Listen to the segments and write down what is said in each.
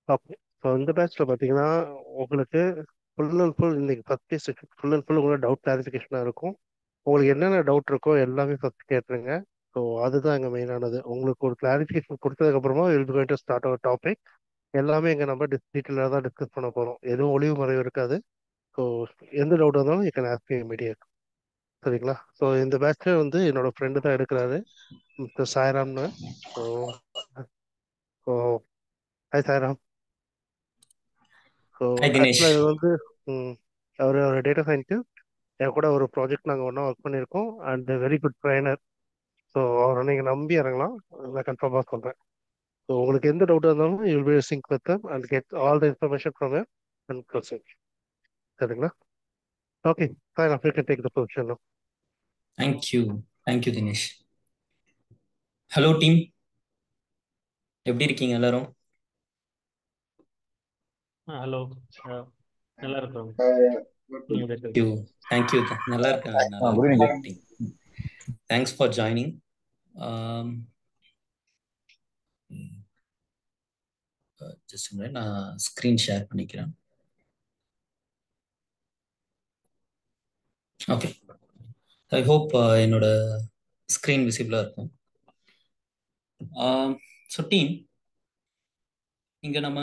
Okay so இந்த பேட்ச்ல பார்த்தீங்கன்னா உங்களுக்கு ஃபுல் அண்ட் ஃபுல் இன்னைக்கு first day session full and full உங்களுக்கு டவுட் கிளாரிஃபிகேஷனாக இருக்கும் உங்களுக்கு என்னென்ன டவுட் இருக்கோ எல்லாமே ஃபர்ஸ்ட் கேட்டுருங்க ஸோ அதுதான் இங்கே மெயினானது உங்களுக்கு ஒரு கிளாரிஃபிகேஷன் கொடுத்ததுக்கப்புறமா will be going to start our topic எல்லாமே இங்கே நம்ம டிஸ் டீட்டெயிலாக தான் டிஸ்கஸ் பண்ண போகிறோம் எதுவும் ஒளிவு மறைவு இருக்காது ஸோ எந்த டவுட் வந்தாலும் யூ கேன் ஆஸ்க் இமீடியட் சரிங்களா ஸோ இந்த பேட்ச்ல வந்து என்னோட ஃப்ரெண்டு தான் எடுக்கிறாரு மிஸ்டர் சாய்ராம்னு so so hi Sairam so Hi, Dinesh. ஆக்சுவலாக இது வந்து ம், அவர் ஒரு டேட்டா சயின்டிஸ்ட் என் கூட ஒரு ப்ராஜெக்ட் நாங்கள் ஒன்றா ஒர்க் பண்ணியிருக்கோம் and very good trainer so அவரை நீங்கள் நம்பி இறங்கலாம் நான் கன்ஃபார்மாக சொல்கிறேன் ஸோ உங்களுக்கு எந்த டவுட் இருந்தாலும் you will sync with them and get all the information from and proceed சரிங்களா okay fine you can take the position Thank you. Thank you, Dinesh. Hello team எப்படி இருக்கீங்க எல்லாரும் ஹலோ நல்லா இருக்கிறோம் நீங்க எப்படி தேங்க்யூ தேங்க்யூ நல்லா இருக்கேன் நல்லா good evening, இருக்கேன் தேங்க்ஸ் ஃபார் ஜாயினிங் ஜஸ்ட் நான் ஸ்க்ரீன் ஷேர் பண்ணிக்கிறேன் ஓகே ஐ ஹோப் என்னோட ஸ்க்ரீன் விசிபிளாக இருக்கும் ஸோ டீம் இங்கே நம்ம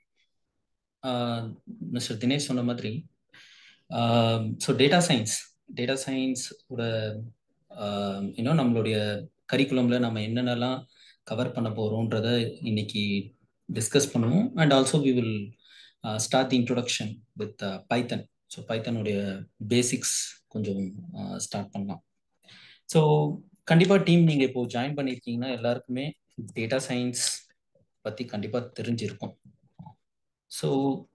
மிஸ்டர் தினேஷ் சொன்ன மாதிரி so data science data science ஓட இன்னும் நம்மளுடைய கரிக்குலமில் நம்ம என்னென்னலாம் கவர் பண்ண போகிறோன்றத இன்னைக்கு டிஸ்கஸ் பண்ணுவோம் and also we will start the introduction with Python so பைத்தனுடைய பேசிக்ஸ் கொஞ்சம் ஸ்டார்ட் பண்ணலாம் ஸோ கண்டிப்பாக டீம் நீங்கள் இப்போ ஜாயின் பண்ணியிருக்கீங்கன்னா எல்லாருக்குமே டேட்டா சயின்ஸ் பற்றி கண்டிப்பாக தெரிஞ்சிருக்கும் ஸோ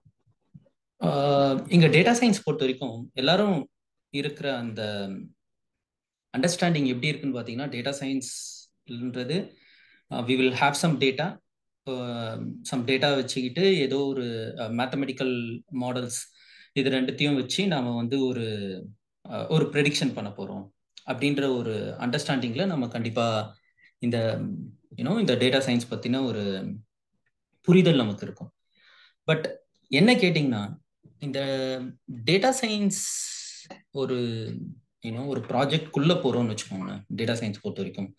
இங்கே டேட்டா சயின்ஸ் பொறுத்த வரைக்கும் எல்லாரும் இருக்கிற அந்த அண்டர்ஸ்டாண்டிங் எப்படி இருக்குன்னு பார்த்தீங்கன்னா டேட்டா சயின்ஸ்ன்றது we will have some data some data வச்சுக்கிட்டு ஏதோ ஒரு மேத்தமெட்டிக்கல் மாடல்ஸ் இது ரெண்டுத்தையும் வச்சு நாம் வந்து ஒரு ஒரு ப்ரெடிக்ஷன் பண்ண போகிறோம் அப்படின்ற ஒரு அண்டர்ஸ்டாண்டிங்கில் நம்ம கண்டிப்பாக இந்த யூனோ இந்த டேட்டா சயின்ஸ் பற்றின ஒரு புரிதல் நமக்கு இருக்கும் பட் என்ன கேட்டிங்கன்னா இந்த டேட்டா சயின்ஸ் ஒரு யூனோ ஒரு ப்ராஜெக்ட்குள்ளே போகிறோம்னு வச்சுக்கோங்களேன் டேட்டா சயின்ஸ் பொறுத்த வரைக்கும்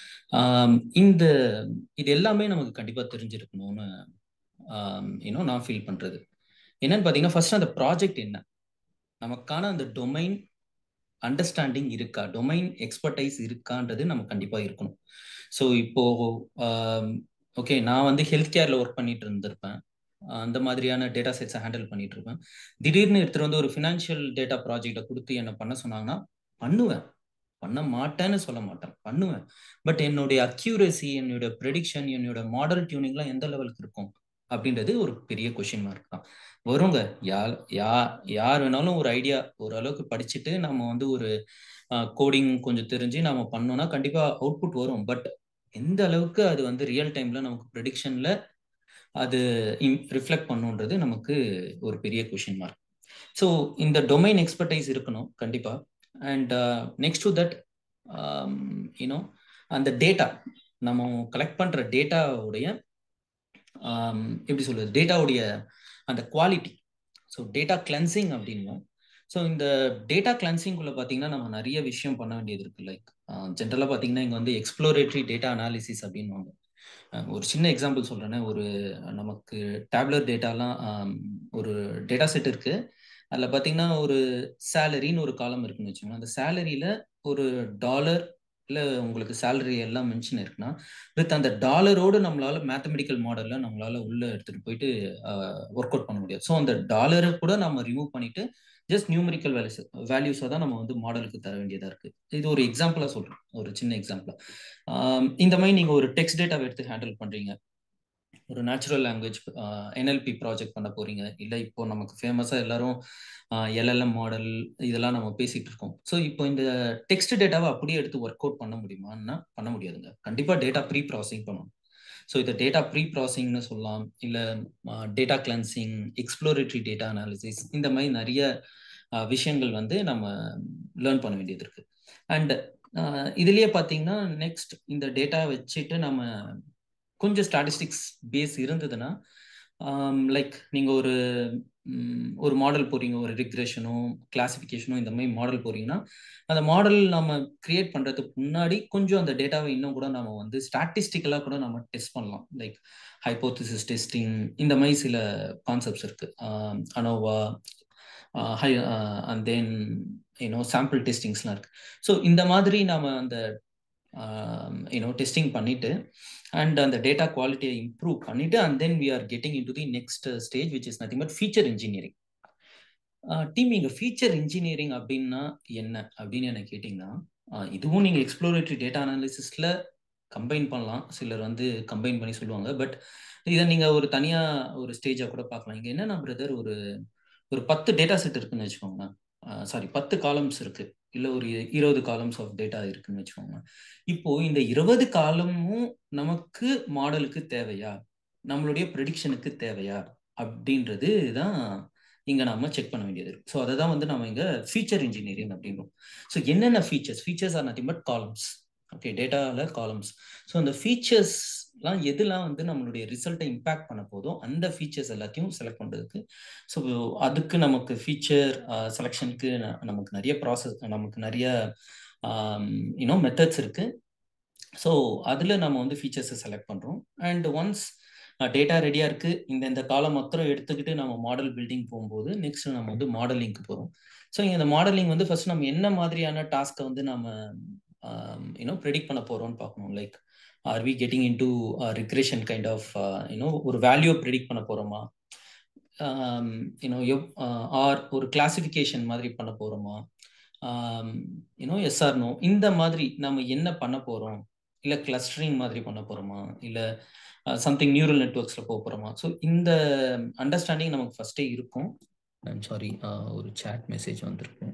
இந்த இது எல்லாமே நமக்கு கண்டிப்பாக தெரிஞ்சிருக்கணும்னு யூனோ நான் ஃபீல் பண்ணுறது என்னன்னு பார்த்தீங்கன்னா ஃபர்ஸ்ட் அந்த ப்ராஜெக்ட் என்ன நமக்கான அந்த டொமைன் அண்டர்ஸ்டாண்டிங் இருக்கா டொமைன் எக்ஸ்பர்டைஸ் இருக்கான்றது நம்ம கண்டிப்பாக இருக்கணும் ஸோ இப்போ ஓகே நான் வந்து ஹெல்த் கேர்ல ஒர்க் பண்ணிட்டு இருந்திருப்பேன் அந்த மாதிரியான டேட்டா செட்ஸை ஹேண்டில் பண்ணிட்டு இருப்பேன் திடீர்னு எடுத்துட்டு வந்து ஒரு ஃபினான்ஷியல் டேட்டா ப்ராஜெக்டை கொடுத்து என்ன பண்ண சொன்னாங்கன்னா பண்ணுவேன் பண்ண மாட்டேன்னு சொல்ல மாட்டேன் பண்ணுவேன் பட் என்னுடைய அக்யூரசி என்னுடைய ப்ரெடிக்ஷன் என்னோட மாடல் டியூனிங்லாம் எந்த லெவலுக்கு இருக்கும் அப்படின்றது ஒரு பெரிய கொஷின் மார்க் தான் வருங்க யார் யா யார் வேணாலும் ஒரு ஐடியா ஓரளவுக்கு படிச்சுட்டு நம்ம வந்து ஒரு கோடிங் கொஞ்சம் தெரிஞ்சு நம்ம பண்ணோம்னா கண்டிப்பா அவுட்புட் வரும் பட் எந்த அளவுக்கு அது வந்து ரியல் டைம்ல நமக்கு ப்ரெடிக்ஷன்ல அது ரிஃப்ளெக்ட் பண்ணுன்றது நமக்கு ஒரு பெரிய கொஷின் மார்க் ஸோ இந்த டொமைன் எக்ஸ்பர்டைஸ் இருக்கணும் கண்டிப்பா and next to that you know அந்த டேட்டா நம்ம கலெக்ட் பண்ற டேட்டாவுடைய எப்படி சொல்றது டேட்டாவுடைய அந்த குவாலிட்டி ஸோ டேட்டா கிளென்சிங் அப்படின்வோம் ஸோ இந்த டேட்டா கிளென்சிங்குள்ள பார்த்தீங்கன்னா நம்ம நிறைய விஷயம் பண்ண வேண்டியது இருக்கு லைக் ஜென்ரலாக பார்த்தீங்கன்னா இங்கே வந்து எக்ஸ்ப்ளோரேட்டரி டேட்டா அனாலிசிஸ் அப்படின்வாங்க ஒரு சின்ன எக்ஸாம்பிள் சொல்கிறேன்னா ஒரு நமக்கு டேப்லெட் டேட்டாலாம் ஒரு டேட்டா செட் இருக்கு அதில் பார்த்தீங்கன்னா ஒரு சேலரின்னு ஒரு காலம் இருக்குன்னு வச்சுக்கோங்க அந்த சேலரியில் ஒரு டாலர் இல்லை உங்களுக்கு சேலரி எல்லாம் மென்ஷன் இருக்குன்னா வித் அந்த டாலரோடு நம்மளால மேத்தமெட்டிக்கல் மாடலில் நம்மளால உள்ள எடுத்துகிட்டு போயிட்டு ஒர்க் அவுட் பண்ண முடியாது ஸோ அந்த டாலரை கூட நம்ம ரிமூவ் பண்ணிட்டு ஜஸ்ட் நியூமரிக்கல் வேல்யூஸ் வேல்யூஸை தான் நம்ம வந்து மாடலுக்கு தர வேண்டியதாக இருக்குது இது ஒரு எக்ஸாம்பிளாக சொல்கிறேன் ஒரு சின்ன எக்ஸாம்பிளாக இந்த மாதிரி நீங்கள் ஒரு டெக்ஸ்ட் டேட்டாவை எடுத்து ஹேண்டில் பண்ணுறீங்க ஒரு நேச்சுரல் லாங்குவேஜ் என்எல்பி ப்ராஜெக்ட் பண்ண போறீங்க இல்லை இப்போ நமக்கு ஃபேமஸாக எல்லாரும் எல்எல்எம் மாடல் இதெல்லாம் நம்ம பேசிட்டு இருக்கோம் ஸோ இப்போ இந்த டெக்ஸ்ட் டேட்டாவை அப்படியே எடுத்து ஒர்க் அவுட் பண்ண முடியுமான்னா பண்ண முடியாதுங்க கண்டிப்பாக டேட்டா ப்ரீ ப்ராசஸிங் பண்ணணும் ஸோ இதை டேட்டா ப்ரீ ப்ராசஸிங்னு சொல்லலாம் இல்லை data cleansing exploratory data analysis இந்த மாதிரி நிறைய விஷயங்கள் வந்து நம்ம லேர்ன் பண்ண வேண்டியது இருக்கு அண்ட் இதுலயே பார்த்தீங்கன்னா நெக்ஸ்ட் இந்த டேட்டா வச்சுட்டு நம்ம கொஞ்சம் ஸ்டாட்டிஸ்டிக்ஸ் பேஸ் இருந்ததுன்னா லைக் நீங்கள் ஒரு ஒரு மாடல் போகிறீங்க ஒரு ரிக்ரெஷனோ கிளாசிஃபிகேஷனோ இந்த மாதிரி மாடல் போகிறீங்கன்னா அந்த மாடல் நம்ம கிரியேட் பண்ணுறதுக்கு முன்னாடி கொஞ்சம் அந்த டேட்டாவை இன்னும் கூட நம்ம வந்து ஸ்டாட்டிஸ்டிக்கலாக கூட நம்ம டெஸ்ட் பண்ணலாம் லைக் ஹைப்போதிசிஸ் டெஸ்டிங் இந்த மாதிரி சில கான்செப்ட்ஸ் இருக்குது அனோவா ஹை அண்ட் தென் யூனோ சாம்பிள் டெஸ்டிங்ஸ்லாம் இருக்குது ஸோ இந்த மாதிரி நம்ம அந்த யூனோ டெஸ்டிங் பண்ணிட்டு அண்ட் அந்த டேட்டா குவாலிட்டியை இம்ப்ரூவ் பண்ணிட்டு and then we are getting into the next stage which is nothing but feature engineering team இங்கே ஃபீச்சர் இன்ஜினியரிங் அப்படின்னா என்ன அப்படின்னு எனக்கு கேட்டிங்கன்னா இதுவும் நீங்கள் எக்ஸ்ப்ளோரேட்டரி டேட்டா அனாலிசிஸில் கம்பைன் பண்ணலாம் சிலர் வந்து கம்பைன் பண்ணி சொல்லுவாங்க பட் இதை நீங்கள் ஒரு தனியாக ஒரு ஸ்டேஜாக கூட பார்க்கலாம் இங்கே என்னன்னா பிரதர் ஒரு ஒரு பத்து டேட்டா செட் இருக்குன்னு வச்சுக்கோங்களேன் சாரி பத்து காலம்ஸ் இருக்கு இல்லை ஒரு இருபது காலம்ஸ் ஆஃப் டேட்டா இருக்குன்னு வச்சுக்கோங்க இப்போ இந்த இருபது காலமும் நமக்கு மாடலுக்கு தேவையா நம்மளுடைய ப்ரெடிக்ஷனுக்கு தேவையா அப்படின்றது தான் இங்கே நம்ம செக் பண்ண வேண்டியது இருக்கு ஸோ அதை தான் வந்து நம்ம இங்கே ஃபீச்சர் இன்ஜினியரிங் அப்படின்றோம் ஸோ என்னென்ன features features are nothing but columns okay டேட்டாவில் காலம்ஸ் ஸோ அந்த ஃபீச்சர்ஸ்லாம் எதுலாம் வந்து நம்மளுடைய ரிசல்ட்டை இம்பேக்ட் பண்ண போதோ அந்த ஃபீச்சர்ஸ் எல்லாத்தையும் செலக்ட் பண்ணுறதுக்கு ஸோ அதுக்கு நமக்கு ஃபீச்சர் செலெக்ஷனுக்கு நமக்கு நிறைய ப்ராசஸ் நமக்கு நிறைய யூனோ மெத்தட்ஸ் இருக்குது ஸோ அதில் நம்ம வந்து ஃபீச்சர்ஸை செலக்ட் பண்ணுறோம் அண்ட் ஒன்ஸ் டேட்டா ரெடியாக இருக்குது இந்த இந்த காலம் மொத்தம் எடுத்துக்கிட்டு நம்ம மாடல் பில்டிங் போகும்போது நெக்ஸ்ட் நம்ம வந்து மாடலிங்க்கு போகிறோம் ஸோ இந்த மாடலிங் வந்து ஃபர்ஸ்ட் நம்ம என்ன மாதிரியான டாஸ்க்கை வந்து நம்ம யூனோ ப்ரெடிக்ட் பண்ண போகிறோம்னு பார்க்கணும் like are we getting into regression kind of you know ஒரு வேல்யூ ப்ரெடிக்ட் பண்ண போகிறோமா யூனோ எவ் ஆர் ஒரு கிளாசிஃபிகேஷன் மாதிரி பண்ண போகிறோமா யூனோ எஸ்ஆர் நோ இந்த மாதிரி நம்ம என்ன பண்ண போகிறோம் இல்லை கிளஸ்டரிங் மாதிரி பண்ண போகிறோமா இல்லை சம்திங் நியூரல் நெட்ஒர்க்ஸில் போக போகிறோமா ஸோ இந்த அண்டர்ஸ்டாண்டிங் நமக்கு ஃபஸ்ட்டே இருக்கும் ஐம் சாரி ஒரு சேட் மெசேஜ் வந்திருக்கும்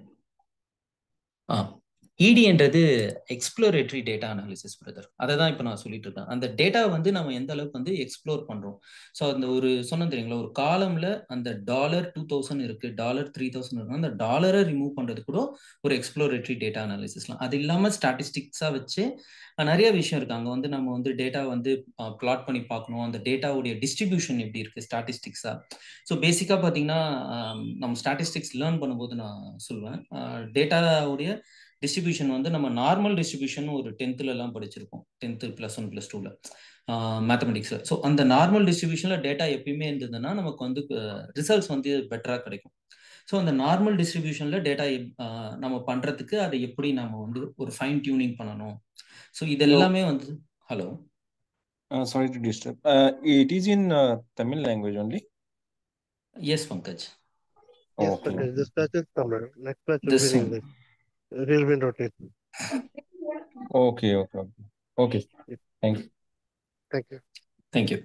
ஆ இடின்றது எக்ஸ்ப்ளோரேட்டரி டேட்டா அனாலிசிஸ் பிரதர் அதை தான் இப்போ நான் சொல்லிட்டு இருக்கேன் அந்த டேட்டா வந்து நம்ம எந்த அளவுக்கு வந்து எக்ஸ்ப்ளோர் பண்ணுறோம் ஸோ அந்த ஒரு சொன்ன தெரியுங்களா ஒரு காலமில் அந்த டாலர் டூ தௌசண்ட் இருக்கு டாலர் த்ரீ தௌசண்ட் இருக்கு அந்த டாலரை ரிமூவ் பண்ணுறது கூட ஒரு எக்ஸ்ப்ளோரேட்டரி டேட்டா அனாலிசிஸ்லாம் அது இல்லாமல் ஸ்டாட்டிஸ்டிக்ஸாக வச்சு நிறைய விஷயம் இருக்கு அங்கே வந்து நம்ம வந்து டேட்டா வந்து பிளாட் பண்ணி பார்க்கணும் அந்த டேட்டாவுடைய டிஸ்ட்ரிபியூஷன் எப்படி இருக்கு ஸ்டாட்டிஸ்டிக்ஸா ஸோ பேசிக்காக பார்த்தீங்கன்னா நம்ம ஸ்டாட்டிஸ்டிக்ஸ் லேர்ன் பண்ணும்போது நான் சொல்லுவேன் டேட்டாவுடைய டிஸ்ட்ரிபியூஷன் வந்து நம்ம நார்மல் டிஸ்ட்ரிபியூஷன் ஒரு டென்த்தில் எல்லாம் படிச்சிருக்கோம் டென்த்து ப்ளஸ் ஒன் ப்ளஸ் டூவில் மேத்தமெட்டிக்ஸில் ஸோ அந்த நார்மல் டிஸ்ட்ரிபியூஷனில் டேட்டா எப்பயுமே இருந்ததுன்னா நமக்கு வந்து ரிசல்ட்ஸ் வந்து பெட்டராக கிடைக்கும் ஸோ அந்த நார்மல் டிஸ்ட்ரிபியூஷனில் டேட்டா நம்ம பண்ணுறதுக்கு அதை எப்படி நம்ம வந்து ஒரு ஃபைன் டியூனிங் பண்ணணும் ஸோ இது எல்லாமே வந்து hello sorry to disturb it is in Tamil language only yes Pankaj Yes, but this batch is Tamil. Next batch will This be in English. It will be in rotation. Okay okay okay okay thank you Thank you. Thank you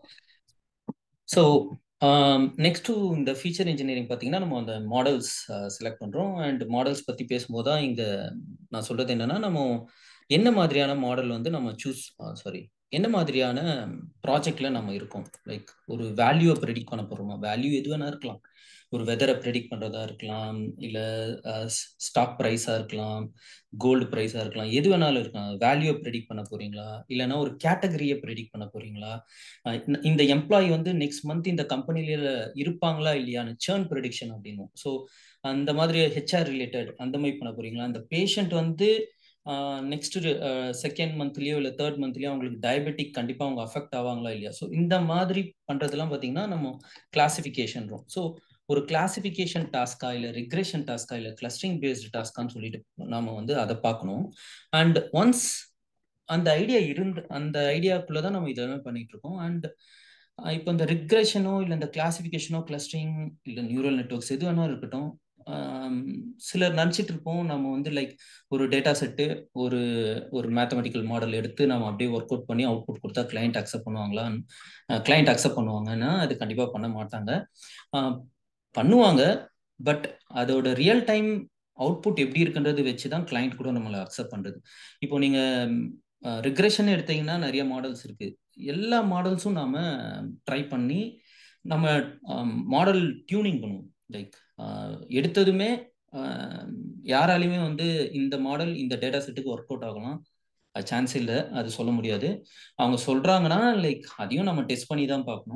so next இந்த feature engineering பார்த்தீங்கன்னா நம்ம அந்த models select பண்ணுறோம் and models பற்றி பேசும்போது தான் இங்கே நான் சொல்கிறது என்னென்னா நம்ம என்ன மாதிரியான மாடல் வந்து நம்ம சூஸ் சாரி என்ன மாதிரியான ப்ராஜெக்ட்ல நம்ம இருக்கோம் லைக் ஒரு வேல்யூவை ப்ரெடிக்ட் பண்ண போகிறோமா வேல்யூ எது வேணா இருக்கலாம் ஒரு வெதரை ப்ரெடிக்ட் பண்ணுறதா இருக்கலாம் இல்லை ஸ்டாக் ப்ரைஸாக இருக்கலாம் கோல்டு ப்ரைஸாக இருக்கலாம் எது வேணாலும் இருக்கலாம் வேல்யூவை ப்ரெடிக்ட் பண்ண போறீங்களா இல்லைன்னா ஒரு கேட்டகரியை ப்ரெடிக்ட் பண்ண போறீங்களா இந்த எம்ப்ளாயி வந்து நெக்ஸ்ட் மந்த் இந்த கம்பெனில இருப்பாங்களா இல்லையான்னு சேர்ன் ப்ரெடிக்ஷன் அப்படின்னும் ஸோ அந்த மாதிரி ஹெச்ஆர் ரிலேட்டட் அந்த மாதிரி பண்ண போறீங்களா அந்த பேஷண்ட் வந்து நெக்ஸ்ட் செகண்ட் மந்த்லயோ இல்லை தேர்ட் மந்த்லயோ அவங்களுக்கு டயபெட்டிக் கண்டிப்பாக அவங்க அஃபெக்ட் ஆவாங்களா இல்லையா ஸோ இந்த மாதிரி பண்றதெல்லாம் பார்த்தீங்கன்னா நம்ம கிளாசிஃபிகேஷன் ஸோ ஒரு கிளாசிஃபிகேஷன் டாஸ்கா இல்லை ரிக்ரெஷன் டாஸ்கா இல்லை கிளஸ்டரிங் பேஸ்டு டாஸ்கான்னு சொல்லிட்டு நாம வந்து அதை பார்க்கணும் அண்ட் ஒன்ஸ் அந்த ஐடியா இருந்து அந்த ஐடியாக்குள்ள தான் நம்ம இதெல்லாம் பண்ணிட்டு இருக்கோம் அண்ட் இப்போ இந்த ரிக்ரெஷனோ இல்லை இந்த கிளாசிஃபிகேஷனோ கிளஸ்டரிங் இல்லை நியூரல் நெட்ஒர்க்ஸ் எது வேணா இருக்கட்டும் சிலர் நினச்சிட்டு இருப்போம் நம்ம வந்து லைக் ஒரு டேட்டா செட்டு ஒரு ஒரு மேத்தமெட்டிக்கல் மாடல் எடுத்து நம்ம அப்படியே ஒர்க் அவுட் பண்ணி அவுட்புட் கொடுத்தா கிளைண்ட் அக்செப்ட் பண்ணுவாங்களா கிளைண்ட் அக்செப்ட் பண்ணுவாங்கன்னா அது கண்டிப்பாக பண்ண மாட்டாங்க பண்ணுவாங்க பட் அதோட ரியல் டைம் அவுட்புட் எப்படி இருக்குன்றது வச்சு தான் கிளைண்ட் கூட நம்மளை அக்செப்ட் பண்ணுறது இப்போ நீங்கள் ரிக்ரெஷன் எடுத்தீங்கன்னா நிறைய மாடல்ஸ் இருக்கு எல்லா மாடல்ஸும் நாம ட்ரை பண்ணி நம்ம மாடல் டியூனிங் பண்ணுவோம் லைக் எடுத்ததுமே யாராலையுமே வந்து இந்த மாடல் இந்த டேட்டா செட்டுக்கு ஒர்க் அவுட் ஆகலாம் சான்ஸ் இல்லை அது சொல்ல முடியாது அவங்க சொல்றாங்கன்னா லைக் அதையும் நம்ம டெஸ்ட் பண்ணி தான் பார்க்கணும்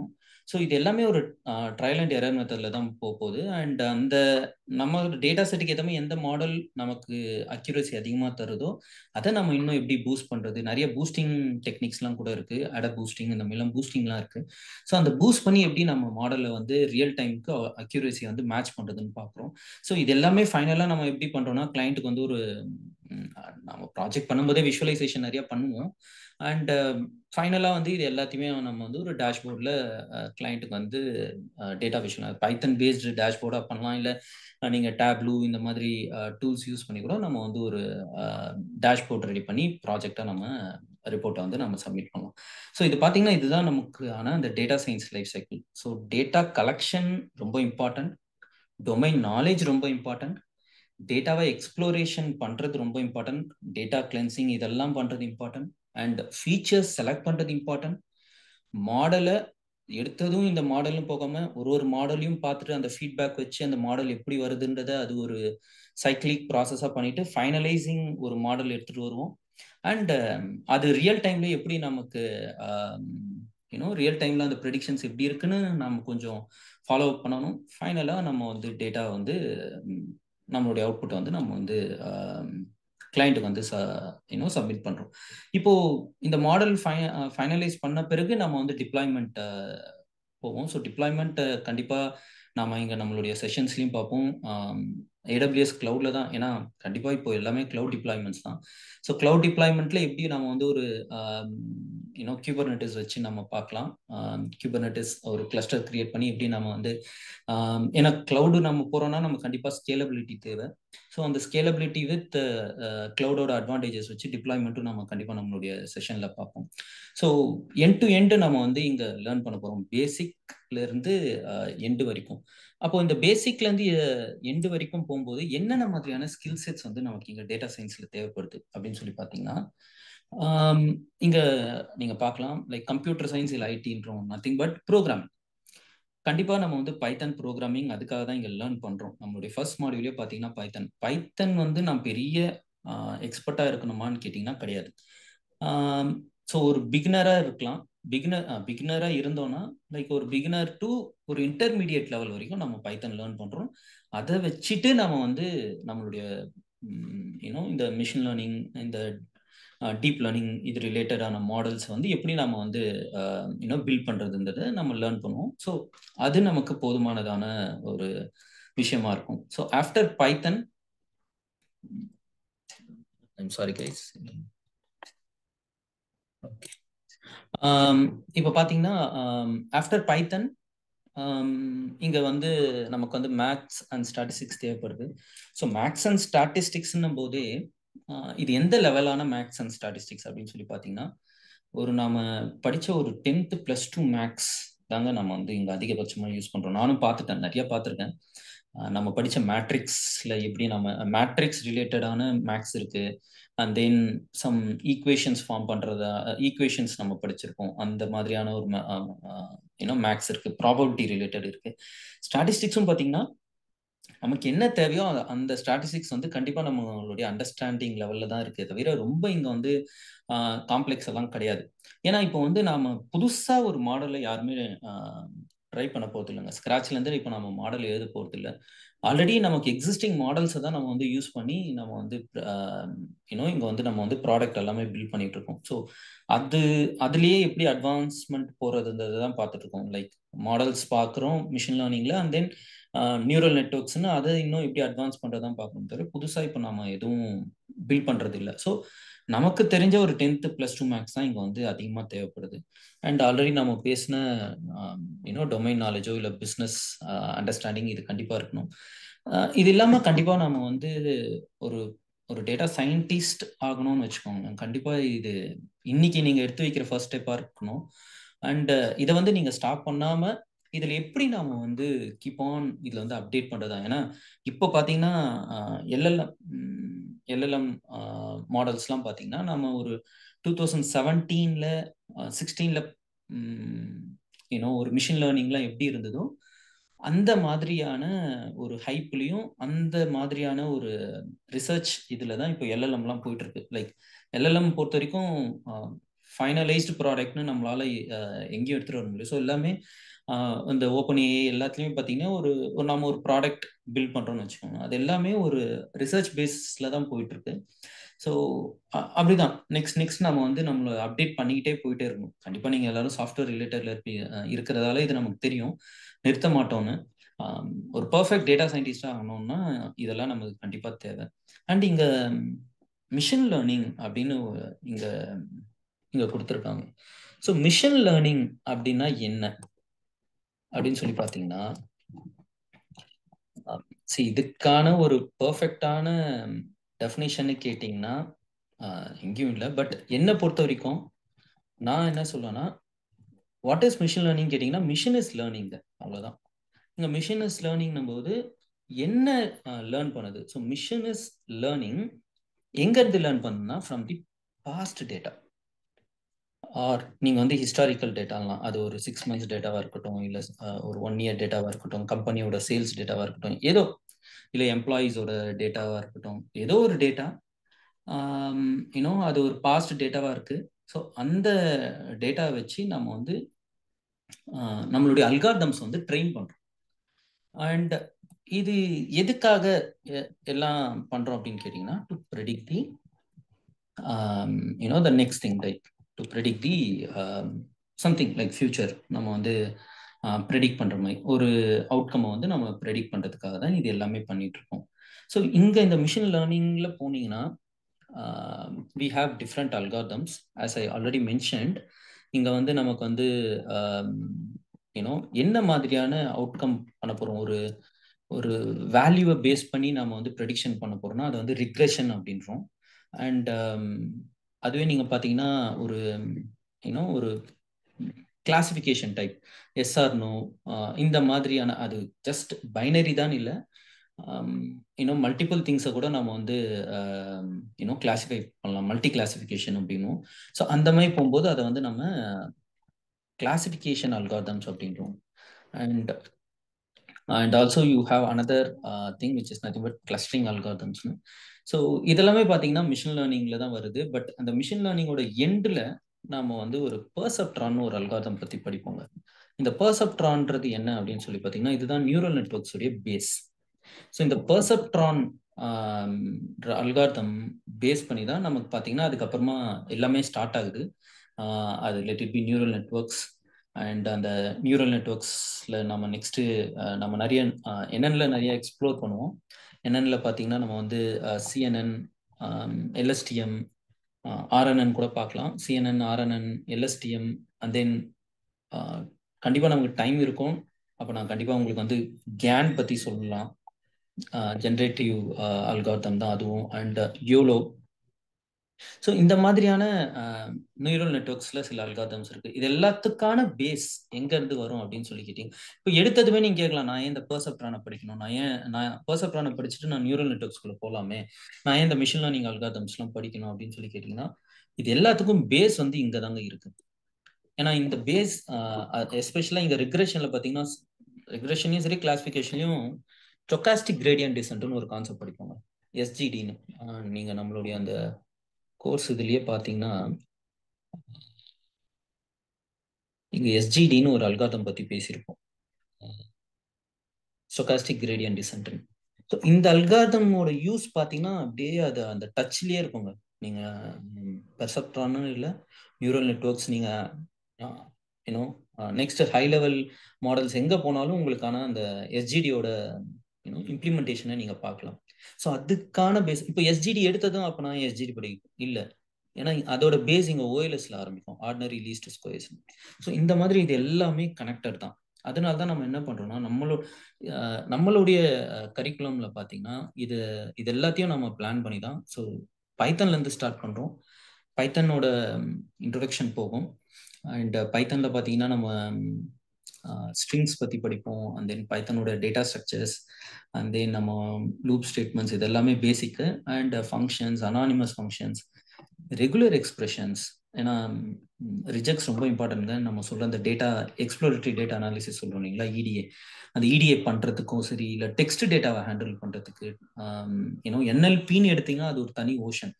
ஸோ இது எல்லாமே ஒரு ட்ரையல் அண்ட் எரர் மெத்தடில் தான் போக போகுது அண்ட் அந்த நம்ம டேட்டா செட்டுக்கு ஏற்ற மாதிரி எந்த மாடல் நமக்கு அக்யூரசி அதிகமாக தருதோ அதை நம்ம இன்னும் எப்படி பூஸ்ட் பண்ணுறது நிறைய பூஸ்டிங் டெக்னிக்ஸ்லாம் கூட இருக்குது அட பூஸ்டிங் இந்த மாதிரிலாம் பூஸ்டிங்லாம் இருக்குது ஸோ அந்த பூஸ்ட் பண்ணி எப்படி நம்ம மாடலை வந்து ரியல் டைமுக்கு அக்யூரசி வந்து மேட்ச் பண்ணுறதுன்னு பார்க்குறோம் ஸோ இது எல்லாமே ஃபைனலாக நம்ம எப்படி பண்ணுறோம்னா கிளைண்ட்டுக்கு வந்து ஒரு நம்ம ப்ராஜெக்ட் பண்ணும்போதே விஷுவலைசேஷன் நிறைய பண்ணுவோம் அண்ட் ஃபைனலாக வந்து இது எல்லாத்தையுமே நம்ம வந்து ஒரு டேஷ்போர்டில் கிளைண்ட்டுக்கு வந்து டேட்டா விஷுவல் பைத்தன் பேஸ்டு டேஷ்போர்டாக பண்ணலாம் இல்லை நீங்கள் டேப்லூ இந்த மாதிரி டூல்ஸ் யூஸ் பண்ணி கூட நம்ம வந்து ஒரு டேஷ்போர்ட் ரெடி பண்ணி ப்ராஜெக்டாக நம்ம ரிப்போர்ட்டை வந்து நம்ம சப்மிட் பண்ணலாம் ஸோ இது பார்த்தீங்கன்னா இதுதான் நமக்கு ஆனால் அந்த data science life cycle so data collection ரொம்ப இம்பார்ட்டன்ட் டொமைன் நாலேஜ் ரொம்ப இம்பார்ட்டன்ட் டேட்டாவை எக்ஸ்ப்ளோரேஷன் பண்ணுறது ரொம்ப இம்பார்ட்டன்ட் டேட்டா கிளென்சிங் இதெல்லாம் பண்ணுறது இம்பார்ட்டன்ட் அண்ட் ஃபீச்சர்ஸ் செலக்ட் பண்ணுறது இம்பார்ட்டன்ட் மாடலை எடுத்ததும் இந்த மாடலும் போகாம ஒரு ஒரு மாடலையும் பார்த்துட்டு அந்த ஃபீட்பேக் வச்சு அந்த மாடல் எப்படி வருதுன்றத அது ஒரு சைக்கிளிக் ப்ராசஸாக பண்ணிட்டு ஃபைனலைசிங் ஒரு மாடல் எடுத்துட்டு வருவோம் அண்ட் அது ரியல் டைம்ல எப்படி நமக்கு யூனோ ரியல் டைம்ல அந்த ப்ரெடிக்ஷன்ஸ் எப்படி இருக்குன்னு நம்ம கொஞ்சம் ஃபாலோ அப் பண்ணணும் ஃபைனலாக நம்ம வந்து டேட்டா வந்து நம்மளுடைய அவுட்புட்டை வந்து நம்ம வந்து கிளைண்ட்டுக்கு வந்து ச இன்னும் சப்மிட் பண்ணுறோம் இப்போது இந்த மாடல் ஃபை ஃபைனலைஸ் பண்ண பிறகு நம்ம வந்து டிப்ளாய்மெண்ட் போவோம் ஸோ டிப்ளாய்மெண்ட் கண்டிப்பாக நாம் இங்கே நம்மளுடைய செஷன்ஸ்லையும் பார்ப்போம் ஏடபிள்யூஎஸ் க்ளவுடில் தான் ஏன்னா கண்டிப்பாக இப்போ எல்லாமே க்ளவுட் டிப்ளாய்மெண்ட்ஸ் தான் ஸோ க்ளவுட் டிப்ளாய்மெண்ட்ல எப்படி நம்ம வந்து ஒரு யூனோ கியூபர்நெட்டிஸ் வச்சு நம்ம பார்க்கலாம் கியூபர்நெட்டிஸ் ஒரு கிளஸ்டர் கிரியேட் பண்ணி எப்படி நம்ம வந்து ஏன்னா க்ளவுடு நம்ம போகிறோம்னா நம்ம கண்டிப்பாக ஸ்கேலபிலிட்டி தேவை ஸோ அந்த ஸ்கேலபிலிட்டி வித் க்ளவுடோட அட்வான்டேஜஸ் வச்சு டிப்ளாய்மெண்ட்டும் நம்ம கண்டிப்பாக நம்மளுடைய செஷனில் பார்ப்போம் ஸோ என் டு எண்டு நம்ம வந்து இங்கே லேர்ன் பண்ண போகிறோம் பேசிக்லேருந்து எண்டு வரைக்கும் அப்போ இந்த பேசிக்லேருந்து எண்டு வரைக்கும் போகும்போது என்னென்ன மாதிரியான ஸ்கில் செட்ஸ் வந்து நமக்கு இங்கே டேட்டா சயின்ஸில் தேவைப்படுது அப்படின்னு சொல்லி பார்த்தீங்கன்னா இங்கே நீங்கள் பார்க்கலாம் லைக் கம்ப்யூட்டர் சயின்ஸ் இல்லை ஐடின்றோம் நத்திங் பட் ப்ரோக்ராமிங் கண்டிப்பாக நம்ம வந்து பைத்தன் ப்ரோக்ராமிங் அதுக்காக தான் இங்கே லேர்ன் பண்ணுறோம் நம்மளுடைய ஃபர்ஸ்ட் மாடியூலே பார்த்தீங்கன்னா பைத்தன் பைத்தன் வந்து நான் பெரிய எக்ஸ்பர்ட்டாக இருக்கணுமான்னு கேட்டிங்கன்னா கிடையாது ஸோ ஒரு பிகினராக இருக்கலாம் பிகினர் பிகினராக இருந்தோம்னா லைக் ஒரு பிகினர் டு ஒரு இன்டர்மீடியட் லெவல் வரைக்கும் நம்ம பைத்தன் லேர்ன் பண்ணுறோம் அதை வச்சுட்டு நம்ம வந்து நம்மளுடைய யூனோ இந்த மிஷின் லேர்னிங் இந்த டீப் லேர்னிங் இது ரிலேட்டடான மாடல்ஸ் வந்து எப்படி நம்ம வந்து யூனோ பில்ட் பண்ணுறதுன்றதை நம்ம லேர்ன் பண்ணுவோம் ஸோ அது நமக்கு போதுமானதான ஒரு விஷயமா இருக்கும் so after Python I'm sorry guys okay இப்போ பார்த்தீங்கன்னா ஆஃப்டர் பைத்தன் இங்கே வந்து நமக்கு வந்து மேக்ஸ் அண்ட் ஸ்டாட்டிஸ்டிக்ஸ் தேவைப்படுது ஸோ மேக்ஸ் அண்ட் ஸ்டாட்டிஸ்டிக்ஸ்னும் போதே இது எந்த லெவலான மேக்ஸ் அண்ட் ஸ்டாட்டிஸ்டிக்ஸ் அப்படின்னு சொல்லி பார்த்தீங்கன்னா ஒரு நாம படித்த ஒரு டென்த்து ப்ளஸ் டூ மேக்ஸ் தாங்க நம்ம வந்து இங்கே அதிகபட்சமாக யூஸ் பண்ணுறோம் நானும் பார்த்துட்டேன் நிறைய பார்த்துருக்கேன் நம்ம படித்த மேட்ரிக்ஸில் எப்படி நம்ம மேட்ரிக்ஸ் ரிலேட்டடான மேக்ஸ் இருக்குது and then some equations form பண்ணுறதா ஈக்குவேஷன்ஸ் நம்ம படிச்சிருக்கோம் அந்த மாதிரியான ஒரு யூனோ மேக்ஸ் இருக்குது ப்ராபபிலிட்டி ரிலேட்டட் இருக்குது ஸ்டாட்டிஸ்டிக்ஸும் பார்த்தீங்கன்னா நமக்கு என்ன தேவையோ அந்த ஸ்டாட்டிஸ்டிக்ஸ் வந்து கண்டிப்பாக நம்மளுடைய அண்டர்ஸ்டாண்டிங் லெவலில் தான் இருக்குது தவிர ரொம்ப இங்கே வந்து காம்ப்ளெக்ஸ் எல்லாம் கிடையாது ஏன்னா இப்போ வந்து நாம் புதுசாக ஒரு மாடலை யாருமே ட்ரை பண்ண போகிறது இல்லைங்க ஸ்க்ராட்ச்லேருந்து இப்போ நம்ம மாடல் எழுத போகிறது இல்லை ஆல்ரெடி நமக்கு எக்ஸிஸ்டிங் மாடல்ஸை தான் நம்ம வந்து யூஸ் பண்ணி நம்ம வந்து யூனோ இங்கே வந்து நம்ம வந்து ப்ராடக்ட் எல்லாமே பில்ட் பண்ணிட்டு இருக்கோம் ஸோ அது அதுலேயே எப்படி அட்வான்ஸ்மெண்ட் போகிறதுன்றது தான் பார்த்துட்டு இருக்கோம் லைக் மாடல்ஸ் பார்க்குறோம் மிஷின் லேர்னிங்கில் அண்ட் தென் நியூரல் நெட்ஒர்க்ஸ்னு அதை இன்னும் எப்படி அட்வான்ஸ் பண்ணுறதான் பார்க்கணும் தவிர புதுசாக இப்போ நம்ம எதுவும் பில்ட் பண்ணுறது இல்லை ஸோ நமக்கு தெரிஞ்ச ஒரு டென்த்து ப்ளஸ் டூ மேக்ஸ் தான் இங்கே வந்து அதிகமாக தேவைப்படுது அண்ட் ஆல்ரெடி நம்ம பேசின யூனோ டொமைன் நாலேஜோ இல்லை பிஸ்னஸ் அண்டர்ஸ்டாண்டிங் இது கண்டிப்பாக இருக்கணும் இது இல்லாமல் கண்டிப்பாக நம்ம வந்து ஒரு ஒரு டேட்டா சயின்டிஸ்ட் ஆகணும்னு வச்சுக்கோங்க கண்டிப்பாக இது இன்னைக்கு நீங்கள் எடுத்து வைக்கிற ஃபர்ஸ்ட் ஸ்டெப்பாக இருக்கணும் அண்ட் இதை வந்து நீங்கள் ஸ்டாப் பண்ணாமல் இதில் எப்படி நாம வந்து கீப் ஆன் இதில் வந்து அப்டேட் பண்ணுறதா ஏன்னா இப்போ பார்த்தீங்கன்னா எல்எல்எம் எல்எல்எம் மாடல்ஸ்லாம் பார்த்தீங்கன்னா நம்ம ஒரு டூ தௌசண்ட் செவன்டீனில் சிக்ஸ்டீனில் யூனோ ஒரு மிஷின் லேர்னிங்லாம் எப்படி இருந்ததோ அந்த மாதிரியான ஒரு ஹைப்லையும் அந்த மாதிரியான ஒரு ரிசர்ச் இதில் தான் இப்போ எல்எல்எம்லாம் போயிட்டு இருக்கு லைக் எல்எல்எம் பொறுத்த வரைக்கும் ஃபைனலைஸ்டு ப்ராடக்ட்னு நம்மளால எங்கேயும் எடுத்துகிட்டு வர முடியும் ஸோ எல்லாமே இந்த ஓப்பன் ஏ எல்லாத்துலேயுமே பார்த்தீங்கன்னா ஒரு ஒரு நம்ம ஒரு ப்ராடக்ட் பில்ட் பண்ணுறோம்னு வச்சுக்கோங்க அது எல்லாமே ஒரு ரிசர்ச் பேஸில் தான் போயிட்டு இருக்கு ஸோ அப்படிதான் நெக்ஸ்ட் நெக்ஸ்ட் நம்ம வந்து நம்மளை அப்டேட் பண்ணிக்கிட்டே போயிட்டே இருக்கணும் கண்டிப்பாக நீங்கள் எல்லாரும் சாஃப்ட்வேர் ரிலேட்டடில் இருப்பீங்க இருக்கிறதால இது நமக்கு தெரியும் நிறுத்த மாட்டோம்னு ஒரு பர்ஃபெக்ட் டேட்டா சயின்டிஸ்டாக ஆகணும்னா இதெல்லாம் நமக்கு கண்டிப்பாக தேவை அண்ட் இங்கே மிஷின் லேர்னிங் அப்படின்னு இங்கே இங்கே கொடுத்துருக்காங்க ஸோ மிஷின் லேர்னிங் அப்படின்னா என்ன அப்படின்னு சொல்லி பார்த்தீங்கன்னா சரி இதுக்கான ஒரு பர்ஃபெக்டான டெஃபினேஷன்னு கேட்டிங்கன்னா எங்கேயும் இல்லை பட் என்னை பொறுத்த வரைக்கும் நான் என்ன சொல்லுவேன்னா வாட் இஸ் மிஷின் லேர்னிங் கேட்டிங்கன்னா மிஷின் இஸ் லேர்னிங் அவ்வளோதான் இங்கே மிஷின் இஸ் லேர்னிங்னும் போது என்ன லேர்ன் பண்ணுது ஸோ மிஷின் இஸ் லேர்னிங் எங்கேருந்து லேர்ன் பண்ணுன்னா from the past data or நீங்கள் வந்து ஹிஸ்டாரிக்கல் டேட்டாலாம் அது ஒரு சிக்ஸ் மந்த்ஸ் டேட்டாவாக இருக்கட்டும் இல்லை ஒரு ஒன் இயர் டேட்டாவாக இருக்கட்டும் கம்பெனியோட சேல்ஸ் டேட்டாவாக இருக்கட்டும் ஏதோ இல்லை எம்ப்ளாயீஸோட டேட்டாவாக இருக்கட்டும் ஏதோ ஒரு டேட்டா இன்னும் அது ஒரு பாஸ்ட் டேட்டாவாக இருக்குது ஸோ அந்த டேட்டா வச்சு நம்ம வந்து நம்மளுடைய அல்கார்தம்ஸ் வந்து ட்ரெயின் பண்ணுறோம் அண்ட் இது எதுக்காக எல்லாம் பண்ணுறோம் அப்படின்னு கேட்டிங்கன்னா to predict the you know the next thing like to predict the something like future நம்ம வந்து ப்ரெடிக்ட் பண்ணுற மாதிரி ஒரு அவுட்கம்மை வந்து நம்ம ப்ரெடிக்ட் பண்ணுறதுக்காக தான் இது எல்லாமே பண்ணிட்டு இருக்கோம் ஸோ இங்கே இந்த மிஷின் லேர்னிங்கில் போனீங்கன்னா we have different algorithms as I already mentioned இங்கே வந்து நமக்கு வந்து யூனோ என்ன மாதிரியான அவுட்கம் பண்ண போகிறோம் ஒரு ஒரு வேல்யூவை பேஸ் பண்ணி நம்ம வந்து ப்ரெடிக்ஷன் பண்ண போகிறோம்னா அது வந்து ரிக்ரெஷன் அப்படின்றோம் அண்ட் அதுவே நீங்கள் பார்த்தீங்கன்னா ஒரு யூனோ ஒரு கிளாசிஃபிகேஷன் டைப் எஸ்ஆர் நோ இந்த மாதிரியான அது ஜஸ்ட் பைனரி தான் இல்லை இன்னும் மல்டிபிள் திங்ஸை கூட நம்ம வந்து இன்னும் கிளாசிஃபை பண்ணலாம் மல்டி கிளாசிஃபிகேஷன் அப்படின்னும் ஸோ அந்த மாதிரி போகும்போது அதை வந்து நம்ம கிளாசிஃபிகேஷன் அல்கார்தம்ஸ் அப்படின்றோம் and and also you have another thing which is nothing but clustering அல்கார்தம்ஸ்னு ஸோ இதெல்லாமே பார்த்தீங்கன்னா மிஷின் லேர்னிங்கில் தான் வருது பட் அந்த மிஷின் லேர்னிங்கோட எண்டில் நாம வந்து ஒரு பர்செப்ட்ரான் ஒரு அல்கார்தம் பற்றி படிப்போங்க இந்த பர்செப்ட்ரான்றது என்ன அப்படின்னு சொல்லி பார்த்தீங்கன்னா இதுதான் நியூரல் நெட்ஒர்க்ஸ் உடைய பேஸ் ஸோ இந்த பர்செப்ட்ரான் அல்கார்தம் பேஸ் பண்ணி தான் நமக்கு பார்த்தீங்கன்னா அதுக்கப்புறமா எல்லாமே ஸ்டார்ட் ஆகுது அது let it be neural networks and அந்த நியூரல் நெட்ஒர்க்ஸில் நம்ம நெக்ஸ்ட்டு நம்ம நிறைய என்னென்ன நிறைய எக்ஸ்ப்ளோர் பண்ணுவோம் என்னென்ன பார்த்தீங்கன்னா நம்ம வந்து சிஎன்என் எல்எஸ்டிஎம் ஆர்என்என் கூட பார்க்கலாம் CNN RNN LSTM and then கண்டிப்பாக நமக்கு டைம் இருக்கும் அப்போ நான் கண்டிப்பாக உங்களுக்கு வந்து கேன் பற்றி சொல்லலாம் ஜென்ரேட்டிவ் அல்கார்தம் தான் அதுவும் அண்ட் யோலோ ஸோ இந்த மாதிரியான நியூரல் நெட்ஒர்க்ஸில் சில அல்காதம்ஸ் இருக்கு இது எல்லாத்துக்கான பேஸ் எங்கேருந்து வரும் அப்படின்னு சொல்லி கேட்டீங்க இப்போ எடுத்ததுமே நீங்கள் கேட்கலாம் நான் ஏன் இந்த பர்செப்ட்ரானை படிக்கணும் நான் ஏன் நான் பர்செப்ட்ரானை படிச்சுட்டு நான் நியூரல் நெட்ஒர்க்ஸ்குள்ளே போகலாமே நான் ஏன் இந்த மிஷின் லேர்னிங் அல்காதம்ஸ்லாம் படிக்கணும் அப்படின்னு சொல்லி கேட்டிங்கன்னா இது எல்லாத்துக்கும் பேஸ் வந்து இங்கே தாங்க இருக்கு ஏன்னா இந்த பேஸ் எஸ்பெஷலாக இங்கே ரிக்ரெஷனில் பார்த்தீங்கன்னா ரிக்ரெஷன்லையும் சரி கிளாஸிஃபிகேஷன்லையும் ஸ்டொக்காஸ்டிக் கிரேடியன் டிசன்ட்னு ஒரு கான்செப்ட் படிப்பாங்க எஸ்ஜிடின்னு நீங்கள் நம்மளுடைய அந்த கோர்ஸ் இதுலயே பார்த்தீங்கன்னா இங்க எஸ்ஜிடின்னு ஒரு அல்காதம் பத்தி பேசியிருப்போம் ஸ்டொகாஸ்டிக் கிரேடியன் டிசன்ட் ஸோ இந்த அல்காதமோட யூஸ் பார்த்தீங்கன்னா அப்படியே அது அந்த டச்லயே இருக்குங்க நீங்க பெர்செப்ட்ரான்னு இல்லை நியூரல் நெட்ஒர்க்ஸ் நீங்க you know next high level models எங்க போனாலும் உங்களுக்கான அந்த எஸ்ஜிடியோட யூனோ இம்ப்ளிமெண்டேஷனை நீங்க பார்க்கலாம் ஸோ அதுக்கான பேஸ் இப்போ எஸ்ஜிடி எடுத்ததும் அப்போ நான் எஸ்ஜிடி படிக்கும் இல்லை ஏன்னா அதோட பேஸ் இங்கே ஓஎல்எஸ்ல ஆரம்பிக்கும் ஆர்டினரி லீஸ்ட் ஸ்கொயர்ஸ் ஸோ இந்த மாதிரி இது எல்லாமே கனெக்டட் தான் அதனால தான் நம்ம என்ன பண்றோம்னா நம்மளோட நம்மளுடைய கரிக்குலம்ல பார்த்தீங்கன்னா இது இது எல்லாத்தையும் நம்ம பிளான் பண்ணி தான் ஸோ பைத்தன்லேருந்து ஸ்டார்ட் பண்ணுறோம் பைத்தனோட இன்ட்ரொடக்ஷன் போகும் அண்ட் பைத்தனில் பார்த்தீங்கன்னா நம்ம ஸ்ட்ரிங்ஸ் பற்றி படிப்போம் அண்ட் தென் பைத்தனோட டேட்டா ஸ்ட்ரக்சர்ஸ் அண்ட் தென் நம்ம லூப் ஸ்டேட்மெண்ட்ஸ் இது எல்லாமே basic and functions anonymous functions regular expressions ஏன்னா ரிஜெக்ட்ஸ் ரொம்ப இம்பார்ட்டன்ட்ங்க நம்ம சொல்ற அந்த டேட்டா எக்ஸ்ப்ளோரேட்டரி டேட்டா அனாலிசிஸ் சொல்றோம் இல்லைங்களா இடிஏ அந்த இடிஏ பண்றதுக்கும் சரி இல்லை டெக்ஸ்ட் டேட்டாவை ஹேண்டில் பண்றதுக்கு ஏன்னோ என்எல்பின்னு எடுத்தீங்கன்னா அது ஒரு தனி ஓஷன்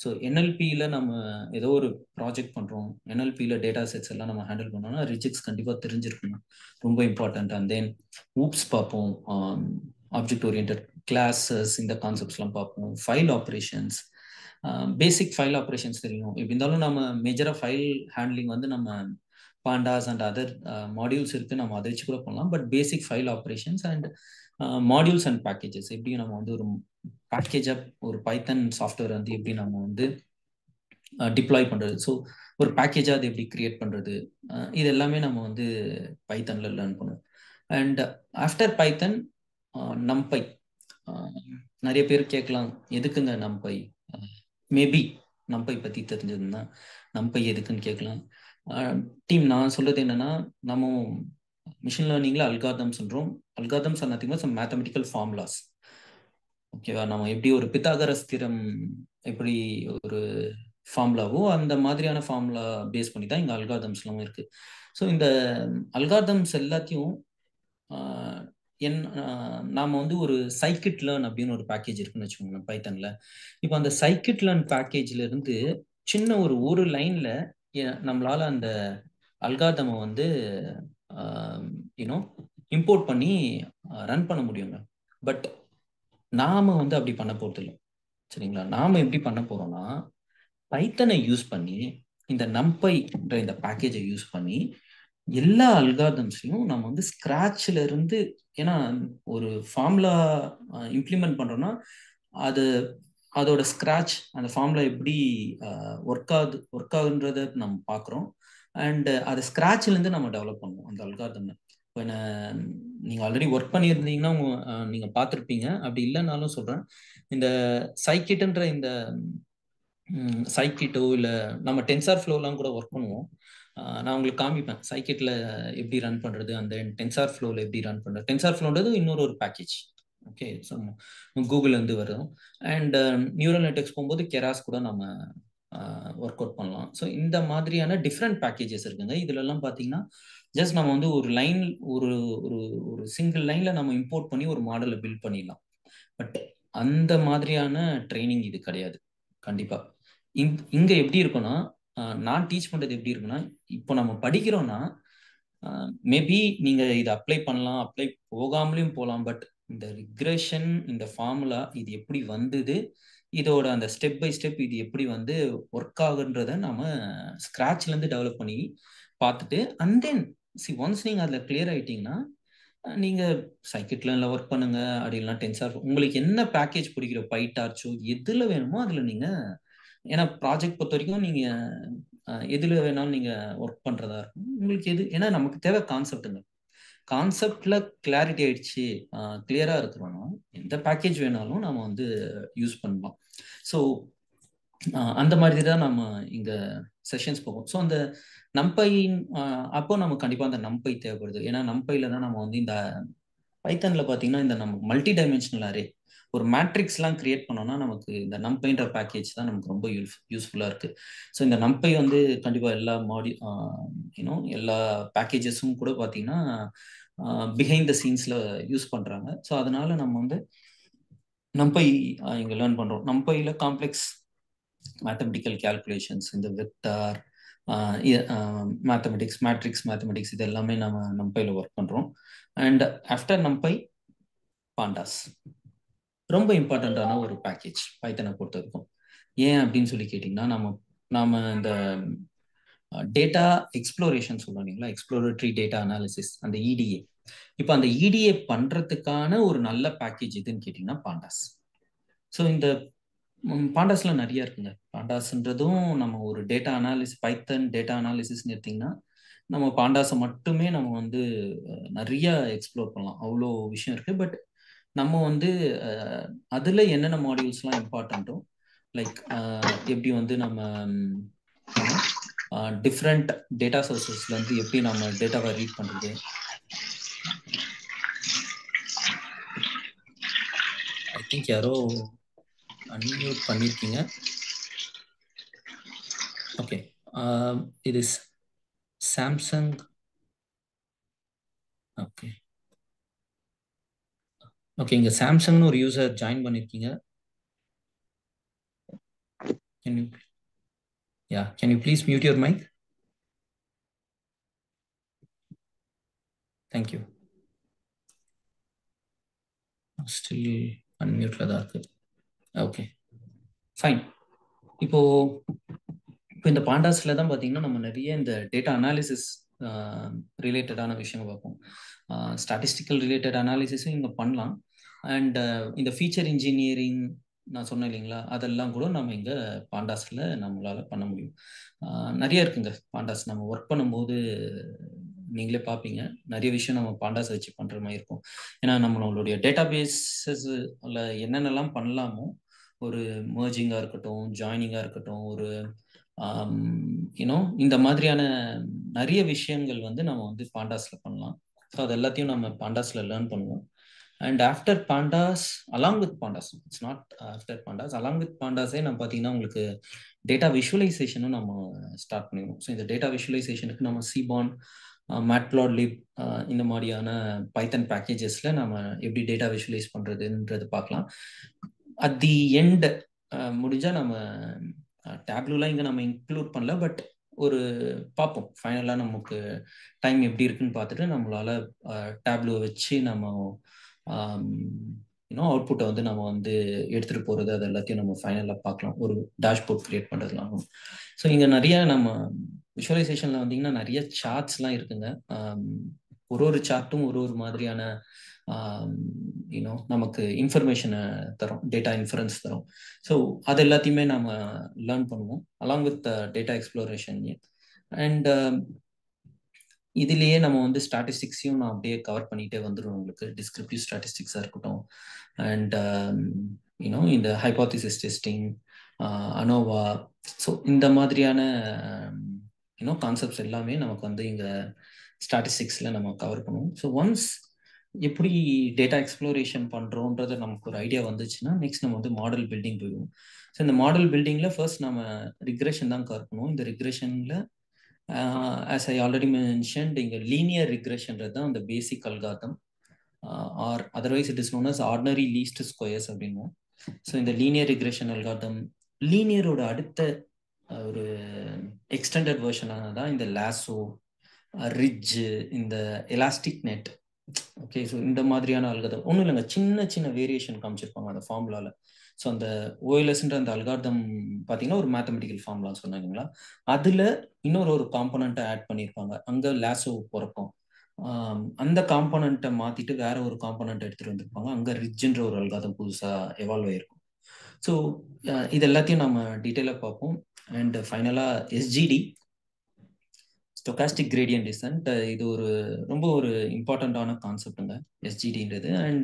ஸோ என்எல்பியில் நம்ம ஏதோ ஒரு ப்ராஜெக்ட் பண்ணுறோம் என்எல்பியில் டேட்டா செட்ஸ் எல்லாம் நம்ம ஹேண்டில் பண்ணோம்னா ரிஜிக்ஸ் கண்டிப்பாக தெரிஞ்சிருக்கணும் ரொம்ப இம்பார்ட்டன்ட் அண்ட் தென் ஊப்ஸ் பார்ப்போம் ஆப்ஜெக்ட் ஓரியன்ட் கிளாஸஸ் இந்த கான்செப்ட்ஸ்லாம் பார்ப்போம் file operations basic file operations தெரியும் எப்படி இருந்தாலும் நம்ம மேஜராக ஃபைல் ஹேண்ட்லிங் வந்து நம்ம பாண்டாஸ் அண்ட் அதர் மாடியூல்ஸ் இருக்கு நம்ம அதை வச்சு கூட பண்ணலாம் but basic file operations and modules and packages எப்படி நம்ம வந்து ஒரு பேக்கேஜாக ஒரு பைத்தன் சாஃப்ட்வேர் வந்து எப்படி நம்ம வந்து டிப்ளாய் பண்ணுறது ஸோ ஒரு பேக்கேஜாக அது எப்படி கிரியேட் பண்ணுறது இது எல்லாமே நம்ம வந்து பைத்தனில் லேர்ன் பண்ணுவோம் அண்ட் ஆஃப்டர் பைத்தன் நம்பை நிறைய பேர் கேட்கலாம் எதுக்குங்க நம்பை மேபி நம்பை பற்றி தெரிஞ்சதுன்னா நம்பை எதுக்குன்னு கேட்கலாம் டீம் நான் சொல்றது என்னன்னா நம்ம மிஷின் லேர்னிங்ல அல்காதம் சொல்றோம் algorithms are nothing some mathematical formulas ஓகேவா நம்ம எப்படி ஒரு பித்தாகரஸ் திரம் எப்படி ஒரு ஃபார்முலாவோ அந்த மாதிரியான ஃபார்முலா பேஸ் பண்ணி தான் இங்கே அல்காதம்ஸ்லாம் இருக்கு ஸோ இந்த அல்காதம்ஸ் எல்லாத்தையும் என் நாம வந்து ஒரு சைக்கிட் லேர்ன் அப்படின்னு ஒரு பேக்கேஜ் இருக்குன்னு வச்சுக்கோங்களேன் பைத்தன்ல இப்போ அந்த சைக்கிட் லேர்ன் பேக்கேஜ்ல இருந்து சின்ன ஒரு ஒரு லைன்ல நம்மளால அந்த அல்காதமை வந்து யூனோ இம்போர்ட் பண்ணி ரன் பண்ண முடியுங்க பட் நாம வந்து அப்படி பண்ண போறது இல்லை சரிங்களா நாம எப்படி பண்ண போறோம்னா பைத்தனை யூஸ் பண்ணி இந்த நம்பைன்ற இந்த பேக்கேஜை யூஸ் பண்ணி எல்லா அல்காதம்ஸையும் நம்ம வந்து ஸ்கிராட்ச்ல இருந்து ஏன்னா ஒரு ஃபார்முலா இம்ப்ளிமெண்ட் பண்றோம்னா அது அதோட ஸ்க்ராட்ச் அந்த ஃபார்முலா எப்படி ஒர்க் ஆகுது ஒர்க் ஆகுன்றத நம்ம பார்க்குறோம் அண்ட் அதை ஸ்க்ராட்ச்லேருந்து நம்ம டெவலப் பண்ணுவோம் அந்த அல்காதம் இப்போ நீங்கள் ஆல்ரெடி ஒர்க் பண்ணியிருந்தீங்கன்னா நீங்கள் பார்த்துருப்பீங்க அப்படி இல்லைனாலும் சொல்கிறேன் இந்த சைக்கிட்டுன்ற இந்த சைக்கிட்டோ இல்லை நம்ம டென்சார் ஃப்ளோலாம் கூட ஒர்க் பண்ணுவோம் நான் உங்களுக்கு காமிப்பேன் சைக்கிட்டில் எப்படி ரன் பண்ணுறது அந்த டென்சார் ஃப்ளோவில் எப்படி ரன் பண்ணுறது டென்சார் ஃப்ளோன்றது இன்னொரு ஒரு பேக்கேஜ் ஓகே ஸோ கூகுள்லேருந்து வரும் அண்ட் நியூரல் நெட்ஒர்க்ஸ் போகும்போது கெராஸ் கூட நம்ம ஒர்க் அவுட் பண்ணலாம் ஸோ இந்த மாதிரியான டிஃப்ரெண்ட் பேக்கேஜஸ் இருக்குங்க இதுலலாம் பார்த்தீங்கன்னா ஜஸ்ட் நம்ம வந்து ஒரு லைன் ஒரு ஒரு ஒரு சிங்கிள் லைனில் நம்ம இம்போர்ட் பண்ணி ஒரு மாடலை பில்ட் பண்ணிடலாம் பட் அந்த மாதிரியான ட்ரைனிங் இது கிடையாது கண்டிப்பாக இங் இங்கே எப்படி இருக்குன்னா நான் டீச் பண்ணுறது எப்படி இருக்குன்னா இப்போ நம்ம படிக்கிறோன்னா மேபி நீங்கள் இதை அப்ளை பண்ணலாம் அப்ளை போகாமலையும் போகலாம் பட் இந்த ரிக்ரெஷன் இந்த ஃபார்முலா இது எப்படி வந்தது இதோட அந்த ஸ்டெப் பை ஸ்டெப் இது எப்படி வந்து ஒர்க் ஆகுன்றத நம்ம ஸ்க்ராட்ச்லேருந்து டெவலப் பண்ணி பார்த்துட்டு அண்ட் தென் சி ஒன்ஸ் நீங்கள் அதில் கிளியர் ஆகிட்டீங்கன்னா நீங்கள் சைக்கிட்ல ஒர்க் பண்ணுங்க அப்படி இல்லைனா டென்சார் உங்களுக்கு என்ன பேக்கேஜ் பிடிக்கிற பைட்டார்ச்சோ எதில் வேணுமோ அதில் நீங்கள் ஏன்னா ப்ராஜெக்ட் பொறுத்த வரைக்கும் நீங்கள் எதில் வேணாலும் நீங்கள் ஒர்க் பண்ணுறதா இருக்கும் உங்களுக்கு எது ஏன்னா நமக்கு தேவை கான்செப்ட்டுங்க கான்செப்ட்ல கிளாரிட்டி ஆயிடுச்சு கிளியரா இருக்கிறோம்னா எந்த பேக்கேஜ் வேணாலும் நம்ம வந்து யூஸ் பண்ணலாம் ஸோ அந்த மாதிரி தான் நம்ம இங்க செஷன்ஸ் போகும் ஸோ அந்த நம்பையின் அப்போ நமக்கு கண்டிப்பா அந்த நம்பை தேவைப்படுது ஏன்னா நம்பையில தான் நம்ம வந்து இந்த பைத்தன்ல பாத்தீங்கன்னா இந்த நம்ம மல்டி டைமென்ஷனல் அரே ஒரு மேட்ரிக்ஸ்லாம் கிரியேட் பண்ணோம்னா நமக்கு இந்த நம்பைன்ற பேக்கேஜ் தான் நமக்கு ரொம்ப யூஸ் யூஸ்ஃபுல்லாக இருக்குது ஸோ இந்த நம்பை வந்து கண்டிப்பாக எல்லா மாடி யூனோ எல்லா பேக்கேஜஸும் கூட பார்த்தீங்கன்னா பிஹைண்ட் த சீன்ஸில் யூஸ் பண்ணுறாங்க ஸோ அதனால நம்ம வந்து நம்பை இங்கே லேர்ன் பண்ணுறோம் நம்பையில் காம்ப்ளெக்ஸ் மேத்தமெட்டிக்கல் கேல்குலேஷன்ஸ் இந்த வெக்டார் மேத்தமெட்டிக்ஸ் மேட்ரிக்ஸ் மேத்தமெட்டிக்ஸ் இது எல்லாமே நம்ம நம்பையில் ஒர்க் பண்ணுறோம் அண்ட் ஆஃப்டர் நம்பை பாண்டாஸ் ரொம்ப இம்பார்ட்டண்ட்டான ஒரு பேக்கேஜ் பைத்தனை பொறுத்த வரைக்கும் ஏன் அப்படின்னு சொல்லி கேட்டிங்கன்னா நம்ம நாம இந்த டேட்டா எக்ஸ்ப்ளோரேஷன் சொல்லுவோம் இல்லைங்களா எக்ஸ்ப்ளோரேட்டரி டேட்டா அனாலிசிஸ் அந்த இடிஏ இப்போ அந்த இடிஏ பண்றதுக்கான ஒரு நல்ல பேக்கேஜ் எதுன்னு கேட்டிங்கன்னா பாண்டாஸ் ஸோ இந்த பாண்டாஸ்ல நிறைய இருக்குங்க பாண்டாஸ்ன்றதும் நம்ம ஒரு டேட்டா அனாலிசிஸ் பைத்தன் டேட்டா அனாலிசிஸ்னு எடுத்திங்கன்னா நம்ம பாண்டாஸை மட்டுமே நம்ம வந்து நிறைய எக்ஸ்ப்ளோர் பண்ணலாம் அவ்வளோ விஷயம் இருக்கு பட் நம்ம வந்து அதில் என்னென்ன மாடியூல்ஸ்லாம் இம்பார்ட்டண்ட்டோ லைக் எப்படி வந்து நம்ம டிஃப்ரெண்ட் டேட்டா சோர்சஸ்லேருந்து எப்படி நம்ம டேட்டாவை ரீட் பண்ணுறது ஐ திங்க் யாரோ அன்மியூட் பண்ணியிருக்கீங்க ஓகே இது சாம்சங் ஓகே ஓகே இங்க சாம்சங்னு ஒரு யூசர் ஜாயின் பண்ணிருக்கீங்க Can you? Yeah. Can you please mute your mic? Thank you. Still unmute தான் இருக்கு ஓகே ஃபைன் இப்போ இப்போ இந்த பாண்டாஸில் தான் பார்த்தீங்கன்னா நம்ம நிறைய இந்த டேட்டா அனாலிசிஸ் ரிலேட்டடான விஷயங்கள் பார்ப்போம் ஸ்டாட்டிஸ்டிக்கல் ரிலேட்டட் அனாலிசிஸும் இங்கே பண்ணலாம் அண்ட் இந்த ஃபீச்சர் இன்ஜினியரிங் நான் சொன்னேன் இல்லைங்களா அதெல்லாம் கூட நம்ம இங்கே பாண்டாஸில் நம்மளால் பண்ண முடியும் நிறைய இருக்குங்க பாண்டாஸ் நம்ம ஒர்க் பண்ணும்போது நீங்களே பார்ப்பீங்க நிறைய விஷயம் நம்ம பாண்டாஸ் வச்சு பண்ணுற மாதிரி இருக்கும் ஏன்னா நம்மளுடைய டேட்டா பேஸஸில் என்னென்னலாம் பண்ணலாமோ ஒரு மர்ஜிங்காக இருக்கட்டும் ஜாயினிங்காக இருக்கட்டும் ஒரு யூனோ இந்த மாதிரியான நிறைய விஷயங்கள் வந்து நம்ம வந்து பாண்டாஸில் பண்ணலாம் ஸோ அது எல்லாத்தையும் நம்ம பாண்டாஸில் லேர்ன் பண்ணுவோம் and after pandas along with pandas it's not after pandas along with பாண்டாஸே நம்ம பார்த்தீங்கன்னா உங்களுக்கு டேட்டா விஷுவலைசேஷனும் நம்ம ஸ்டார்ட் பண்ணிடுவோம் ஸோ இந்த டேட்டா விஷுவலைசேஷனுக்கு நம்ம சிபான் மேட்லாட் லிப் இந்த மாதிரியான பைத்தன் பேக்கேஜஸில் நம்ம எப்படி டேட்டா விஷுவலைஸ் பண்ணுறதுன்றது பார்க்கலாம் அட் தி எண்ட் முடிஞ்சால் நம்ம டேப்லூலாம் இங்கே நம்ம இன்க்ளூட் பண்ணல பட் ஒரு பார்ப்போம் ஃபைனலாக நமக்கு டைம் எப்படி இருக்குன்னு பார்த்துட்டு நம்மளால டேப்லூ வச்சு நம்ம இன்னும் அவுட்புட்டை வந்து நம்ம வந்து எடுத்துகிட்டு போகிறது அது எல்லாத்தையும் நம்ம ஃபைனலாக பார்க்கலாம் ஒரு டேஷ்போர்ட் க்ரியேட் பண்ணுறதுலாம் ஸோ இங்கே நிறைய நம்ம விஷுவலைசேஷனில் வந்தீங்கன்னா நிறைய சார்ட்ஸ்லாம் இருக்குங்க ஒரு ஒரு சார்ட்டும் ஒரு ஒரு மாதிரியான யூனோ நமக்கு இன்ஃபர்மேஷனை தரும் டேட்டா இன்ஃபரன்ஸ் தரும் ஸோ அது எல்லாத்தையுமே நம்ம லேர்ன் பண்ணுவோம் along with data exploration and இதுலேயே நம்ம வந்து ஸ்டாட்டிஸ்டிக்ஸையும் நான் அப்படியே கவர் பண்ணிகிட்டே வந்துடும் உங்களுக்கு டிஸ்கிரிப்டிவ் ஸ்டாட்டிஸ்டிக்ஸாக இருக்கட்டும் அண்ட் யூனோ இந்த ஹைபாத்திசிஸ் டெஸ்டிங் அனோவா ஸோ இந்த மாதிரியான யூனோ கான்செப்ட்ஸ் எல்லாமே நமக்கு வந்து இங்கே ஸ்டாட்டிஸ்டிக்ஸில் நம்ம கவர் பண்ணுவோம் ஸோ ஒன்ஸ் எப்படி டேட்டா எக்ஸ்ப்ளோரேஷன் பண்ணுறோன்றது நமக்கு ஒரு ஐடியா வந்துச்சுன்னா நெக்ஸ்ட் நம்ம வந்து மாடல் பில்டிங் போயிடுவோம் ஸோ இந்த மாடல் பில்டிங்கில் ஃபர்ஸ்ட் நம்ம ரிக்ரெஷன் தான் கவர் பண்ணுவோம் இந்த ரிக்ரெஷனில் ஆஸ் ஐ ஆல்ரெடி மென்ஷன்ட் இங்கே லீனியர் ரிக்ரெஷன்றது தான் அந்த basic algorithm or otherwise it is known as ordinary least squares அப்படின்வோம் ஸோ இந்த லீனியர் ரிக்ரெஷன் அல்காத்தம் லீனியரோட அடுத்த ஒரு எக்ஸ்டெண்டட் வெர்ஷனான தான் இந்த லாசோ ரிட்ஜு இந்த எலாஸ்டிக் நெட் ஓகே ஸோ இந்த மாதிரியான அல்காதம் ஒன்றும் இல்லைங்க சின்ன சின்ன வேரியேஷன் காமிச்சிருப்பாங்க அந்த ஃபார்முலாவில் ஸோ அந்த ஓஎல்எஸ்ன்ற அந்த அல்கார்தம் பார்த்தீங்கன்னா ஒரு மேத்தமெட்டிக்கல் ஃபார்முலா சொன்னாங்களா அதில் இன்னொரு ஒரு காம்பனண்ட்டை ஆட் பண்ணியிருப்பாங்க அங்கே லேசோ பிறக்கும் அந்த காம்பனண்ட்டை மாற்றிட்டு வேற ஒரு காம்பனண்ட் எடுத்துகிட்டு வந்திருப்பாங்க அங்கே ரிட்ஜுன்ற ஒரு அல்காதம் புதுசாக எவால்வ் ஆயிருக்கும் ஸோ இது எல்லாத்தையும் நம்ம டீட்டெயிலாக பார்ப்போம் அண்ட் ஃபைனலாக எஸ்ஜிடி ஸ்டொகாஸ்டிக் கிரேடியன்ட் டிசன்ட் இது ஒரு ரொம்ப ஒரு இம்பார்ட்டண்ட்டான கான்செப்டுங்க எஸ்ஜிடின்றது அண்ட்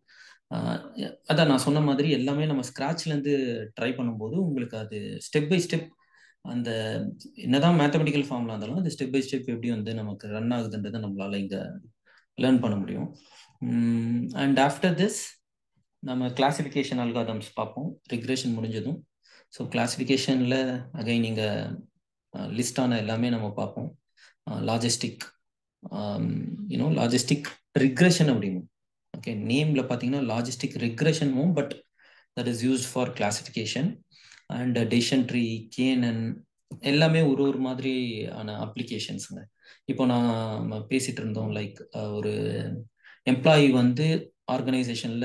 அதான் நான் சொன்ன மாதிரி எல்லாமே நம்ம ஸ்க்ராட்ச்லேருந்து ட்ரை பண்ணும்போது உங்களுக்கு அது ஸ்டெப் பை ஸ்டெப் அந்த என்னதான் மேத்தமெட்டிக்கல் ஃபார்ம்லாம் இருந்தாலும் அது ஸ்டெப் பை ஸ்டெப் எப்படி வந்து நமக்கு ரன் ஆகுதுன்றதை நம்மளால இங்கே லேர்ன் பண்ண முடியும் அண்ட் ஆஃப்டர் திஸ் நம்ம கிளாசிஃபிகேஷன் அல்காதம்ஸ் பார்ப்போம் ரிக்ரெஷன் முடிஞ்சதும் ஸோ கிளாசிஃபிகேஷனில் அகைன் நீங்கள் லிஸ்டான எல்லாமே நம்ம பார்ப்போம் லாஜிஸ்டிக் யூனோ லாஜிஸ்டிக் ரிக்ரெஷன் அப்படிங்கும் ஓகே நேமில் பார்த்தீங்கன்னா லாஜிஸ்டிக் ரிக்ரெஷனும் but that is used for classification and decision tree KNN எல்லாமே ஒரு ஒரு மாதிரியான அப்ளிகேஷன்ஸுங்க இப்போ நான் பேசிட்டு இருந்தோம் லைக் ஒரு எம்ப்ளாயி வந்து ஆர்கனைசேஷனில்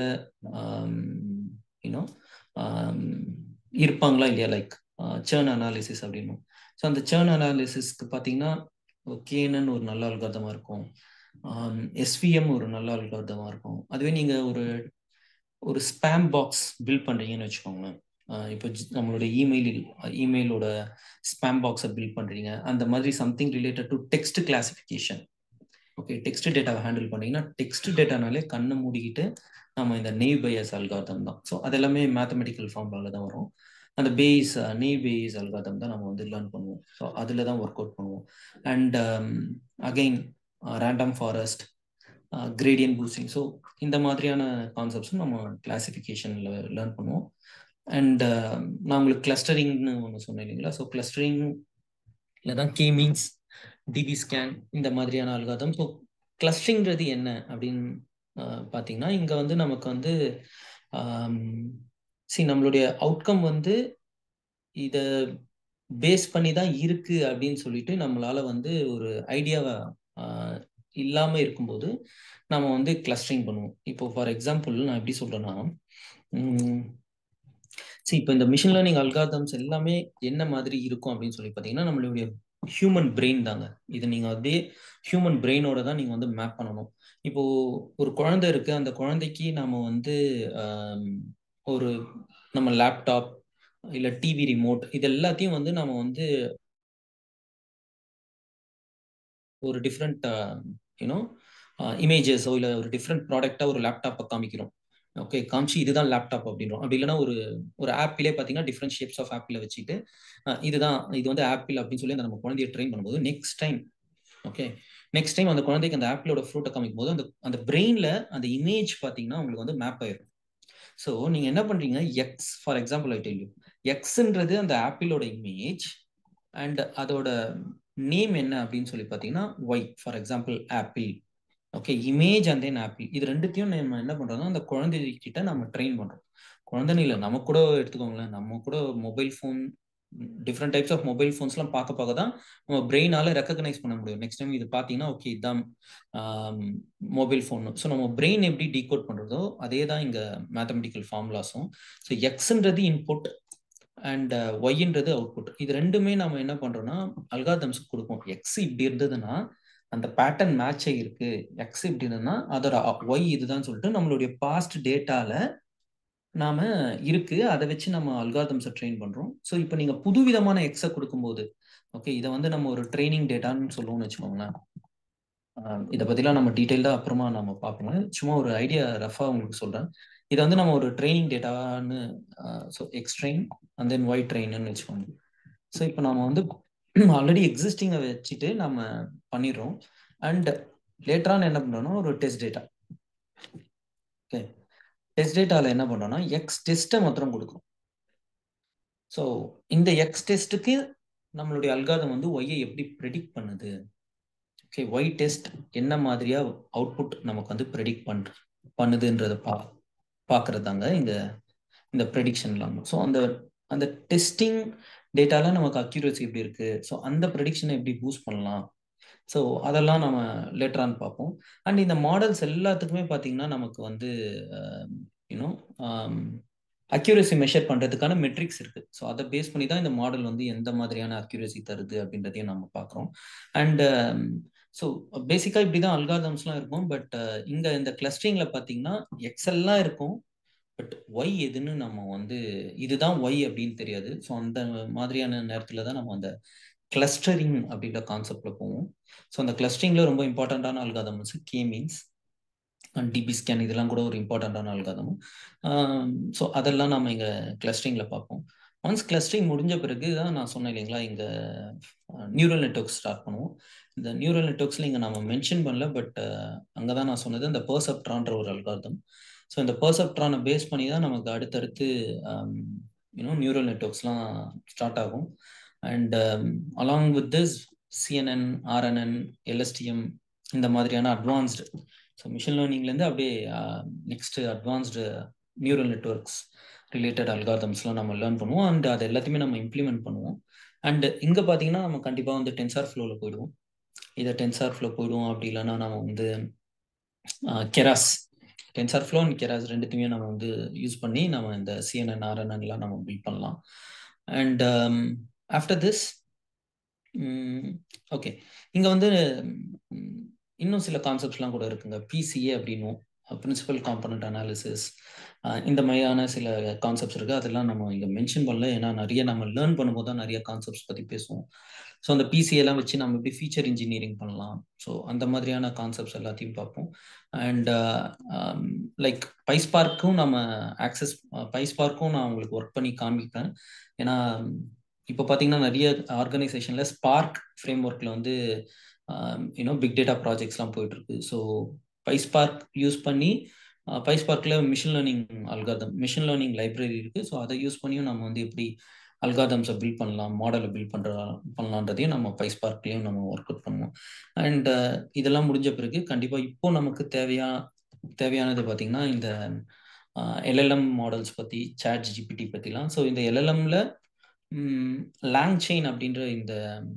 யூனோ இருப்பாங்களா இல்லையா லைக் சேர்ன் அனாலிசிஸ் அப்படின்னும் ஸோ அந்த சேர்ன் அனாலிசிஸ்க்கு பார்த்தீங்கன்னா கேனன் ஒரு நல்ல அல்காதமாக இருக்கும் எஸ்விஎம் ஒரு நல்ல அல்காதமாக இருக்கும் அதுவே நீங்கள் ஒரு ஒரு ஸ்பேம் பாக்ஸ் பில்ட் பண்ணுறீங்கன்னு வச்சுக்கோங்களேன் இப்போ நம்மளோட இமெயிலில் இமெயிலோட ஸ்பேம் பாக்ஸை பில்ட் பண்ணுறீங்க அந்த மாதிரி something related to text classification okay text டேட்டாவை ஹேண்டில் பண்ணீங்கன்னா டெக்ஸ்ட் டேட்டானாலே கண்ணை மூடிக்கிட்டு நம்ம இந்த நெய் பையஸ் அல்காதம் தான் ஸோ அது எல்லாமே மேத்தமெட்டிக்கல் ஃபார்ம்ல தான் வரும் அந்த பேஸ் நெய் பேஸ் அல்காதம் தான் நம்ம வந்து லேர்ன் பண்ணுவோம் ஸோ அதில் தான் ஒர்க் அவுட் பண்ணுவோம் and again random forest gradient boosting so இந்த மாதிரியான கான்செப்ட்ஸும் நம்ம கிளாசிஃபிகேஷனில் லேர்ன் பண்ணுவோம் அண்ட் நான் உங்களுக்கு கிளஸ்டரிங்னு ஒன்று சொன்னேன் இல்லைங்களா ஸோ கிளஸ்டரிங்கில் தான் கே மீன்ஸ் டிபி ஸ்கேன் இந்த மாதிரியான அல்காதம் ஸோ கிளஸ்டரிங்கிறது என்ன அப்படின்னு பார்த்தீங்கன்னா இங்கே வந்து நமக்கு வந்து சி நம்மளுடைய அவுட்கம் வந்து இத பேஸ் பண்ணி தான் இருக்கு அப்படின்னு சொல்லிட்டு நம்மளால வந்து ஒரு ஐடியாவை இல்லாம இருக்கும்போது நம்ம வந்து கிளஸ்டரிங் பண்ணுவோம் இப்போ ஃபார் எக்ஸாம்பிள் நான் எப்படி சொல்றேன்னா சரி இப்போ இந்த மிஷின் லேர்னிங் அல்காதம்ஸ் எல்லாமே என்ன மாதிரி இருக்கும் அப்படின்னு சொல்லி பார்த்தீங்கன்னா நம்மளுடைய ஹியூமன் பிரெயின் தாங்க இது நீங்க அப்படியே ஹியூமன் பிரெயினோட தான் நீங்க வந்து மேப் பண்ணணும் இப்போ ஒரு குழந்தை இருக்கு அந்த குழந்தைக்கு நாம வந்து ஒரு நம்ம லேப்டாப் இல்ல டிவி ரிமோட் இது எல்லாத்தையும் வந்து நம்ம வந்து ஒரு டிஃப்ரெண்ட் யூனோ இமேஜஸோ இல்லை ஒரு டிஃப்ரெண்ட் ப்ராடக்டாக ஒரு லேப்டாப்பை காமிக்கிறோம் ஓகே காமிச்சு இதுதான் லேப்டாப் அப்படின்றோம் அப்படி இல்லைன்னா ஒரு ஒரு ஆப்பிளே பார்த்தீங்கன்னா டிஃப்ரெண்ட் ஷேப்ஸ் ஆஃப் ஆப்பிள வச்சுட்டு இதுதான் இது வந்து ஆப்பிள் அப்படின்னு சொல்லி அந்த நம்ம குழந்தைய ட்ரெயின் பண்ணும்போது next time okay next time அந்த குழந்தைக்கு அந்த ஆப்பிளோட ஃப்ரூட்டை காமிக்கும் போது அந்த அந்த பிரெயினில் அந்த இமேஜ் பார்த்தீங்கன்னா உங்களுக்கு வந்து மேப் ஆயிரும் ஸோ நீங்கள் என்ன பண்ணுறீங்க X for example I tell you எக்ஸ்ன்றது அந்த ஆப்பிளோட இமேஜ் அண்ட் அதோட நேம் என்ன அப்படின்னு சொல்லி பார்த்தீங்கன்னா Y for example apple okay image and then apple இது ரெண்டுத்தையும் நம்ம என்ன பண்றோம்னா அந்த குழந்தைகிட்ட நம்ம ட்ரெயின் பண்றோம் குழந்தைன்னு இல்லை நம்ம கூட எடுத்துக்கோங்களேன் நம்ம கூட mobile phone different types of mobile ஃபோன்ஸ்லாம் பார்க்க பார்க்க தான் நம்ம பிரெயினால ரெக்கக்னைஸ் பண்ண முடியும் நெக்ஸ்ட் டைம் இது பார்த்தீங்கன்னா ஓகே இதுதான் மொபைல் ஃபோன் ஸோ நம்ம பிரெயின் எப்படி டீகோட் பண்ணுறதோ அதே தான் இங்கே மேத்தமெட்டிக்கல் ஃபார்முலாஸும் ஸோ எக்ஸ்ன்றது இன்புட் அண்ட் ஒய்ன்றது அவுட்புட் இது ரெண்டுமே நம்ம என்ன பண்றோம்னா அல்காதம்ஸ் கொடுப்போம் எக்ஸ் இப்படி இருந்ததுன்னா அந்த பேட்டர்ன் மேட்ச் இருக்கு எக்ஸ் இப்படி இருந்ததுன்னா அதோட ஒய் இதுதான் சொல்லிட்டு நம்மளுடைய பாஸ்ட் டேட்டால நாம இருக்கு அதை வச்சு நம்ம அல்காதம்ஸை ட்ரெயின் பண்றோம் ஸோ இப்போ நீங்க புது விதமான எக்ஸை கொடுக்கும்போது ஓகே இதை வந்து நம்ம ஒரு ட்ரைனிங் டேட்டான்னு சொல்லுவோம்னு வச்சுக்கோங்களேன் இதை பத்திலாம் நம்ம டீட்டெயில்டாக அப்புறமா நம்ம பார்ப்போம் சும்மா ஒரு ஐடியா ரஃபா உங்களுக்கு சொல்றேன் இதை வந்து நம்ம ஒரு ட்ரைனிங் டேட்டான்னு so X train and then Y ட்ரெயின்னு வச்சுக்கோங்க ஸோ இப்போ நம்ம வந்து ஆல்ரெடி எக்ஸிஸ்டிங்கை வச்சுட்டு நம்ம பண்ணிடுறோம் அண்ட் லேட்டரான என்ன பண்ணுறோம்னா ஒரு டெஸ்ட் டேட்டா ஓகே டெஸ்ட் டேட்டாவில் என்ன பண்ணுறோம்னா எக்ஸ் டெஸ்ட்டை மாத்திரம் கொடுக்குறோம் ஸோ இந்த எக்ஸ் டெஸ்ட்டுக்கு நம்மளுடைய அல்காதம் வந்து ஒய்யை எப்படி ப்ரெடிக்ட் பண்ணுது ஓகே ஒய் டெஸ்ட் என்ன மாதிரியா அவுட்புட் நமக்கு வந்து ப்ரெடிக்ட் பண் பண்ணுதுன்றதை பா பார்க்கறது தாங்க இந்த இந்த ப்ரெடிக்ஷன்லாம் ஸோ அந்த அந்த டெஸ்டிங் டேட்டால நமக்கு அக்யூரசி எப்படி இருக்கு ஸோ அந்த ப்ரெடிக்ஷனை எப்படி பூஸ்ட் பண்ணலாம் ஸோ அதெல்லாம் நம்ம லேட்டரான் பார்ப்போம் அண்ட் இந்த மாடல்ஸ் எல்லாத்துக்குமே பார்த்தீங்கன்னா நமக்கு வந்து யூனோ அக்யூரசி மெஷர் பண்ணுறதுக்கான மெட்ரிக்ஸ் இருக்கு ஸோ அதை பேஸ் பண்ணி தான் இந்த மாடல் வந்து எந்த மாதிரியான அக்யூரசி தருது அப்படின்றதையும் நம்ம பார்க்குறோம் அண்ட் ஸோ பேசிக்காக இப்படி தான் அல்காதம்ஸ்லாம் இருக்கும் பட் இங்கே இந்த கிளஸ்டரிங்கில் பார்த்தீங்கன்னா எக்ஸல்லாம் இருக்கும் பட் ஒய் எதுன்னு நம்ம வந்து இதுதான் ஒய் அப்படின்னு தெரியாது ஸோ அந்த மாதிரியான நேரத்தில் தான் நம்ம அந்த கிளஸ்டரிங் அப்படின்ற கான்செப்ட்ல போவோம் ஸோ அந்த கிளஸ்டரிங்ல ரொம்ப இம்பார்ட்டண்ட்டான algorithms K means and DB scan இதெல்லாம் கூட ஒரு இம்பார்ட்டண்ட்டான அல்காதம் ஸோ அதெல்லாம் நம்ம இங்கே கிளஸ்டரிங்கில் பார்ப்போம் ஒன்ஸ் கிளஸ்டரிங் முடிஞ்ச பிறகு தான் நான் சொன்னேன் இல்லைங்களா இங்கே நியூரல் நெட்ஒர்க் ஸ்டார்ட் பண்ணுவோம் இந்த நியூரல் நெட்ஒர்க்ஸில் இங்கே நம்ம மென்ஷன் பண்ணல பட் அங்கே தான் நான் சொன்னது இந்த பர்செப்ட்ரான்ற ஒரு அல்காதம் ஸோ இந்த பர்செப்ட்ரானை பேஸ் பண்ணி தான் நமக்கு அடுத்தடுத்து யூனோ நியூரல் நெட்ஒர்க்ஸ்லாம் ஸ்டார்ட் ஆகும் and along with this CNN RNN LSTM இந்த மாதிரியான அட்வான்ஸ்டு ஸோ மிஷின் லேர்னிங்லேருந்து அப்படியே next advanced neural networks related அல்காதம்ஸ்லாம் நம்ம லேர்ன் பண்ணுவோம் அண்ட் அது எல்லாத்தையுமே நம்ம இம்ப்ளிமெண்ட் பண்ணுவோம் அண்ட் இங்கே பார்த்தீங்கன்னா நம்ம கண்டிப்பாக வந்து டென்சார் ஃப்ளோவில் போயிடுவோம் இதை டென்சார் ஃப்ளோ போயிடுவோம் அப்படி இல்லைன்னா நம்ம வந்து Keras TensorFlow and Keras ரெண்டுத்தையுமே நம்ம வந்து யூஸ் பண்ணி நம்ம இந்த சிஎன்என் ஆர்என்என்லாம் நம்ம பில்ட் பண்ணலாம் அண்ட் ஆஃப்டர் திஸ் ஓகே இங்கே வந்து இன்னும் சில கான்செப்ட்ஸ்லாம் கூட இருக்குங்க பிசிஏ அப்படின்னும் பிரின்சிபல் காம்பனண்ட் அனாலிசிஸ் இந்த மாதிரியான சில கான்செப்ட்ஸ் இருக்குது அதெல்லாம் நம்ம இங்கே மென்ஷன் பண்ணல ஏன்னா நிறைய நம்ம லேர்ன் பண்ணும்போது தான் நிறைய கான்செப்ட்ஸ் பற்றி பேசுவோம் ஸோ அந்த பிசிஏலாம் வச்சு நம்ம எப்படி ஃபீச்சர் இன்ஜினியரிங் பண்ணலாம் ஸோ அந்த மாதிரியான கான்செப்ட்ஸ் எல்லாத்தையும் பார்ப்போம் அண்ட் லைக் பைஸ்பார்க்கும் நம்ம ஆக்சஸ் பைஸ்பார்க்கும் நான் உங்களுக்கு ஒர்க் பண்ணி காமிப்பேன் ஏன்னா இப்போ பார்த்தீங்கன்னா நிறைய ஆர்கனைசேஷனில் ஸ்பார்க் ஃப்ரேம் ஒர்க்கில் வந்து யூனோ பிக் டேட்டா ப்ராஜெக்ட்ஸ்லாம் போயிட்டு இருக்கு ஸோ பைஸ்பார்க் யூஸ் பண்ணி பைஸ்பார்க்கில் machine learning algorithm machine learning library இருக்கு ஸோ அதை யூஸ் பண்ணியும் நம்ம வந்து எப்படி அல்காதம்ஸை பில்ட் பண்ணலாம் மாடலை பில்ட் பண்ணுற பண்ணலான்றதையும் நம்ம பைஸ்பார்க்லேயும் நம்ம ஒர்க் அவுட் பண்ணுவோம் அண்ட் இதெல்லாம் முடிஞ்ச பிறகு கண்டிப்பாக இப்போ நமக்கு தேவையா தேவையானது பார்த்தீங்கன்னா இந்த எல்எல்எம் மாடல்ஸ் பற்றி சேட் ஜிபிடி பற்றிலாம் ஸோ இந்த எல்எல்எம்ல லாங் செயின் அப்படின்ற இந்த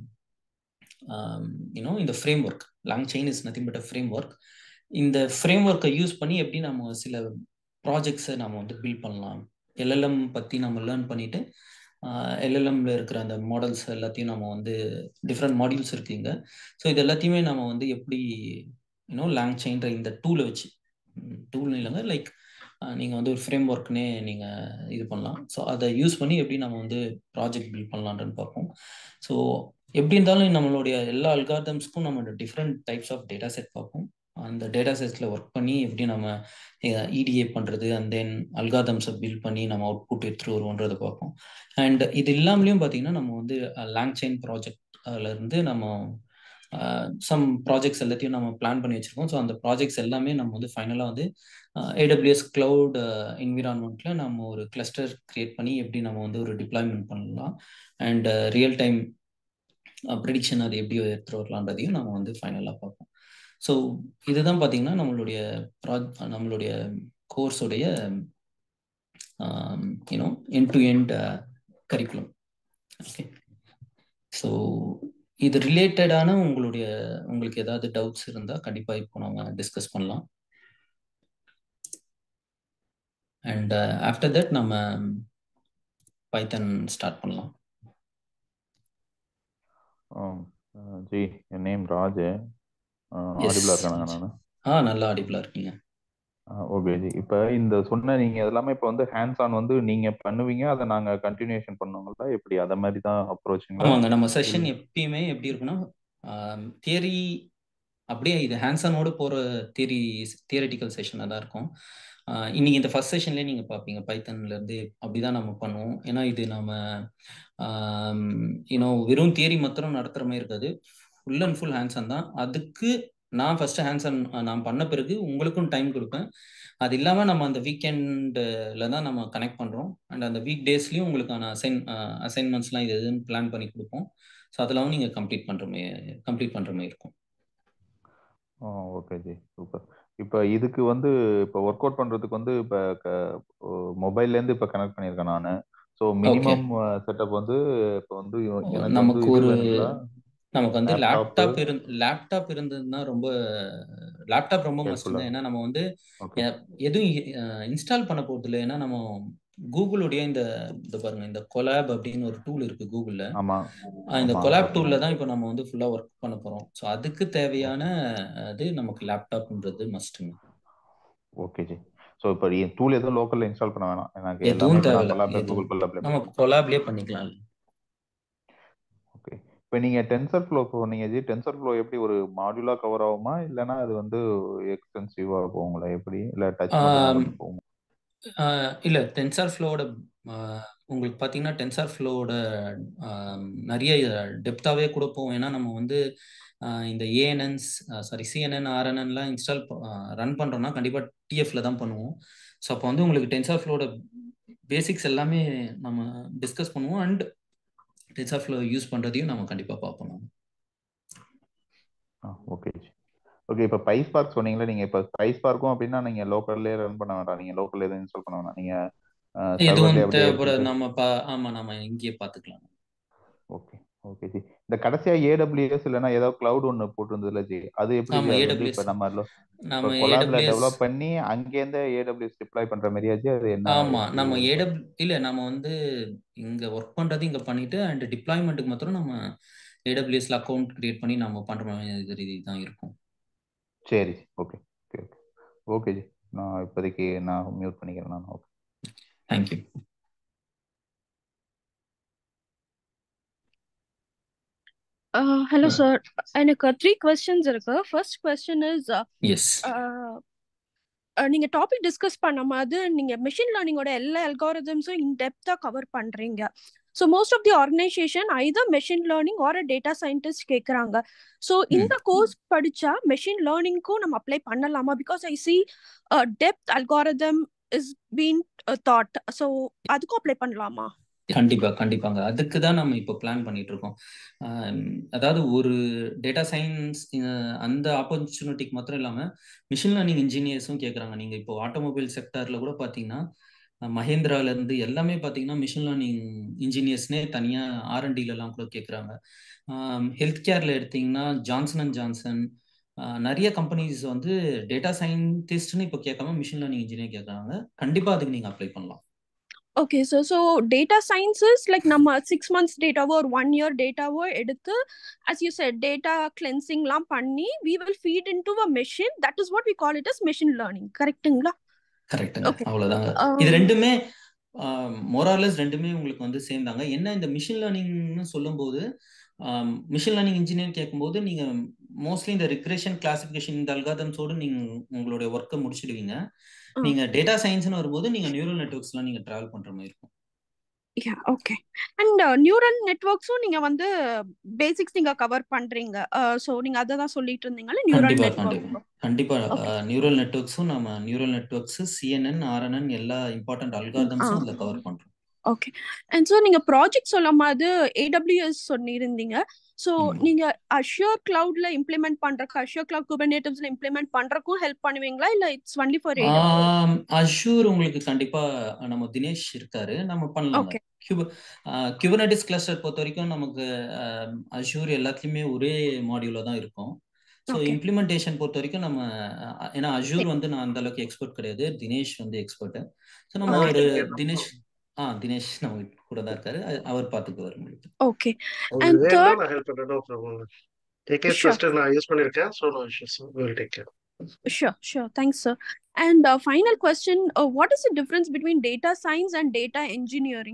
யூனோ இந்த framework LangChain is nothing but a framework இந்த ஃப்ரேம் ஒர்க்கை யூஸ் பண்ணி எப்படி நம்ம சில ப்ராஜெக்ட்ஸை நம்ம வந்து பில்ட் பண்ணலாம் எல்எல்எம் பற்றி நம்ம லேர்ன் பண்ணிட்டு எல்எல்எம்ல இருக்கிற அந்த மாடல்ஸ் எல்லாத்தையும் நம்ம வந்து டிஃப்ரெண்ட் மாடியூல்ஸ் இருக்குங்க ஸோ இது எல்லாத்தையுமே நம்ம வந்து எப்படி யூனோ லாங் செயின்ற இந்த டூலை வச்சு டூல் இல்லைங்க லைக் நீங்கள் வந்து ஒரு ஃப்ரேம் ஒர்க்னே நீங்கள் இது பண்ணலாம் ஸோ அதை யூஸ் பண்ணி எப்படி நம்ம வந்து ப்ராஜெக்ட் பில்ட் பண்ணலான்றன்னு பார்ப்போம் ஸோ எப்படி இருந்தாலும் நம்மளுடைய எல்லா அல்கார்தம்ஸ்க்கும் நம்ம different types of data set பார்ப்போம் அந்த டேட்டா செட்ஸில் ஒர்க் பண்ணி எப்படி நம்ம இடிஏ பண்ணுறது அண்ட் தென் அல்காதம்ஸை பில்ட் பண்ணி நம்ம அவுட்புட் எடுத்துகிட்டு வருவோன்றதை பார்ப்போம் அண்ட் இது இல்லாமலேயும் பார்த்தீங்கன்னா நம்ம வந்து லாங் செயின் ப்ராஜெக்ட்ல இருந்து நம்ம சம் ப்ராஜெக்ட்ஸ் எல்லாத்தையும் நம்ம பிளான் பண்ணி வச்சுருக்கோம் ஸோ அந்த ப்ராஜெக்ட்ஸ் எல்லாமே நம்ம வந்து ஃபைனலாக வந்து ஏடபிள்யூஎஸ் கிளவுட் என்விரான்மெண்ட்டில் நம்ம ஒரு கிளஸ்டர் கிரியேட் பண்ணி எப்படி நம்ம வந்து ஒரு டிப்ளாய்மெண்ட் பண்ணலாம் அண்ட் ரியல் டைம் ப்ரெடிக்ஷன் அது எப்படி எடுத்துகிட்டு வரலான்றதையும் நம்ம வந்து ஃபைனலாக பார்ப்போம் ஸோ இதுதான் பார்த்தீங்கன்னா நம்மளுடைய ப்ரா நம்மளுடைய கோர்ஸுடைய you know end to end curriculum okay so இது ரிலேட்டடான உங்களுடைய உங்களுக்கு ஏதாவது டவுட்ஸ் இருந்தால் கண்டிப்பாக இப்போ நம்ம டிஸ்கஸ் பண்ணலாம் அண்ட் ஆஃப்டர் தட் நம்ம பைத்தன் ஸ்டார்ட் பண்ணலாம் ஜி என் நேம் ராஜ் ஆடிபிளா இருக்கானுங்க நான் ஆ நல்லா ஆடிபிளா இருக்கீங்க ஓகே ஜி இப்போ இந்த சொன்ன நீங்க எல்லாமே இப்போ வந்து ஹேண்ட்ஸ் ஆன் வந்து நீங்க பண்ணுவீங்க அதை நாங்க கண்டினியூஷன் பண்ணுவோங்களா எப்படி அத மாதிரி தான் அப்ரோச்சுங்களா ஆமாங்க நம்ம செஷன் எப்பயுமே எப்படி இருக்குன்னா தியரி அப்படியே இது ஹேண்ட்ஸ் ஆனோடு போகிற தியரி தியரட்டிக்கல் செஷனாக தான் இருக்கும் இன்னைக்கு இந்த ஃபர்ஸ்ட் செஷன்லேயே நீங்கள் பார்ப்பீங்க பைத்தன்லேருந்து அப்படி தான் நம்ம பண்ணுவோம் ஏன்னா இது நம்ம இன்னும் வெறும் தியரி மாத்திரம் நடத்துகிற மாதிரி இருக்காது full and full hands on தான் அதுக்கு நான் ஃபர்ஸ்ட் ஹேண்ட்ஸ் ஆன் நான் பண்ண பிறகு உங்களுக்கும் டைம் கொடுப்பேன் அது இல்லாமல் நம்ம அந்த வீக்கெண்டில் தான் நம்ம கனெக்ட் பண்ணுறோம் அண்ட் அந்த வீக் டேஸ்லையும் உங்களுக்கான அசைன் அசைன்மெண்ட்ஸ்லாம் இது எதுன்னு பிளான் பண்ணி கொடுப்போம் ஸோ அதெல்லாம் நீங்கள் கம்ப்ளீட் பண்ணுற மாதிரி கம்ப்ளீட் பண்ணுற மாதிரி இருக்கும் ஓகே ஜி சூப்பர் இப்போ இதுக்கு வந்து இப்போ ஒர்க் அவுட் பண்ணுறதுக்கு வந்து இப்போ மொபைல்லேருந்து இப்போ கனெக்ட் பண்ணியிருக்கேன் நான் ஸோ மினிமம் செட்டப் வந்து இப்போ வந்து எனக்கு நமக்கு ஒரு நமக்கு வந்து லேப்டாப் இருந்து லேப்டாப் இருந்ததுன்னா ரொம்ப லேப்டாப் ரொம்ப மஸ்ட் தான் ஏன்னா நம்ம வந்து எதுவும் இன்ஸ்டால் பண்ண போறது இல்லை ஏன்னா நம்ம கூகுளுடைய இந்த இந்த பாருங்க இந்த கொலாப் அப்படின்னு ஒரு டூல் இருக்கு கூகுள்ல இந்த கொலாப் டூல்ல தான் இப்போ நம்ம வந்து ஃபுல்லா ஒர்க் பண்ண போறோம் ஸோ அதுக்கு தேவையான அது நமக்கு லேப்டாப்ன்றது மஸ்ட்டுங்க ஓகே ஜி ஸோ இப்போ டூல் எதுவும் லோக்கல்ல இன்ஸ்டால் பண்ண வேணாம் எனக்கு எதுவும் தேவையில்லை நம்ம கொலாப்லயே பண்ணிக்கலாம் ஓகே இப்போ நீங்க டென்சர் ஃப்ளோ சொன்னீங்க ஜி டென்சர் ஃப்ளோ எப்படி ஒரு மாடுலா கவர் ஆகுமா இல்லைன்னா அது வந்து எக்ஸ்டென்சிவா போகுங்களா எப்படி இல்ல டச் போகும் இல்ல டென்சார் ஃப்ளோட உங்களுக்கு பார்த்தீங்கன்னா டென்சார் ஃப்ளோட நிறைய டெப்த்தாவே கூட போகும் ஏன்னா நம்ம வந்து இந்த ஏஎன்என்ஸ் சாரி சிஎன்என் ஆர்என்என்லாம் இன்ஸ்டால் ரன் பண்ணுறோம்னா கண்டிப்பாக டிஎஃப்ல தான் பண்ணுவோம் ஸோ அப்போ வந்து உங்களுக்கு டென்சார் ஃப்ளோட பேசிக்ஸ் எல்லாமே நம்ம டிஸ்கஸ் பண்ணுவோம் அண்ட் டென்சார் ஃப்ளோ யூஸ் பண்ணுறதையும் நம்ம கண்டிப்பாக பார்ப்போம் ஓகே ஓகே இப்போ பைஸ் பார்க் சொன்னீங்களா நீங்க இப்போ பைஸ் பார்க்கும் அப்படின்னா நீங்க லோக்கல்லே ரன் பண்ண வேண்டாம் நீங்க லோக்கல்ல எதுவும் இன்ஸ்டால் பண்ண வேண்டாம் நீங்க எதுவும் தேவைப்படாது நம்ம பா ஆமா நம்ம இங்கேயே பார்த்துக்கலாம் ஓகே ஓகே ஜி இந்த கடைசியா ஏடபிள்யூஎஸ் இல்லைன்னா ஏதாவது கிளவுட் ஒன்று போட்டிருந்ததுல ஜி அது எப்படி இப்போ நம்ம நம்ம கொலாப்ல டெவலப் பண்ணி அங்கேருந்து ஏடபிள்யூஎஸ் டிப்ளாய் பண்ற மாதிரியா ஜி அது என்ன ஆமா நம்ம ஏடபிள் இல்ல நம்ம வந்து இங்க ஒர்க் பண்றது இங்க பண்ணிட்டு அண்ட் டிப்ளாய்மெண்ட்டுக்கு மாத்திரம் நம்ம ஏடபிள்யூஎஸ்ல அக்கௌண்ட் கிரியேட் பண்ணி நம்ம பண்ற மாதிரி தான் இருக்கும் சரி okay okay okay okay ji நான் இப்போதைக்கு நான் மியூட் பண்ணிக்கிறேன் நான் ஓகே தேங்க்யூ ஹலோ சார் எனக்கு த்ரீ கொஸ்டின்ஸ் இருக்கு ஃபர்ஸ்ட் கொஸ்டின் இஸ் எஸ் நீங்க டாபிக் டிஸ்கஸ் பண்ணும்போது நீங்க மெஷின் லேர்னிங்கோட எல்லா அல்காரிதம்ஸும் இன் டெப்தா கவர் பண்றீங்க so most of the organisation either machine learning or data scientist கேட்குறாங்க ஸோ இந்த கோர்ஸ் படிச்சா மெஷின் லேர்னிங்க்கும் நம்ம அப்ளை பண்ணலாமா because I see depth algorithm is been thought so அதுக்கும் அப்ளை பண்ணலாமா கண்டிப்பா கண்டிப்பாங்க அதுக்கு தான் நம்ம இப்போ பிளான் பண்ணிட்டு இருக்கோம் அதாவது ஒரு டேட்டா சயின்ஸ் அந்த ஆப்பர்ச்சுனிட்டிக்கு மாத்திரம் இல்லாம மிஷின் லேர்னிங் இன்ஜினியர்ஸும் கேட்குறாங்க நீங்க இப்போ ஆட்டோமொபைல் செக்டர்ல கூட பாத்தீங்கன்னா மஹேந்திரால இருந்து எல்லாமே பார்த்தீங்கன்னா மிஷின் லேர்னிங் இன்ஜினியர்ஸ்னே தனியாக ஆர்என்டிலலாம் கூட கேட்குறாங்க ஹெல்த் கேரில் எடுத்தீங்கன்னா ஜான்சன் அண்ட் ஜான்சன் நிறைய கம்பெனிஸ் வந்து டேட்டா சயின்டிஸ்ட்னு இப்போ கேட்காம மிஷின் லேர்னிங் இன்ஜினியர் கேட்குறாங்க கண்டிப்பாக அதுக்கு நீங்கள் அப்ளை பண்ணலாம் okay sir so data sciences like நம்ம சிக்ஸ் மந்த்ஸ் டேட்டாவோ ஒரு ஒன் இயர் டேட்டாவோ எடுத்து அஸ் யூ செட் டேட்டா கிளென்சிங்லாம் பண்ணி we will feed in to a machine that is what we call it as machine learning கரெக்ட்டுங்களா கரெக்டுங்க ஓகே அவ்வளோதாங்க இது ரெண்டுமே மொராலஸ் ரெண்டுமே உங்களுக்கு வந்து சேம் தாங்க என்ன இந்த மிஷின் லேர்னிங்னு சொல்லும்போது மிஷின் லேர்னிங் இன்ஜினியர் கேட்கும்போது நீங்கள் மோஸ்ட்லி இந்த ரிக்ரேஷன் கிளாசிஃபிகேஷன் இந்த அல்காதம்ஸோடு நீங்கள் உங்களுடைய ஒர்க்கை முடிச்சிடுவீங்க நீங்கள் டேட்டா சயின்ஸ்னு வரும்போது நீங்கள் நியூரல் நெட்ஒர்க்ஸ்லாம் நீங்கள் ட்ராவல் பண்ணுற மாதிரி இருக்கும் யா ஓகே அண்ட் நியூரல் நெட்ஒர்க்ஸும் நீங்க வந்து பேசிக்ஸ் நீங்க கவர் பண்றீங்க ஸோ நீங்க அதை தான் சொல்லிட்டு இருந்தீங்கல்ல நியூரல் கண்டிப்பா நெட்ஒர்க் கண்டிப்பா கண்டிப்பா ஓகே நியூரல் நெட்ஒர்க்ஸும் நம்ம நியூரல் நெட்ஒர்க்ஸ் சிஎன்என் ஆர்என்என் எல்லா இம்பார்ட்டன்ட் ஆ அல்காரிதம்ஸும் அதில் கவர் பண்றோம் ஓகே அண்ட் ஸோ நீங்க ப்ராஜெக்ட் சொல்லும் போது ஏடபிள்யூஎஸ் சொல்லியிருந்தீங்க ஸோ ம். நீங்க அஷ்யூர் கிளவுட்ல இம்ப்ளிமெண்ட் பண்றக்கு அஷ்யூர் கிளவுட் குபர்னேட்டிவ்ஸ்ல இம்ப்ளிமெண்ட் பண்றக்கும் ஹெல்ப் பண்ணுவீங்களா இல்ல it's only for AWS Azure உங்களுக்கு கண்டிப்பா நம்ம தினேஷ் இருக்காரு நம்ம பண்ணலாங்க ஓகே கியூப கியூபர்னட்டிஸ் கிளஸ்டர் பொறுத்த வரைக்கும் நமக்கு அஷூர் எல்லாத்துலேயுமே ஒரே மாடியூல தான் இருக்கும் ஸோ ஓகே இம்ப்ளிமெண்டேஷன் பொறுத்த வரைக்கும் நம்ம அஹ், ஏன்னா அஷூர் வந்து நான் அந்த அளவுக்கு எக்ஸ்பர்ட் கிடையாது தினேஷ் வந்து எக்ஸ்பர்ட் ஸோ நம்ம ஓகே ஒரு Okay, no தினேஷ் problem. ஆ தினேஷ் நம்ம கூட தான் இருக்காரு அ- அவர் பார்த்துக்குவார் உங்களுக்கு ஓகே உங்களுக்கு அண்ட் வேணும்னா தேர்ட் நான் ஹெல்ப் பண்றேன் no problem take sure first நான் யூஸ் பண்ணிருக்கேன் so no issues will take care Sure, sure. Thanks, sir. And uh, final question, uh, what is the difference between data science and data engineering?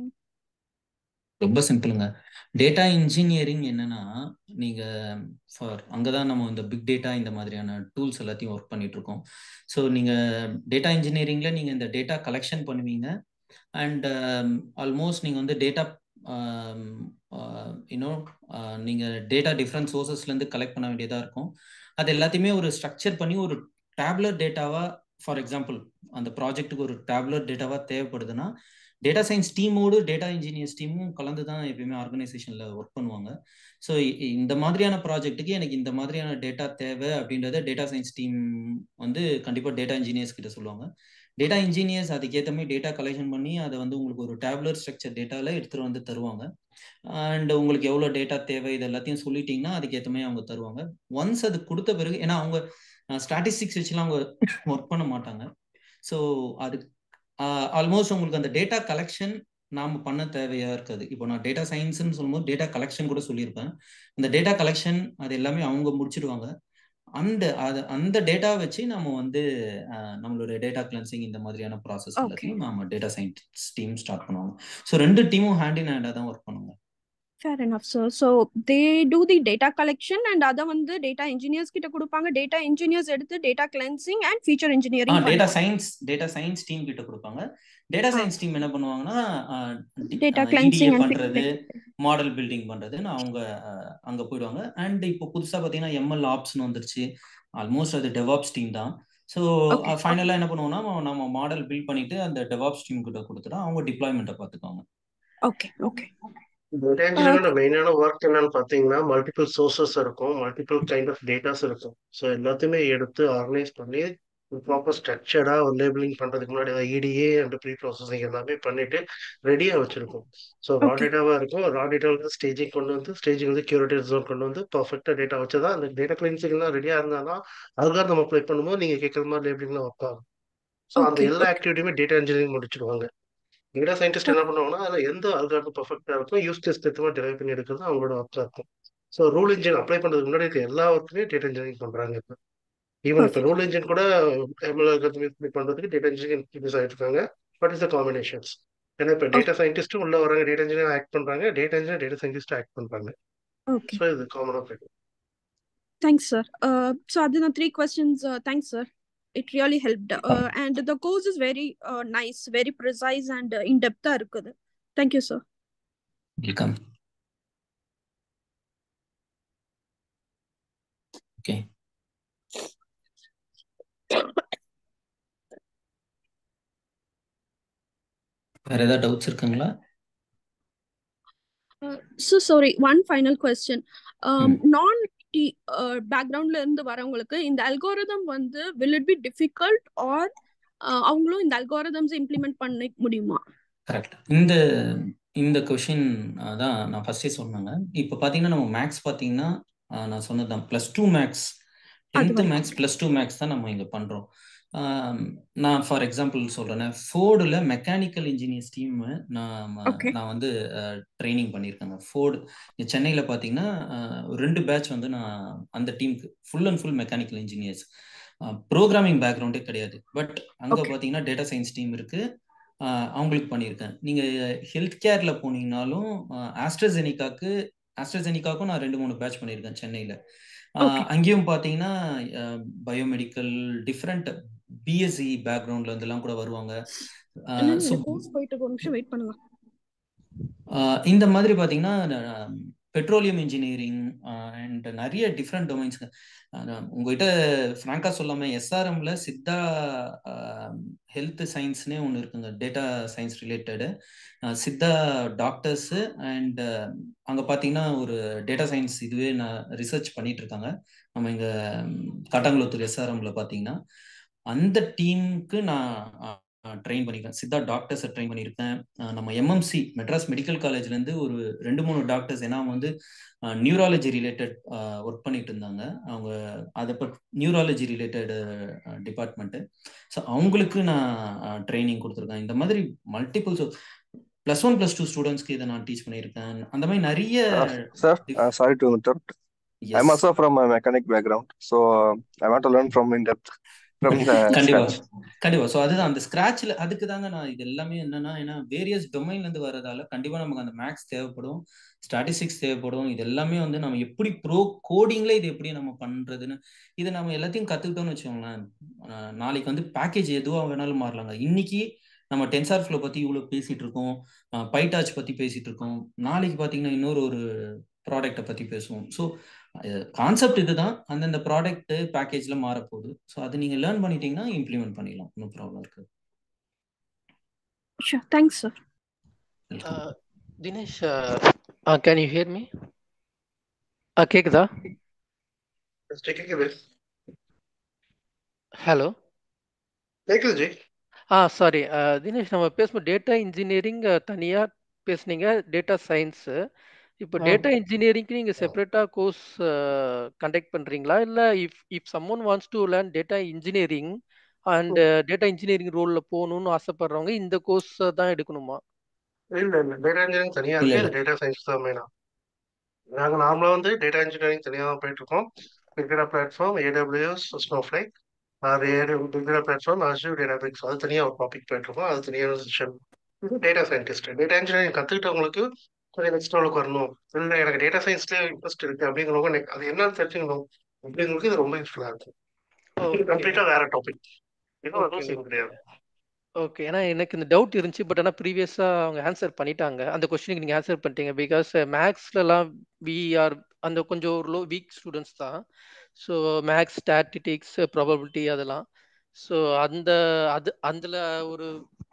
ரொம்ப சிம்பிளுங்க data engineering என்னன்னா நீங்க for அங்கதான் நம்ம இந்த big data இந்த மாதிரியான tools எல்லாத்தையும் work பண்ணிட்டு இருக்கோம் ஸோ நீங்க டேட்டா இன்ஜினியரிங்ல நீங்க இந்த டேட்டா கலெக்ஷன் பண்ணுவீங்க அண்ட் ஆல்மோஸ்ட் நீங்க வந்து டேட்டா இன்னும் நீங்க டேட்டா டிஃப்ரெண்ட் சோர்சஸ்லேருந்து கலெக்ட் பண்ண வேண்டியதா இருக்கும் அது எல்லாத்தையுமே ஒரு ஸ்ட்ரக்சர் பண்ணி ஒரு டேப்லெட் டேட்டாவா ஃபார் எக்ஸாம்பிள் அந்த ப்ராஜெக்ட்டுக்கு ஒரு டேப்லெட் டேட்டாவா தேவைப்படுதுன்னா டேட்டா சயின்ஸ் டீமோடு டேட்டா இன்ஜினியர்ஸ் டீமும் கலந்து தான் எப்பயுமே ஆர்கனைசேஷனில் ஒர்க் பண்ணுவாங்க ஸோ இந்த மாதிரியான ப்ராஜெக்ட்டுக்கு எனக்கு இந்த மாதிரியான டேட்டா தேவை அப்படின்றத டேட்டா சயின்ஸ் டீம் வந்து கண்டிப்பாக டேட்டா இன்ஜினியர்ஸ் கிட்ட சொல்லுவாங்க டேட்டா இன்ஜினியர்ஸ் அதுக்கேற்ற மாதிரி டேட்டா கலெக்ஷன் பண்ணி அதை வந்து உங்களுக்கு ஒரு டேப்லர் ஸ்ட்ரக்சர் டேட்டாவில் எடுத்துகிட்டு வந்து தருவாங்க அண்ட் உங்களுக்கு எவ்வளோ டேட்டா தேவை இது எல்லாத்தையும் சொல்லிட்டீங்கன்னா அதுக்கேற்ற மாதிரி அவங்க தருவாங்க ஒன்ஸ் அது கொடுத்த பிறகு ஏன்னா அவங்க ஸ்டாட்டிஸ்டிக்ஸ் வச்சுலாம் அவங்க ஒர்க் பண்ண மாட்டாங்க ஸோ அது ஆல்மோஸ்ட் உங்களுக்கு அந்த டேட்டா கலெக்ஷன் நாம பண்ண தேவையா இருக்காது இப்போ நான் டேட்டா சயின்ஸ்னு சொல்லும்போது டேட்டா கலெக்ஷன் கூட சொல்லியிருப்பேன் அந்த டேட்டா கலெக்ஷன் அது எல்லாமே அவங்க முடிச்சிடுவாங்க அந்த அது அந்த டேட்டா வச்சு நம்ம வந்து நம்மளோட டேட்டா கிளன்சிங் இந்த மாதிரியான ப்ராசஸ் Okay. எல்லாத்தையும் நம்ம டேட்டா சயின்ஸ் டீம் ஸ்டார்ட் பண்ணுவாங்க ஸோ ரெண்டு டீமும் ஹேண்ட் இன் ஹேண்டாக தான் ஒர்க் பண்ணுவாங்க Fair enough, sir. So they do the data collection and அதை வந்து data engineers கிட்ட கொடுப்பாங்க data engineers எடுத்து data cleansing and feature uh engineering data பண்ணுவாங்க சயின்ஸ் டேட்டா சயின்ஸ் டீம் கிட்ட கொடுப்பாங்க டேட்டா ஆ சயின்ஸ் டீம் என்ன பண்ணுவாங்கன்னா data EDA cleansing and feature பண்றது engineering. மாடல் பில்டிங் பண்றதுன்னு அவங்க அஹ், அங்க போயிடுவாங்க அண்ட் இப்போ புதுசா பாத்தீங்கன்னா எம்எல் ஆப்ஸ்னு வந்துருச்சு ஆல்மோஸ்ட் அது டெவாப்ஸ் டீம் தான் ஸோ Okay. ஃபைனலாக என்ன பண்ணுவோம்னா நம்ம- நம்ம மாடல் பில்ட் பண்ணிட்டு அந்த டெவாப்ஸ் டீம் கிட்ட கொடுத்துட்டா அவங்க டிப்ளாய்மெண்ட்டை பார்த்துக்குவாங்க Okay, okay. டேட்டா Uh, இன்ஜினியரோட மெயினான ஒர்க் என்னன்னு பார்த்தீங்கன்னா மல்டிபிள் சோர்சஸ் இருக்கும் மல்டிபிள் கைண்ட் ஆஃப் டேட்டாஸ் இருக்கும் ஸோ எல்லாத்தையுமே எடுத்து ஆர்கனைஸ் பண்ணி ப்ராப்பர் ஸ்ட்ரக்சர்டாக ஒரு லேபிளிங் பண்ணுறதுக்கு முன்னாடி இடிஏ அண்ட் ப்ரீ ப்ராசஸிங் எல்லாமே பண்ணிட்டு ரெடியாக வச்சிருக்கோம் ஸோ ரா okay. டேட்டாவாக இருக்கும் ரா டேட்டாவில் ஸ்டேஜிங் கொண்டு வந்து ஸ்டேஜிங் வந்து கியூரேட்டிவ் ஜோன் கொண்டு வந்து பர்ஃபெக்டாக டேட்டா வச்சு தான் அந்த டேட்டா கிளீன்சிங்லாம் ரெடியாக இருந்தால் தான் அதுக்காக நம்ம அப்ளை பண்ணும்போது நீங்கள் கேட்குற மாதிரி லேபிளிங்லாம் ஒர்க் ஆகும் ஸோ அந்த Okay, எல்லா okay. ஆக்டிவிட்டியுமே டேட்டா இன்ஜினியரிங் முடிச்சிடுவாங்க டேட்டா சயின்டிஸ்ட் என்ன பண்ணுவாங்கன்னா அதில் எந்த அல்காரிதம் பர்ஃபெக்டாக இருக்கும் யூஸ் கேஸ் திருத்தமாக டெரைவ் பண்ணி எடுக்கிறது அவங்களோட ஒர்க்காக இருக்கும் ஸோ ரூல் இன்ஜின் அப்ளை பண்ணுறதுக்கு முன்னாடி இருக்க எல்லா ஒர்க்குமே டேட்டா இன்ஜினியரிங் பண்ணுறாங்க இப்போ ஈவன் இப்போ Perfect. ரூல் இன்ஜின் கூட எம்எல் அல்காரிதம் யூஸ் பண்ணி பண்ணுறதுக்கு டேட்டா இன்ஜினியரிங் யூஸ் ஆகிட்டு இருக்காங்க பட் இஸ் த காம்பினேஷன்ஸ் ஏன்னா இப்போ Okay, டேட்டா சயின்டிஸ்ட்டும் உள்ள வராங்க டேட்டா இன்ஜினியர் ஆக்ட் பண்ணுறாங்க data engineer data scientist act பண்ணுறாங்க okay. ஸோ இது காமனாக போயிடும் Thanks, sir. Uh, so Adina, three questions. Uh, thanks, sir. It really helped. Uh, and the course is very uh, nice, very precise and uh, in-depth. இருக்குது. Thank you, sir. Welcome okay வேற ஏதாவது doubts இருக்குங்களா Uh, so sorry, one final question. Um, ம் non uh, backgroundல இருந்து வரவங்களுக்கு இந்த algorithm வந்து will it be difficult or அவங்களும் இந்த அல்காரதம்ஸ் இம்ப்ளிமெண்ட் பண்ண முடியுமா கரெக்ட் இந்த இந்த கொஷின் தான் நான் ஃபர்ஸ்டே சொன்னாங்க இப்போ பார்த்தீங்கன்னா நம்ம மேக்ஸ் பார்த்தீங்கன்னா ஆஹ் நான் சொன்னது தான் ப்ளஸ் டூ மேக்ஸ் அது டென்த்து வரைக்கும் மேக்ஸ் ப்ளஸ் டூ மேக்ஸ் தான் நம்ம இங்கே பண்ணுறோம் நான் ஃபார் எக்ஸாம்பிள் சொல்கிறேன் ஃபோர்டில் மெக்கானிக்கல் இன்ஜினியர்ஸ் டீம் நான் ஓகே நான் வந்து ட்ரைனிங் பண்ணியிருக்கேங்க ஃபோர்டு இங்கே சென்னையில் பார்த்தீங்கன்னா ஆஹ் ஒரு ரெண்டு பேட்ச் வந்து நான் அந்த டீமுக்கு full and full mechanical engineers programming பேக்ரவுண்டே கிடையாது பட் அங்கே ஓகே பார்த்தீங்கன்னா டேட்டா சயின்ஸ் டீம் இருக்குது அவங்களுக்கு பண்ணியிருக்கேன் நீங்கள் ஹெல்த் கேரில் போனீங்கனாலும் ஆஸ்ட்ரஜெனிக்காக்கு ஆஸ்ட்ரஜெனிக்காக்கும் நான் ரெண்டு மூணு பேட்ச் பண்ணியிருக்கேன் சென்னையில் ஓகே அங்கேயும் பார்த்தீங்கன்னா பயோமெடிக்கல் டிஃப்ரெண்ட் பிஎஸ்சி பேக்ரவுண்ட்ல இருந்தெல்லாம் கூட வருவாங்க என்னங்க ஸோ இந்த கோர்ஸ் போயிட்டு இருக்கு, ஒரு நிமிஷம் வெயிட் பண்ணுங்க இந்த மாதிரி பார்த்தீங்கன்னா பெட்ரோலியம் இன்ஜினியரிங் அண்ட் நிறைய டிஃப்ரெண்ட் டொமைன்ஸ்ங்க உங்ககிட்ட ஃப்ராங்கா சொல்லாம எஸ்ஆர்எம்ல சித்தா ஹெல்த் சயின்ஸ்னே ஒன்று இருக்குங்க data science related Siddha doctors and அங்கே பார்த்தீங்கன்னா ஒரு டேட்டா சயின்ஸ் இதுவே நான் ரிசர்ச் பண்ணிட்டு இருக்காங்க நம்ம இங்கே காட்டாங்குளத்தூர் எஸ்ஆர்எம்ல பார்த்தீங்கன்னா அந்த டீமுக்கு நான் ட்ரெயின் பண்ணியிருக்கேன் சித்தா டாக்டர்ஸை ட்ரெயின் பண்ணியிருக்கேன் அஹ் நம்ம எம்எம்சி மெட்ராஸ் மெடிக்கல் காலேஜ்லேருந்து ஒரு ரெண்டு மூணு டாக்டர்ஸ் ஏன்னா அவங்க வந்து நியூராலஜி ரிலேட்டட் ஒர்க் பண்ணிட்டு இருந்தாங்க அவங்க அதை but neurology related department so அவங்களுக்கு நான் ட்ரைனிங் கொடுத்துருக்கேன் இந்த மாதிரி multiple so plus one plus two ஸ்டூடெண்ட்ஸ்க்கு இதை நான் டீச் பண்ணியிருக்கேன் அந்த மாதிரி நிறைய Uh, sir, uh, sorry to interrupt. I'm yes also from a mechanic background, so uh, I want to learn from in depth, from the கண்டிப்பா scratch. கண்டிப்பா so அதுதான் அந்த ஸ்கிராட்ச்ல அதுக்கு தாங்க நான் இது எல்லாமே என்னன்னா ஏன்னா வேரியஸ் டொமைன்ல இருந்து வர்றதால கண்டிப்பா நமக்கு அந்த மேக்ஸ் தேவைப்படும் ஸ்டாட்டிஸ்டிக்ஸ் தேவைப்படும் இது எல்லாமே வந்து நம்ம எப்படி ப்ரோ கோடிங்ல இது எப்படி நம்ம பண்றதுன்னு இது நம்ம எல்லாத்தையும் கத்துக்கிட்டோம்னு வச்சுக்கோங்களேன் அஹ் நாளைக்கு வந்து பேக்கேஜ் எதுவா வேணாலும் மாறலாங்க இன்னைக்கு நம்ம டென்சார் ஃப்ளோ பத்தி இவ்வளவு பேசிட்டு இருக்கோம் பைடாச் பத்தி பேசிட்டு இருக்கோம் நாளைக்கு பாத்தீங்கன்னா இன்னொரு ஒரு ப்ராடக்ட்டை பத்தி பேசுவோம் ஸோ கான்செப்ட் இதுதான் அந்தந்த ப்ராடக்ட் பேக்கேஜ்ல மாறப்போகுது ஸோ அது நீங்க லேர்ன் பண்ணிட்டீங்கன்னா இம்ப்ளிமெண்ட் பண்ணிடலாம் நோ ப்ராப்ளம் இருக்கு sure thanks sir welcome Uh, Dinesh, uh, uh, can you hear me? Uh, கேக்குதா கேக்குது ஹலோ கேக்குது ஜி ஆ சாரி தினேஷ் நம்ம பேசும்போது டேட்டா இன்ஜினியரிங் தனியாக பேசுனீங்க டேட்டா சயின்ஸு இப்போ ஆ டேட்டா இன்ஜினியரிங்க்கு நீங்கள் செப்பரேட்டாக கோர்ஸ் கண்டக்ட் பண்ணுறீங்களா இல்லை if if someone wants to learn data engineering and data engineering ரோலில் போகணும்னு ஆசைப்படுறவங்க இந்த கோர்ஸ் தான் எடுக்கணுமா இல்ல இல்ல டேட்டா இன்ஜினியரிங் தனியா இல்ல இருக்கு இல்ல இது டேட்டா சயின்ஸ் தான் மெயினா நாங்க நார்மலா வந்து டேட்டா இன்ஜினியரிங் தனியா தான் போயிட்டு இருக்கோம் big data platform AWS Snowflake அது big data platform Azure Databricks அது தனியா ஒரு டாபிக் போயிட்டு இருக்கோம் அது தனியான செஷன் இது டேட்டா சயின்டிஸ்ட் டேட்டா இன்ஜினியரிங் கத்துக்கிட்டவங்களுக்கு கொஞ்சம் நெக்ஸ்ட் லெவலுக்கு வரணும் இல்லை எனக்கு டேட்டா சயின்ஸ்லேயே இன்ட்ரெஸ்ட் இருக்கு அப்படிங்கிறவங்க நெ- அது என்னன்னு தெரிஞ்சுக்கணும் அப்படிங்கிறதுக்கு இது ரொம்ப யூஸ்ஃபுல்லா இருக்கும் இது ஓகே கம்ப்ளீட்டா வேற டாபிக் இதுவும் ஓகே அதுவும் சேம் ஓகே கிடையாது ஓகே ஏன்னா எனக்கு இந்த டவுட் இருந்துச்சு பட் ஆனால் ப்ரீவியஸாக அவங்க ஆன்சர் பண்ணிட்டாங்க அந்த கொஸ்டினுக்கு நீங்கள் ஆன்சர் பண்ணிட்டீங்க பிகாஸ் மேக்ஸ்லலாம் வி ஆர் அந்த கொஞ்சம் ஒரு லோ வீக் ஸ்டூடெண்ட்ஸ் தான் ஸோ மேக்ஸ் ஸ்டாட்டிஸ்டிக்ஸ் ப்ராபபிலிட்டி அதெல்லாம் ஸோ அந்த அது அதில் ஒரு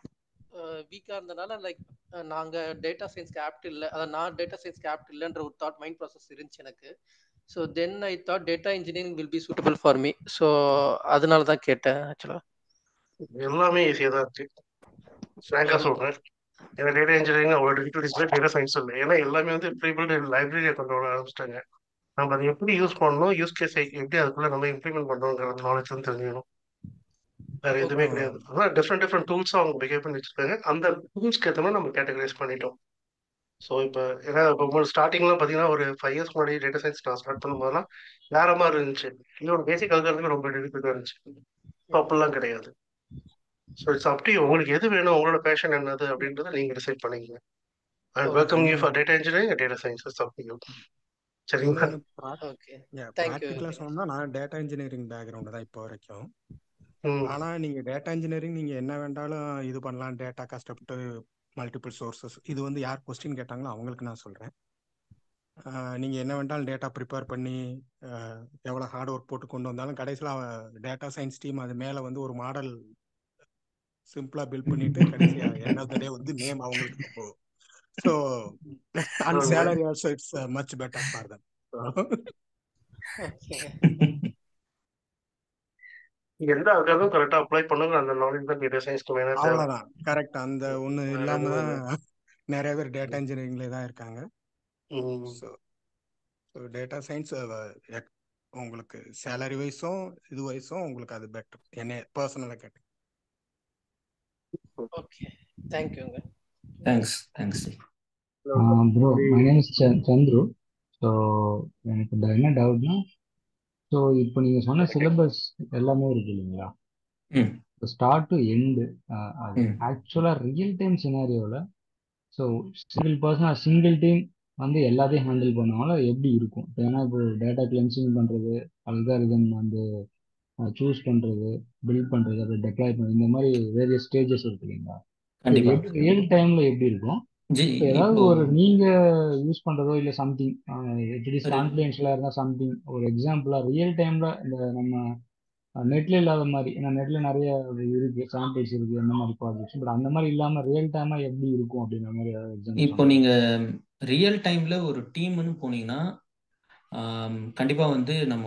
வீக்காக இருந்தனால லைக் நாங்கள் டேட்டா சயின்ஸ்க்கு ஆப்ட் இல்லை அதான் நான் டேட்டா சயின்ஸ்க்கு ஆப்ட் இல்லைன்ற ஒரு தாட் மைண்ட் ப்ராசஸ் இருந்துச்சு எனக்கு so then I thought data engineering will be suitable for me so அதனால தான் கேட்டேன் ஆக்சுவலாக எல்லாமே ஈஸியா தான் இருக்கு ஃப்ராங்கா சொல்றேன் ஏன்னா டேட்டா இன்ஜினியரிங் அவ்வளோ டிஃபிகல்டிஸ் இல்லை டேட்டா சயின்ஸ் இல்லை ஏன்னா எல்லாமே வந்து ப்ரீபில்ட் லைப்ரரியை கொண்டு வர ஆரம்பிச்சிட்டாங்க நம்ம அதை எப்படி யூஸ் பண்ணணும் யூஸ் கேஸ் எப்படி அதுக்குள்ள நம்ம இம்ப்ளிமெண்ட் பண்ணணுங்கிற நாலேஜ் வந்து தெரிஞ்சுக்கணும் வேற எதுவுமே ஓகே கிடையாது அதான் டிஃப்ரெண்ட் டிஃப்ரெண்ட் டூல்ஸ் அவங்க பிஹேவ் பண்ணி வச்சிருக்காங்க அந்த டூல்ஸ்க்கு ஏற்ற மாதிரி நம்ம கேட்டகரைஸ் பண்ணிட்டோம் ஸோ இப்போ ஏன்னா இப்போ ஸ்டார்டிங்லாம் பார்த்தீங்கன்னா ஒரு ஃபைவ் இயர்ஸ் முன்னாடி டேட்டா சயின்ஸ் நான் ஸ்டார்ட் பண்ணும்போதெல்லாம் வேற மாதிரி இருந்துச்சு இதோட பேசிக் அல்காரத்துக்கு ரொம்ப டிஃபிகல்ட்டாக இருந்துச்சு இப்போ அப்படிலாம் கிடையாது ஸோ இட்ஸ் அப் டு உங்களுக்கு எது வேணும் உங்களோட பேஷன் என்னது அப்படின்றத நீங்க டிசைட் பண்ணிக்கங்க and okay welcome you for data engineering data science it's up to you சரிங்களா ஓகே தேங்க்யூ ப்ராக்டிக்கலாக சொன்னா நான் டேட்டா இன்ஜினியரிங் பேக்ரவுண்டு தான் இப்போ வரைக்கும் ம் ஆனா நீங்க டேட்டா இன்ஜினியரிங் நீங்க என்ன வேண்டாலும் இது பண்ணலாம் டேட்டா கஷ்டப்பட்டு மல்டிபிள் சோர்சஸ் இது வந்து யார் கொஸ்டின் கேட்டாங்களோ அவங்களுக்கு நான் சொல்றேன் ஆஹ் நீங்க என்ன வேண்டாலும் டேட்டா ப்ரிப்பேர் பண்ணி ஆஹ் எவ்வளவு ஹார்ட் ஒர்க் போட்டு கொண்டு வந்தாலும் கடைசியில் டேட்டா சயின்ஸ் டீம் அது மேல வந்து ஒரு மாடல் சிம்பிளா பில்ட் பண்ணிட்டு கடைசியா எண்ட் ஆஃப் த டே வந்து நேம் அவங்களுக்கு போகும் ஸோ அண்ட் சொல்லுங்க salary also it's much better for them okay எந்த அல்காரிதம் கரெக்டா அப்ளை பண்ணுங்க அந்த நாலேஜ் தான் டேட்டா சயின்ஸ்க்கு மெயினா தேவை அவ்வளவுதான் கரெக்ட் அந்த ஒண்ணு வேற இல்லாம எதுவும் தான் இல்லை நிறைய பேர் டேட்டா இன்ஜினியரிங்ல தான் இருக்காங்க ம். ஸோ டேட்டா சயின்ஸ் உங்களுக்கு சேலரி வைஸும் இது வைஸும் உங்களுக்கு அது பெட்டர் என்ன பர்சனலாக கேட்டேன் ஓகே தேங்க்யூங்க thanks thanks bro my name is Chandru so எனக்கு இந்த என்ன டவுட்னா ஸோ இப்போ நீங்கள் சொன்ன சிலபஸ் எல்லாமே இருக்கு இல்லைங்களா ம் ஸ்டார்ட் டு எண்டு அது ம் ஆக்சுவலாக ரியல் டைம் சினாரியோவில் so single person single team வந்து எல்லாத்தையும் ஹேண்டில் பண்ணுவாங்களா எப்படி இருக்கும் இப்போ ஏன்னா இப்போ டேட்டா கிளென்சிங் பண்ணுறது அல்காரிதம் வந்து சூஸ் பண்ணுறது பில்ட் பண்ணுறது அப்புறம் டெப்ளாய் பண்ணுறது இந்த மாதிரி வேரியஸ் ஸ்டேஜஸ் இருக்கு இல்லைங்களா So இது கண்டிப்பா எப்படி ரியல் டைமில் எப்படி இருக்கும் ஜி இப்போ ஏதாவது இப்போ ஒரு நீங்க யூஸ் பண்றதோ இல்லை சம்திங் இட்ஸ் ஒரு கான்ஃபிடென்ஷியலாக இருந்தால் சம்திங் ஒரு எக்ஸாம்பிளா ரியல் டைம்ல இந்த நம்ம நெட்ல இல்லாத மாதிரி ஏன்னா நெட்ல நிறைய இருக்கு சாம்பிள்ஸ் இருக்கு அந்த மாதிரி ப்ராஜெக்ட்ஸ் பட் அந்த மாதிரி இல்லாம ரியல் டைமா எப்படி இருக்கும் அப்படின்ற மாதிரி ஏதாவது எக்ஸாம்பிள் இப்போ சொல்ல நீங்க ரியல் டைம்ல ஒரு டீம்னு போனீங்கன்னா ஆம், கண்டிப்பா வந்து நம்ம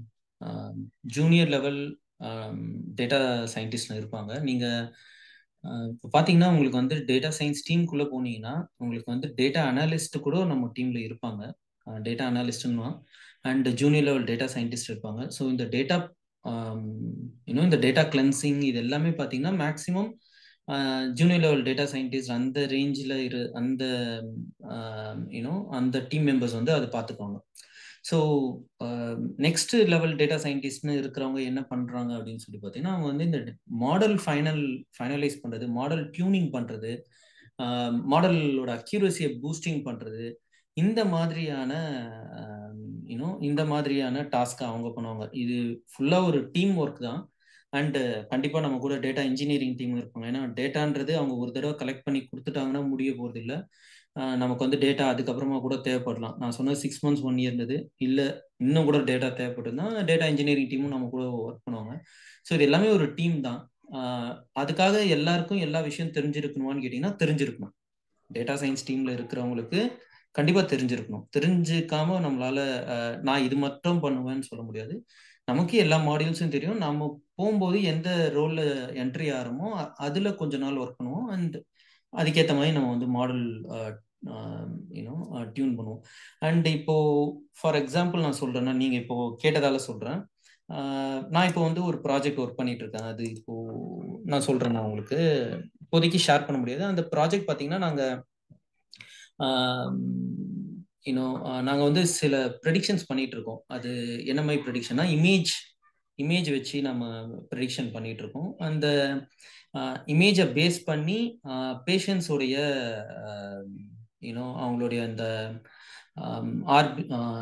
ஜூனியர் லெவல் டேட்டா சயின்டிஸ்ட் இருப்பாங்க நீங்க ஆஹ், இப்போ பார்த்தீங்கன்னா உங்களுக்கு வந்து டேட்டா சயின்ஸ் டீமுக்குள்ள போனீங்கன்னா உங்களுக்கு வந்து டேட்டா அனாலிஸ்ட் கூட நம்ம டீம்ல இருப்பாங்க டேட்டா அனாலிஸ்ட்னா and junior level data scientist இருப்பாங்க ஸோ இந்த டேட்டா இன்னும் இந்த டேட்டா கிளென்சிங் இது எல்லாமே பார்த்தீங்கன்னா maximum junior level data scientist அந்த ரேஞ்சில் இரு அந்த யூனோ அந்த டீம் மெம்பர்ஸ் வந்து அதை பார்த்துக்குவாங்க ஸோ நெக்ஸ்ட் லெவல் டேட்டா சயின்டிஸ்ட்னு இருக்கிறவங்க என்ன பண்ணுறாங்க அப்படின்னு சொல்லி பார்த்தீங்கன்னா அவங்க வந்து இந்த மாடல் ஃபைனல் ஃபைனலைஸ் பண்ணுறது மாடல் டியூனிங் பண்ணுறது மாடலோட அக்யூரஸியை பூஸ்டிங் பண்ணுறது இந்த மாதிரியான யூனோ இந்த மாதிரியான டாஸ்க்கை அவங்க பண்ணுவாங்க இது ஃபுல்லாக ஒரு டீம் ஒர்க் தான் அண்டு கண்டிப்பாக நம்ம கூட டேட்டா இன்ஜினியரிங் டீம் இருப்பாங்க ஏன்னா டேட்டான்றது அவங்க ஒரு தடவை கலெக்ட் பண்ணி கொடுத்துட்டாங்கன்னா முடிய போகிறது இல்லை நமக்கு வந்து டேட்டா அதுக்கப்புறமா கூட தேவைப்படலாம் நான் சொன்னது சிக்ஸ் மந்த்ஸ் ஒன் இயர் இருந்தது இல்லை இன்னும் கூட டேட்டா தேவைப்படுதுன்னா டேட்டா இன்ஜினியரிங் டீமும் நம்ம கூட ஒர்க் பண்ணுவாங்க ஸோ இது எல்லாமே ஒரு டீம் தான் அதுக்காக எல்லாருக்கும் எல்லா விஷயம் தெரிஞ்சிருக்கணுமான்னு கேட்டிங்கன்னா தெரிஞ்சிருக்கணும் டேட்டா சயின்ஸ் டீமில் இருக்கிறவங்களுக்கு கண்டிப்பாக தெரிஞ்சிருக்கணும் தெரிஞ்சுக்காம நம்மளால நான் இது மட்டும் பண்ணுவேன்னு சொல்ல முடியாது நமக்கு எல்லா மாடியூல்ஸும் தெரியும் நம்ம போகும்போது எந்த ரோலில் என்ட்ரி ஆகிறோமோ அதில் கொஞ்ச நாள் ஒர்க் பண்ணுவோம் அண்ட் அதுக்கேற்ற மாதிரி நம்ம வந்து மாடல் யூனோ டியூன் பண்ணுவோம் அண்ட் இப்போ ஃபார் எக்ஸாம்பிள் நான் சொல்கிறேன்னா நீங்கள் இப்போ கேட்டதால சொல்கிறேன் நான் இப்போ வந்து ஒரு ப்ராஜெக்ட் ஒர்க் பண்ணிட்டு இருக்கேன் அது இப்போ நான் சொல்கிறேன் நான் உங்களுக்கு இப்போதைக்கு ஷேர் பண்ண முடியாது அந்த ப்ராஜெக்ட் பார்த்தீங்கன்னா நாங்கள் யூனோ நாங்கள் வந்து சில ப்ரெடிக்ஷன்ஸ் பண்ணிட்டு இருக்கோம் அது என்ன மாதிரி ப்ரெடிக்ஷன்னா இமேஜ் இமேஜ் வச்சு நம்ம ப்ரெடிக்ஷன் பண்ணிட்டு இருக்கோம் அந்த இமேஜை பேஸ் பண்ணி பேஷண்ட்ஸோடைய யூனோ அவங்களுடைய அந்த ஆர்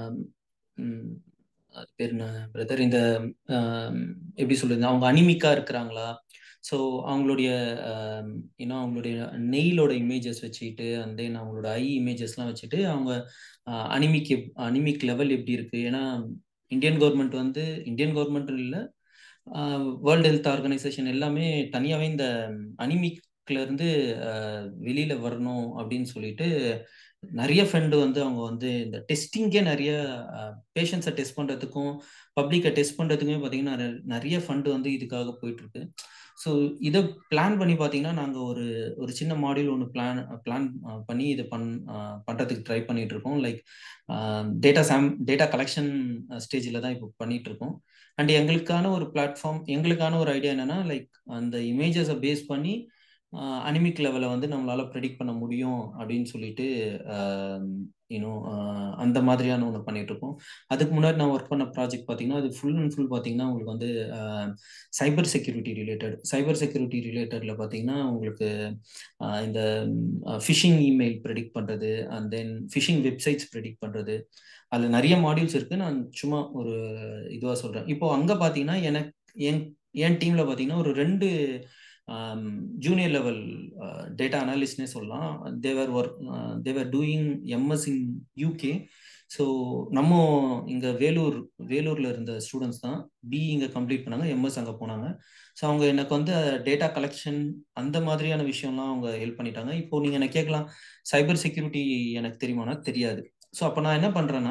அது பேர் என்ன பிரதர் இந்த எப்படி சொல்றது அவங்க அனிமிக்கா இருக்கிறாங்களா ஸோ அவங்களுடைய இன்னும் அவங்களுடைய நெயிலோட இமேஜஸ் வச்சுக்கிட்டு அண்ட் தென் அவங்களோட ஐ இமேஜஸ்லாம் வச்சுட்டு அவங்க அனிமிக் அனிமிக் லெவல் எப்படி இருக்கு ஏன்னா இந்தியன் கவர்மெண்ட் வந்து இந்தியன் கவர்மெண்ட் இல்லை வேர்ல்டு ஹெல்த் ஆர்கனைசேஷன் எல்லாமே தனியாகவே இந்த அனிமிக்ல இருந்து வெளியில வரணும் அப்படின்னு சொல்லிட்டு நிறைய ஃபண்டு வந்து அவங்க வந்து இந்த டெஸ்டிங்கே நிறைய பேஷண்ட்ஸை டெஸ்ட் பண்ணுறதுக்கும் பப்ளிக்கை டெஸ்ட் பண்ணுறதுக்குமே பார்த்தீங்கன்னா நிறைய ஃபண்டு வந்து இதுக்காக போயிட்டு இருக்கு ஸோ இதை பிளான் பண்ணி பார்த்தீங்கன்னா நாங்கள் ஒரு ஒரு சின்ன மாடியூல் ஒன்று பிளான் பிளான் பண்ணி இதை பண் பண்ணுறதுக்கு ட்ரை பண்ணிட்டு இருக்கோம் லைக் டேட்டா சாம் டேட்டா கலெக்ஷன் ஸ்டேஜில் தான் இப்போ பண்ணிட்டு இருக்கோம் அண்ட் எங்களுக்கான ஒரு பிளாட்ஃபார்ம் எங்களுக்கான ஒரு ஐடியா என்னன்னா லைக் அந்த இமேஜஸை பேஸ் பண்ணி அனிமிக் லெவலை வந்து நம்மளால ப்ரெடிக்ட் பண்ண முடியும் அப்படின்னு சொல்லிட்டு யூனோ அந்த மாதிரியான ஒன்று பண்ணிட்டு இருக்கோம் அதுக்கு முன்னாடி நான் ஒர்க் பண்ண ப்ராஜெக்ட் பார்த்தீங்கன்னா அது ஃபுல் அண்ட் ஃபுல் பார்த்தீங்கன்னா உங்களுக்கு வந்து cyber security related cyber security ரிலேட்டட்ல பார்த்தீங்கன்னா உங்களுக்கு இந்த ஃபிஷிங் இமெயில் ப்ரெடிக்ட் பண்ணுறது and then phishing websites predict பண்ணுறது அதில் நிறைய மாடியூல்ஸ் இருக்குது நான் சும்மா ஒரு இதுவாக சொல்கிறேன் இப்போ அங்கே பார்த்தீங்கன்னா எனக்கு என் என் டீமில் பார்த்தீங்கன்னா ஒரு ரெண்டு ஜூனியர் லெவல் டேட்டா அனாலிஸ்ட்னே சொல்லலாம் they were work they were doing MS in UK so நம்ம இங்கே வேலூர் வேலூரில் இருந்த ஸ்டூடெண்ட்ஸ் தான் பி இங்கே கம்ப்ளீட் பண்ணாங்க எம்எஸ் அங்கே போனாங்க ஸோ அவங்க எனக்கு வந்து டேட்டா கலெக்ஷன் அந்த மாதிரியான விஷயம்லாம் அவங்க ஹெல்ப் பண்ணிட்டாங்க இப்போ நீங்கள் எனக்கு கேட்கலாம் சைபர் செக்யூரிட்டி எனக்கு தெரியுமானா தெரியாது ஸோ அப்போ நான் என்ன பண்ணுறேன்னா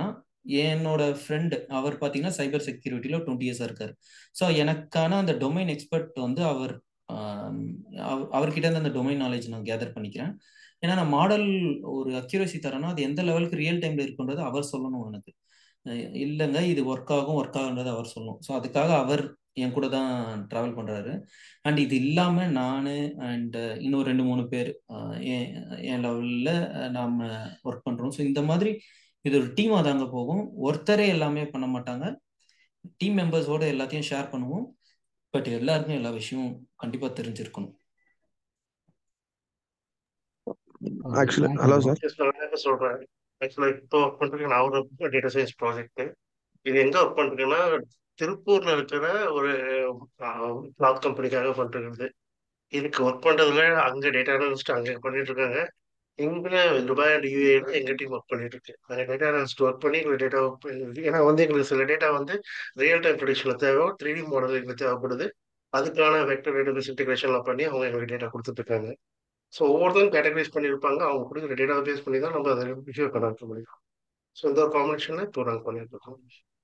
என்னோட ஃப்ரெண்ட் அவர் பார்த்தீங்கன்னா சைபர் செக்யூரிட்டியில் டுவெண்ட்டி இயர்ஸாக இருக்காரு ஸோ எனக்கான அந்த டொமைன் எக்ஸ்பர்ட் வந்து அவர் ஆம், அவ- அவர்கிட்ட இருந்து அந்த டொமைன் நாலேஜ் நான் கேதர் பண்ணிக்கிறேன் ஏன்னா நான் மாடல் ஒரு அக்யூரசி தரேன்னா அது எந்த லெவலுக்கு ரியல் டைம்ல இருக்குன்றது அவர் சொல்லணும் எனக்கு அஹ் இல்லைங்க இது ஒர்க் ஆகும் ஒர்க் ஆகுன்றது அவர் சொல்லணும் ஸோ அதுக்காக அவர் என் கூட தான் ட்ராவல் பண்றாரு அண்ட் இது இல்லாம நான் அண்ட் இன்னும் ரெண்டு மூணு பேர் அஹ் என் என் லெவலில் நாம ஒர்க் பண்றோம் ஸோ இந்த மாதிரி இது ஒரு டீமாக தாங்க போகும் ஒருத்தரே எல்லாமே பண்ண மாட்டாங்க டீம் மெம்பர்ஸோட எல்லாத்தையும் ஷேர் பண்ணுவோம் பட் எல்லாருக்கும் எல்லா விஷயமும் கண்டிப்பா தெரிஞ்சிருக்கணும் okay actually thanks hello bro sir Yes, நான் என்ன சொல்றேன் ஆக்சுவலாக இப்போ ஒர்க் பண்ணுறதுக்கு நான் ஒரு டேட்டா சயின்ஸ் ப்ராஜெக்ட் இது எங்க ஒர்க் பண்ணுறேன்னா திருப்பூர்ல இருக்கிற ஒரு கிளாத் கம்பெனிக்காக பண்றது இதுக்கு ஒர்க் பண்றதுல அங்க டேட்டா அனலிஸ்ட் அங்க பண்ணிட்டு இருக்காங்க இங்க துபாய் அண்ட் யூஏல எங்க டீம் ஒர்க் பண்ணிட்டு இருக்கு நாங்க டேட்டா அனலிஸ்ட் ஒர்க் பண்ணி எங்களுக்கு டேட்டா ஏன்னா வந்து எங்களுக்கு சில டேட்டா வந்து ரியல் டைம் ப்ரொடிக்ஷன்ல தேவை த்ரீ டி மாடல் எங்களுக்கு தேவைப்படுது அதுக்கான வெக்டர் டேட்டாபேஸ் இன்டிகிரேஷன்லாம் பண்ணி அவங்க எங்களுக்கு டேட்டா கொடுத்துட்டு இருக்காங்க ஸோ ஒவ்வொருத்தரும் கேட்டகரைஸ் பண்ணியிருப்பாங்க அவங்க கொடுக்குற டேட்டா பேஸ் பண்ணி தான் நம்ம அதை விஷயம் கனெக்ட் முடியும் ஸோ இந்த ஒரு காம்பினேஷனில் இப்போ நாங்கள் பண்ணிட்டு இருக்கோம்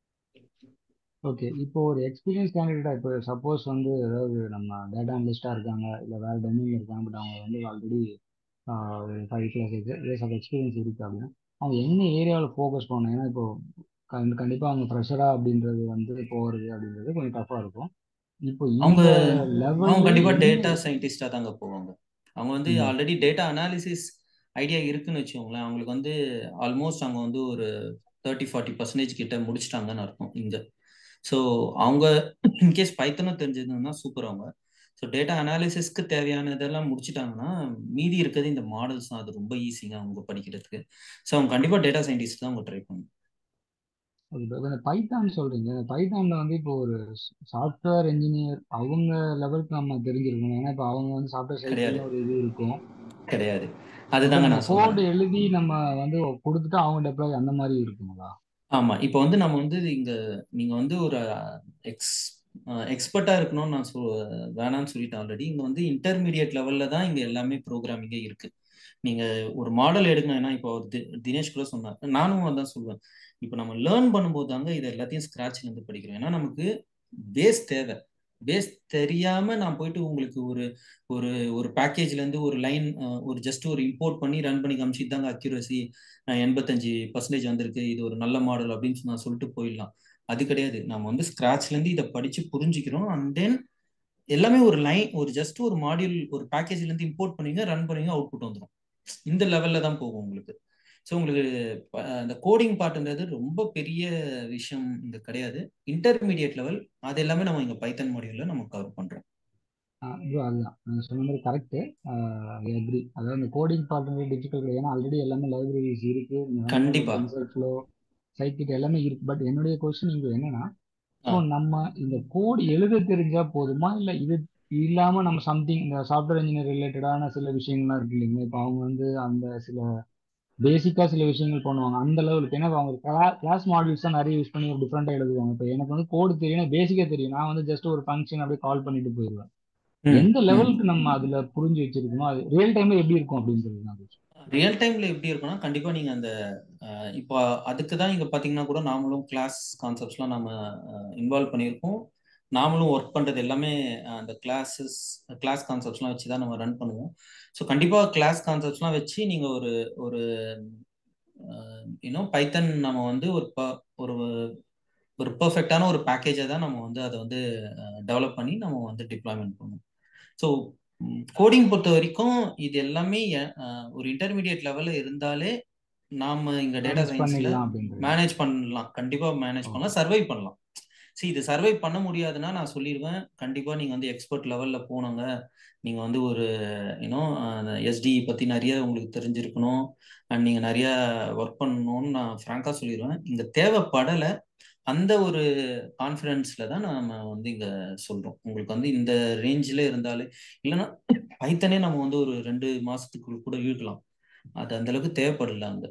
ஓகே இப்போ ஒரு எக்ஸ்பீரியன்ஸ் கேண்டிடேட்டா இப்போ சப்போஸ் வந்து ஏதாவது நம்ம டேட்டா அனலிஸ்டாக இருக்காங்க இல்லை வேறு டொமைனில் இருக்காங்க பட் அவங்க வந்து ஆல்ரெடி ஒரு five plus years of experience இருக்கு அப்படின்னா அவங்க என்ன ஏரியாவில் ஃபோக்கஸ் பண்ணணும் ஏன்னா இப்போ கண் கண்டிப்பாக அவங்க ஃப்ரெஷராக அப்படின்றது வந்து போகிறது அப்படின்றது கொஞ்சம் டஃப்பாக இருக்கும் இப்போ அவங்க இந்த அவங்க லெவலில் கண்டிப்பா என்ன டேட்டா சயின்டிஸ்டா தாங்க போவாங்க அவங்க வந்து ம் ஆல்ரெடி டேட்டா அனாலிசிஸ் ஐடியா இருக்குன்னு வச்சுக்கோங்களேன் அவங்களுக்கு வந்து ஆல்மோஸ்ட் அவங்க வந்து ஒரு தேர்ட்டி ஃபார்ட்டி பர்சன்டேஜ் கிட்ட முடிச்சிட்டாங்கன்னு அர்த்தம் இங்க ஸோ அவங்க இன்கேஸ் பைத்தனும் தெரிஞ்சதுன்னா சூப்பர் அவங்க ஸோ டேட்டா அனாலிசிஸ்க்கு தேவையான இதெல்லாம் முடிச்சிட்டாங்கன்னா மீதி இருக்கிறது இந்த மாடல்ஸ் தான் அது ரொம்ப ஈஸிங்க அவங்க படிக்கிறதுக்கு ஸோ அவங்க கண்டிப்பா டேட்டா சயின்டிஸ்ட் தான் அவங்க ட்ரை பண்ணணும் ஓகே இப்போ இந்த பைத்தான் சொல்றீங்க இந்த பைத்தான்ல வந்து இப்போ ஒரு சாஃப்ட்வேர் இன்ஜினியர் அவங்க லெவலுக்கு நம்ம தெரிஞ்சிருக்கணும் ஏன்னா இப்போ அவங்க வந்து சாஃப்ட்வேர் கிடையாது சைக்கிள்னு ஒரு இது இருக்கும் கிடையாது அப்போ அதுதாங்க நம்ம நான் சொல்றேன் கோடு எழுதி நம்ம வந்து கொடுத்துட்டு அவங்க டெப்ளாய் அந்த மாதிரி இருக்குங்களா ஆமா இப்போ வந்து நம்ம வந்து இங்க நீங்க வந்து ஒரு எக்ஸ் எக்ஸ்பர்ட்டா இருக்கணும்னு நான் சொல் வேணாம்னு சொல்லிட்டேன் ஆல்ரெடி இங்க வந்து இன்டர்மீடியட் லெவல்ல தான் இங்க எல்லாமே ப்ரோக்ராமிங்கே இருக்கு நீங்க ஒரு மாடல் எடுக்கணும் ஏன்னா இப்போ அவர் தி- தினேஷ் கூட சொன்னார் நானும் அதான் சொல்லுவேன் இப்போ நம்ம லேர்ன் பண்ணும்போது தாங்க இது எல்லாத்தையும் ஸ்கிராட்ச்ல இருந்து படிக்கிறோம் ஏன்னா நமக்கு பேஸ் தேவை பேஸ் தெரியாம நான் போயிட்டு உங்களுக்கு ஒரு ஒரு ஒரு பேக்கேஜ்ல இருந்து ஒரு லைன் ஒரு ஜஸ்ட் ஒரு இம்போர்ட் பண்ணி ரன் பண்ணி காமிச்சிட்டு தாங்க அக்யூரசி எண்பத்தஞ்சு பர்சன்டேஜ் வந்திருக்கு இது ஒரு நல்ல மாடல் அப்படின்னு நான் சொல்லிட்டு போயிடலாம் அது கிடையாது நம்ம வந்து ஸ்கிராச்ல இருந்து இதை படிச்சு புரிஞ்சுக்கிறோம் அண்ட் தென் எல்லாமே ஒரு லைன் ஒரு ஜஸ்ட் ஒரு மாடியூல் ஒரு பேக்கேஜ்ல இருந்து இம்போர்ட் பண்ணீங்க ரன் பண்ணீங்க அவுட்புட் வந்துடும் இந்த லெவல்ல தான் போகும் உங்களுக்கு ஸோ உங்களுக்கு ப- அந்த கோடிங் பார்ட்ன்றது ரொம்ப பெரிய விஷயம் இங்க கிடையாது இன்டர்மீடியட் லெவல் அது எல்லாமே நம்ம இங்க பைத்தன் மாடியூல்ல நம்ம கவர் பண்றோம் ப்ரோ அதுதான் நீங்கள் சொன்ன மாதிரி கரெக்டு அக்ரி அதாவது இந்த கோடிங் பார்ட்னரு டிஃபிகல்ட் ஏன்னா ஆல்ரெடி எல்லாமே லைப்ரரிஸ் இருக்கு நீங்கள் சொன்ன மாதிரி கண்டிப்பா டென்சர் ஃப்ளோ சைக்கிட் எல்லாமே இருக்கு பட் என்னுடைய கொஸ்டின் இங்கே என்னன்னா ஆ ஸோ நம்ம இந்த கோட் எழுத தெரிஞ்சா போதுமா இல்லை இது இல்லாம நம்ம சம்திங் இந்த சாஃப்ட்வேர் இன்ஜினியர் ரிலேட்டடான சில விஷயங்கள்லாம் இருக்கு இல்லைங்களா இப்போ அவங்க வந்து அந்த சில பேசிக்கா சில விஷயங்கள் பண்ணுவாங்க அந்த லெவலுக்கு ஏன்னா இப்ப அவங்க கிளா கிளாஸ் மாடியூல்ஸ் தான் நிறைய யூஸ் பண்ணி ஒரு டிஃப்ரெண்டா எழுதுவாங்க இப்போ எனக்கு வந்து கோடு தெரியும் பேசிக்கா தெரியும் நான் வந்து ஜஸ்ட் ஒரு ஃபங்க்ஷன் அப்படியே கால் பண்ணிட்டு போயிடுவேன் ம் எந்த ம் லெவலுக்கு நம்ம அதுல புரிஞ்சு வச்சிருக்கணும் அது ரியல் டைம்ல எப்படி இருக்கும் அப்படின்றது தான் ரியல் டைம்ல எப்படி இருக்கும்னா கண்டிப்பா நீங்க அந்த அஹ், இப்போ அதுக்கு தான் இங்க பாத்தீங்கன்னா கூட நாமளும் கிளாஸ் கான்செப்ட்ஸ்லாம் நம்ம இன்வால்வ் பண்ணியிருக்கோம் நாமளும் ஒர்க் பண்றது எல்லாமே அஹ், அந்த கிளாஸஸ் கிளாஸ் கான்செப்ட்ஸ்லாம் வச்சு தான் நம்ம ரன் பண்ணுவோம் ஸோ கண்டிப்பா கிளாஸ் கான்செப்ட்ஸ்லாம் வச்சு நீங்க ஒரு ஒரு இன்னும் பைத்தன் நம்ம வந்து ஒரு ப- ஒரு ஒரு பெர்ஃபெக்டான ஒரு பேக்கேஜை தான் நம்ம வந்து அதை வந்து டெவலப் பண்ணி நம்ம வந்து டிப்ளாய்மெண்ட் பண்ணுவோம் ஸோ கோடிங் பொறுத்த வரைக்கும் இது எல்லாமே அஹ், ஒரு இன்டர்மீடியட் லெவல்ல இருந்தாலே நாம இங்க டேட்டா மேனேஜ் சயின்ஸ்ல பண்ணிடலாம் அப்படின்றது மேனேஜ் பண்ணலாம் கண்டிப்பா மேனேஜ் ஓகே பண்ணலாம் சர்வை பண்ணலாம் see இது சர்வை பண்ண முடியாதுன்னா நான் சொல்லிடுவேன் கண்டிப்பா நீங்க வந்து எக்ஸ்பர்ட் லெவல்ல போனவங்க நீங்க வந்து ஒரு இன்னும் எஸ்டி பத்தி நிறைய உங்களுக்கு தெரிஞ்சிருக்கணும் அண்ட் நீங்க நிறைய ஒர்க் பண்ணணும்னு நான் ஃப்ராங்கா சொல்லிடுவேன் இங்க தேவைப்படலை அந்த ஒரு கான்ஃபிடென்ஸ்ல தான் நாம வந்து இங்க சொல்றோம் உங்களுக்கு வந்து இந்த ரேஞ்சில் இருந்தாலே இல்லைன்னா பைத்தனே நம்ம வந்து ஒரு ரெண்டு மாசத்துக்குள்ள கூட இழுக்கலாம் அது அந்த அளவுக்கு தேவைப்படல அங்க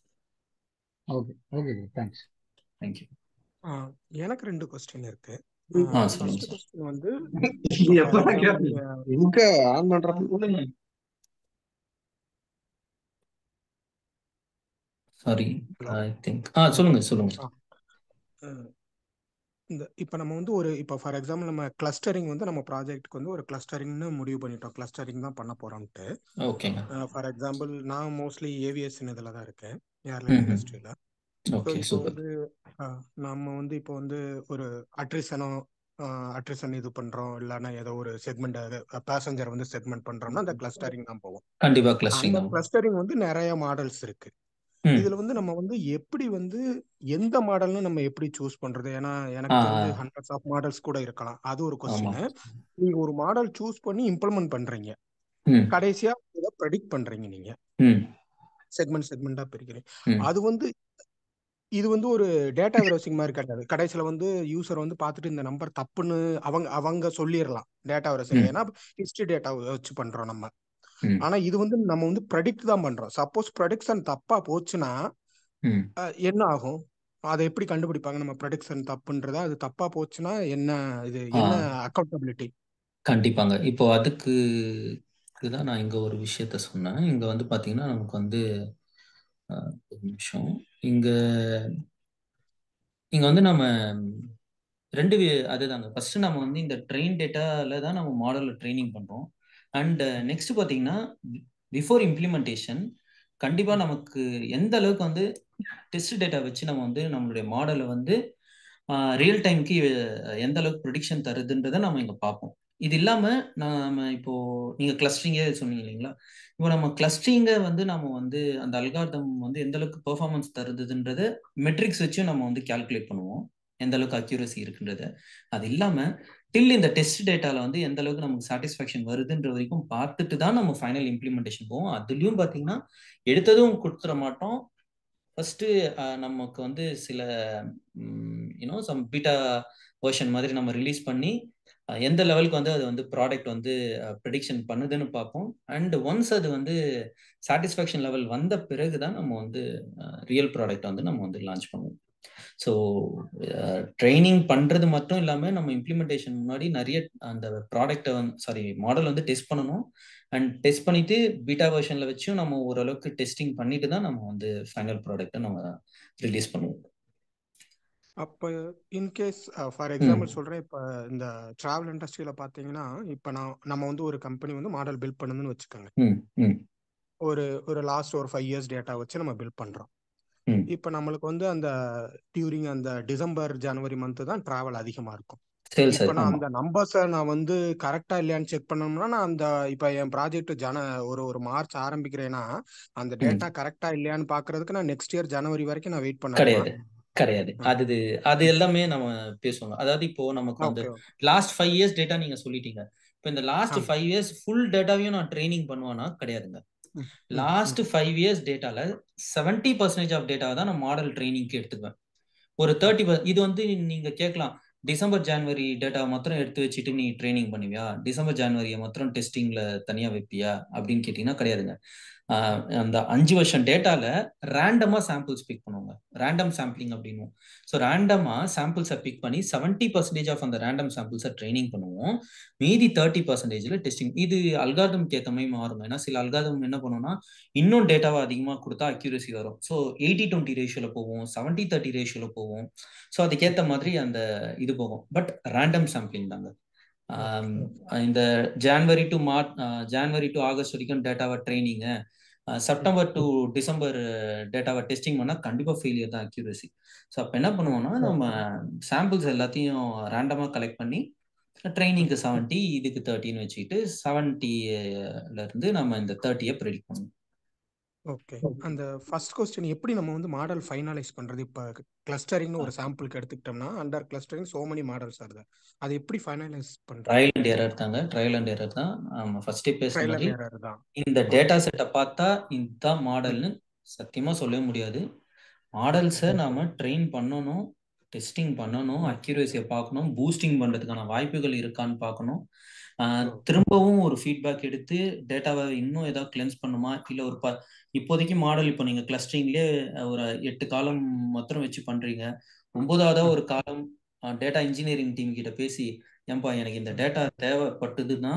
ஓகே ஓகே தேங்க்ஸ் தேங்க்யூ ஆ, எனக்கு ரெண்டு கொஸ்டின் இருக்கு ஆ சொல்லுங்க ஃபர்ஸ்ட் சார் கொஸ்டின் வந்து இது இப்போ எப்படா கேட்பீங்க நம்மளுடைய எங்க ஆன் பண்றாங்க சாரி ஹலோ ஐ திங்க் ஆ சொல்லுங்க சொல்லுங்க ஆ அஹ் இந்த இப்போ நம்ம வந்து ஒரு இப்போ ஃபார் எக்ஸாம்பிள் நம்ம கிளஸ்டரிங் வந்து நம்ம ப்ராஜெக்ட்டுக்கு வந்து ஒரு கிளஸ்டரிங்னு முடிவு பண்ணிட்டோம் கிளஸ்டரிங் தான் பண்ண போகிறோம்ட்டு ஓகேங்க ஃபார் எக்ஸாம்பிள் நான் மோஸ்ட்லி ஏவிஎஸ்என் இதில் தான் இருக்கேன் ஏர்லைன் ம் இண்டஸ்ட்ரியில் ஸோ ஓகே இப்போ சூப்பர் வந்து அஹ், நம்ம வந்து இப்போ வந்து ஒரு அட்ரிசனோ அட்ரிசன் இது பண்ணுறோம் இல்லைன்னா ஏதோ ஒரு செக்மெண்ட் பேசஞ்சர் வந்து செக்மெண்ட் பண்ணுறோம்னா அந்த கிளஸ்டரிங் தான் போவோம் கண்டிப்பா அந்த கிளஸ்டரிங் தான் கிளஸ்டரிங் வந்து நிறைய மாடல்ஸ் இருக்கு ம் இதுல வந்து நம்ம வந்து எப்படி வந்து எந்த மாடல்னு நம்ம எப்படி சூஸ் பண்றது ஏன்னா ஆ எனக்கு ஆ தெரிஞ்சு ஹண்ட்ரட்ஸ் ஆஃப் மாடல்ஸ் கூட இருக்கலாம் அது ஒரு ஆமா கொஸ்டின் நீங்க ஒரு மாடல் சூஸ் பண்ணி இம்ப்ளிமெண்ட் பண்றீங்க ம் கடைசியா இதை ப்ரெடிக்ட் பண்றீங்க நீங்க ம் செக்மெண்ட் செக்மெண்டா பிரிக்கிறீங்க ம் அது வந்து இது வந்து ஒரு டேட்டா வெரோசிங் மாதிரி கிடையாது கடைசியில வந்து யூசர் வந்து பார்த்துட்டு இந்த நம்பர் தப்புன்னு அவங்க அவங்க சொல்லிடலாம் டேட்டா வெரோசிங் ம் ஏன்னா ஹிஸ்டரி டேட்டா வச்சு பண்றோம் நம்ம ம் ஆனா இது வந்து நம்ம வந்து ப்ரெடிக்ட் தான் பண்றோம் சப்போஸ் ப்ரெடிக்ஷன் தப்பா போச்சுன்னா ம் அஹ், என்ன ஆகும் அதை எப்படி கண்டுபிடிப்பாங்க நம்ம ப்ரெடிக்ஷன் தப்புன்றதா அது தப்பா போச்சுன்னா என்ன இது ஆ என்ன அக்கௌண்டபிலிட்டி கண்டிப்பாங்க இப்போ அதுக்கு தான் நான் இங்க ஒரு விஷயத்த சொன்னேன் இங்க வந்து பாத்தீங்கன்னா நமக்கு வந்து அஹ், ஒரு நிமிஷம் இங்க இங்க வந்து நம்ம ரெண்டு வி- அதுதாங்க ஃபர்ஸ்ட் நம்ம வந்து இந்த ட்ரெயின் டேட்டால தான் நம்ம மாடல்ல ட்ரைனிங் பண்றோம் அண்ட் நெக்ஸ்ட் பாத்தீங்கன்னா பிஃபோர் இம்ப்ளிமெண்டேஷன் கண்டிப்பா நமக்கு எந்த அளவுக்கு வந்து டெஸ்ட் டேட்டா வச்சு நம்ம வந்து நம்மளுடைய மாடலை வந்து ரியல் டைம்க்கு எந்த அளவுக்கு ப்ரிடிக்ஷன் தருதுன்றதை நம்ம இங்க பார்ப்போம் இது இல்லாம நாம இப்போ நீங்க கிளஸ்டரிங்கே சொன்னீங்க இல்லைங்களா இப்போ நம்ம கிளஸ்டரிங்கை வந்து நம்ம வந்து அந்த அல்காரிதம் வந்து எந்த அளவுக்கு பெர்ஃபார்மன்ஸ் தருதுன்றத மெட்ரிக்ஸ் வச்சு நம்ம வந்து கால்குலேட் பண்ணுவோம் எந்த அளவுக்கு அக்யூரசி இருக்குன்றத அது இல்லாம டில் இந்த டெஸ்ட் டேட்டால வந்து எந்த அளவுக்கு நமக்கு சாட்டிஸ்ஃபேக்ஷன் வருதுன்ற வரைக்கும் பார்த்துட்டு தான் நம்ம ஃபைனல் இம்ப்ளிமெண்டேஷன் போவோம் அதுலயும் பாத்தீங்கன்னா எடுத்ததும் கொடுத்துட மாட்டோம் ஃபர்ஸ்ட் நமக்கு வந்து சில யூனோ சம் பீட்டா வெர்ஷன் மாதிரி நம்ம ரிலீஸ் பண்ணி அஹ், எந்த லெவலுக்கு வந்து அது வந்து ப்ராடக்ட் வந்து ப்ரெடிக்ஷன் பண்ணுதுன்னு பார்ப்போம் அண்ட் ஒன்ஸ் அது வந்து சாட்டிஸ்ஃபேக்ஷன் லெவல் வந்த பிறகு தான் நம்ம வந்து ரியல் ப்ராடக்ட் வந்து நம்ம வந்து லான்ச் பண்ணுவோம் ஸோ ட்ரைனிங் பண்ணுறது மட்டும் இல்லாமல் நம்ம இம்ப்ளிமெண்டேஷன் முன்னாடி நிறைய அந்த ப்ராடக்டை வந்து சாரி மாடல் வந்து டெஸ்ட் பண்ணணும் அண்ட் டெஸ்ட் பண்ணிட்டு பீட்டா வெர்ஷனில் வச்சும் நம்ம ஓரளவுக்கு டெஸ்டிங் பண்ணிட்டு தான் நம்ம வந்து ஃபைனல் ப்ராடக்ட்டை நம்ம ரிலீஸ் பண்ணுவோம் அப்போ இன்கேஸ் ஃபார் ம் எக்ஸாம்பிள் சொல்கிறேன் இப்போ இந்த ட்ராவல் இண்டஸ்ட்ரியில் பார்த்தீங்கன்னா இப்போ நான் நம்ம வந்து ஒரு கம்பெனி வந்து மாடல் பில்ட் பண்ணுதுன்னு வச்சுக்கோங்க ம் ம் ஒரு ஒரு லாஸ்ட் ஒரு ஃபைவ் இயர்ஸ் டேட்டா வச்சு நம்ம பில்ட் பண்ணுறோம் ம் இப்போ நம்மளுக்கு வந்து அந்த டியூரிங் அந்த டிசம்பர் ஜனவரி மந்த்து தான் ட்ராவல் அதிகமாக இருக்கும் சேல்ஸ் இப்போ நான் ஆமா அந்த நம்பர்ஸை நான் வந்து கரெக்டாக இல்லையான்னு செக் பண்ணோம்னா நான் அந்த இப்போ என் ப்ராஜெக்ட் ஜன ஒரு ஒரு மார்ச் ஆரம்பிக்கிறேன்னா அந்த ம் டேட்டா கரெக்டாக இல்லையான்னு பார்க்கறதுக்கு நான் நெக்ஸ்ட் இயர் ஜனவரி வரைக்கும் நான் வெயிட் பண்ணணுமா கிடையாது கிடையாது ஆ அது அது எல்லாமே நம்ம பேசுவாங்க அதாவது இப்போ நமக்கு வந்து okay okay last five years data நீங்க சொல்லிட்டீங்க இப்போ இந்த last ah five years full டேட்டாவையும் நான் ட்ரைனிங் பண்ணுவேன்னா கிடையாதுங்க ம் ம் ம் லாஸ்ட் ஃபைவ் இயர்ஸ் டேட்டால செவன்டி பர்சன்டேஜ் ஆஃப் டேட்டாவை தான் நான் மாடல் ட்ரைனிங்க்கு எடுத்துக்குவேன் ஒரு தேர்ட்டி இது வந்து நீங்க கேட்கலாம் டிசம்பர் ஜான்வரி டேட்டாவை மாத்திரம் எடுத்து வச்சுட்டு நீ ட்ரைனிங் பண்ணுவியா டிசம்பர் ஜான்வரியை மாத்திரம் டெஸ்டிங்ல தனியா வைப்பியா அப்படின்னு கேட்டீங்கன்னா கிடையாதுங்க ஆஹ் அந்த அஞ்சு வருஷம் டேட்டால ரேண்டமா சாம்பிள்ஸ் பிக் பண்ணுவாங்க ரேண்டம் சாம்பிளிங் அப்படின்னும் ஸோ ரேண்டமா சாம்பிள்ஸை பிக் பண்ணி செவன்டி பர்சன்டேஜ் ஆஃப் அந்த ரேண்டம் சாம்பிள்ஸை ட்ரைனிங் பண்ணுவோம் மீதி தேர்ட்டி பர்சன்டேஜ்ல டெஸ்டிங் இது அல்காதம்க்கு ஏற்ற மாதிரி மாறும் ஏன்னா சில அல்காதம் என்ன பண்ணுவோம்னா இன்னும் டேட்டாவை அதிகமாக கொடுத்தா அக்யூரசி வரும் ஸோ எயிட்டி டுவெண்ட்டி ரேஷியோல போவோம் செவன்டி தேர்ட்டி ரேஷியோல போவோம் ஸோ அதுக்கேற்ற மாதிரி அந்த இது போகும் பட் ரேண்டம் சாம்பிளிங் தாங்க ஆம், இந்த January to March January to August வரைக்கும் டேட்டாவை ட்ரைனிங்க செப்டம்பர் டு டிசம்பர் டேட்டாவை டெஸ்டிங் பண்ணால் கண்டிப்பாக ஃபெயிலியர் தான் அக்யூரசி ஸோ அப்போ என்ன பண்ணுவோம்னா நம்ம சாம்பிள்ஸ் எல்லாத்தையும் ரேண்டமாக கலெக்ட் பண்ணி ட்ரைனிங்க்கு செவன்ட்டி இதுக்கு தேர்ட்டின்னு வச்சுக்கிட்டு செவன்ட்டில இருந்து நம்ம இந்த தேர்ட்டியை ப்ரெடிக்ட் பண்ணுவோம் ஓகே அந்த ஃபர்ஸ்ட் கொஸ்டின் எப்படி நம்ம வந்து மாடல் ஃபைனலைஸ் பண்றது இப்போ கிளஸ்டரிங்னு ஒரு சாம்பிளுக்கு எடுத்துக்கிட்டோம்னா under clustering so many models வருது அது எப்படி ஃபைனலைஸ் பண்றது ட்ரையல் அண்ட் எரர் தாங்க ட்ரையல் அண்ட் எரர் தான் நம்ம ஃபர்ஸ்டே பேசுன ட்ரையல் மாதிரி அண்ட் எரர் தான் இந்த ஓகே டேட்டா செட்டை பார்த்தா இதுதான் மாடல்னு சத்தியமா சொல்லவே முடியாது மாடல்ஸை நாம ட்ரெயின் பண்ணணும் டெஸ்டிங் பண்ணணும் அக்யூரேசியை பார்க்கணும் பூஸ்டிங் பண்றதுக்கான வாய்ப்புகள் இருக்கான்னு பார்க்கணும் ஆஹ் ஓ திரும்பவும் ஒரு ஃபீட்பேக் எடுத்து டேட்டாவை இன்னும் ஏதாவது கிளென்ஸ் பண்ணுமா இல்லை ஒரு ப இப்போதைக்கு மாடல் இப்போ நீங்கள் கிளஸ்டரிங்லேயே ஒரு எட்டு காலம் மாத்திரம் வச்சு பண்றீங்க ஒன்பதாவதா ஒரு காலம் டேட்டா இன்ஜினியரிங் டீம் கிட்ட பேசி ஏன்பா எனக்கு இந்த டேட்டா தேவைப்பட்டதுன்னா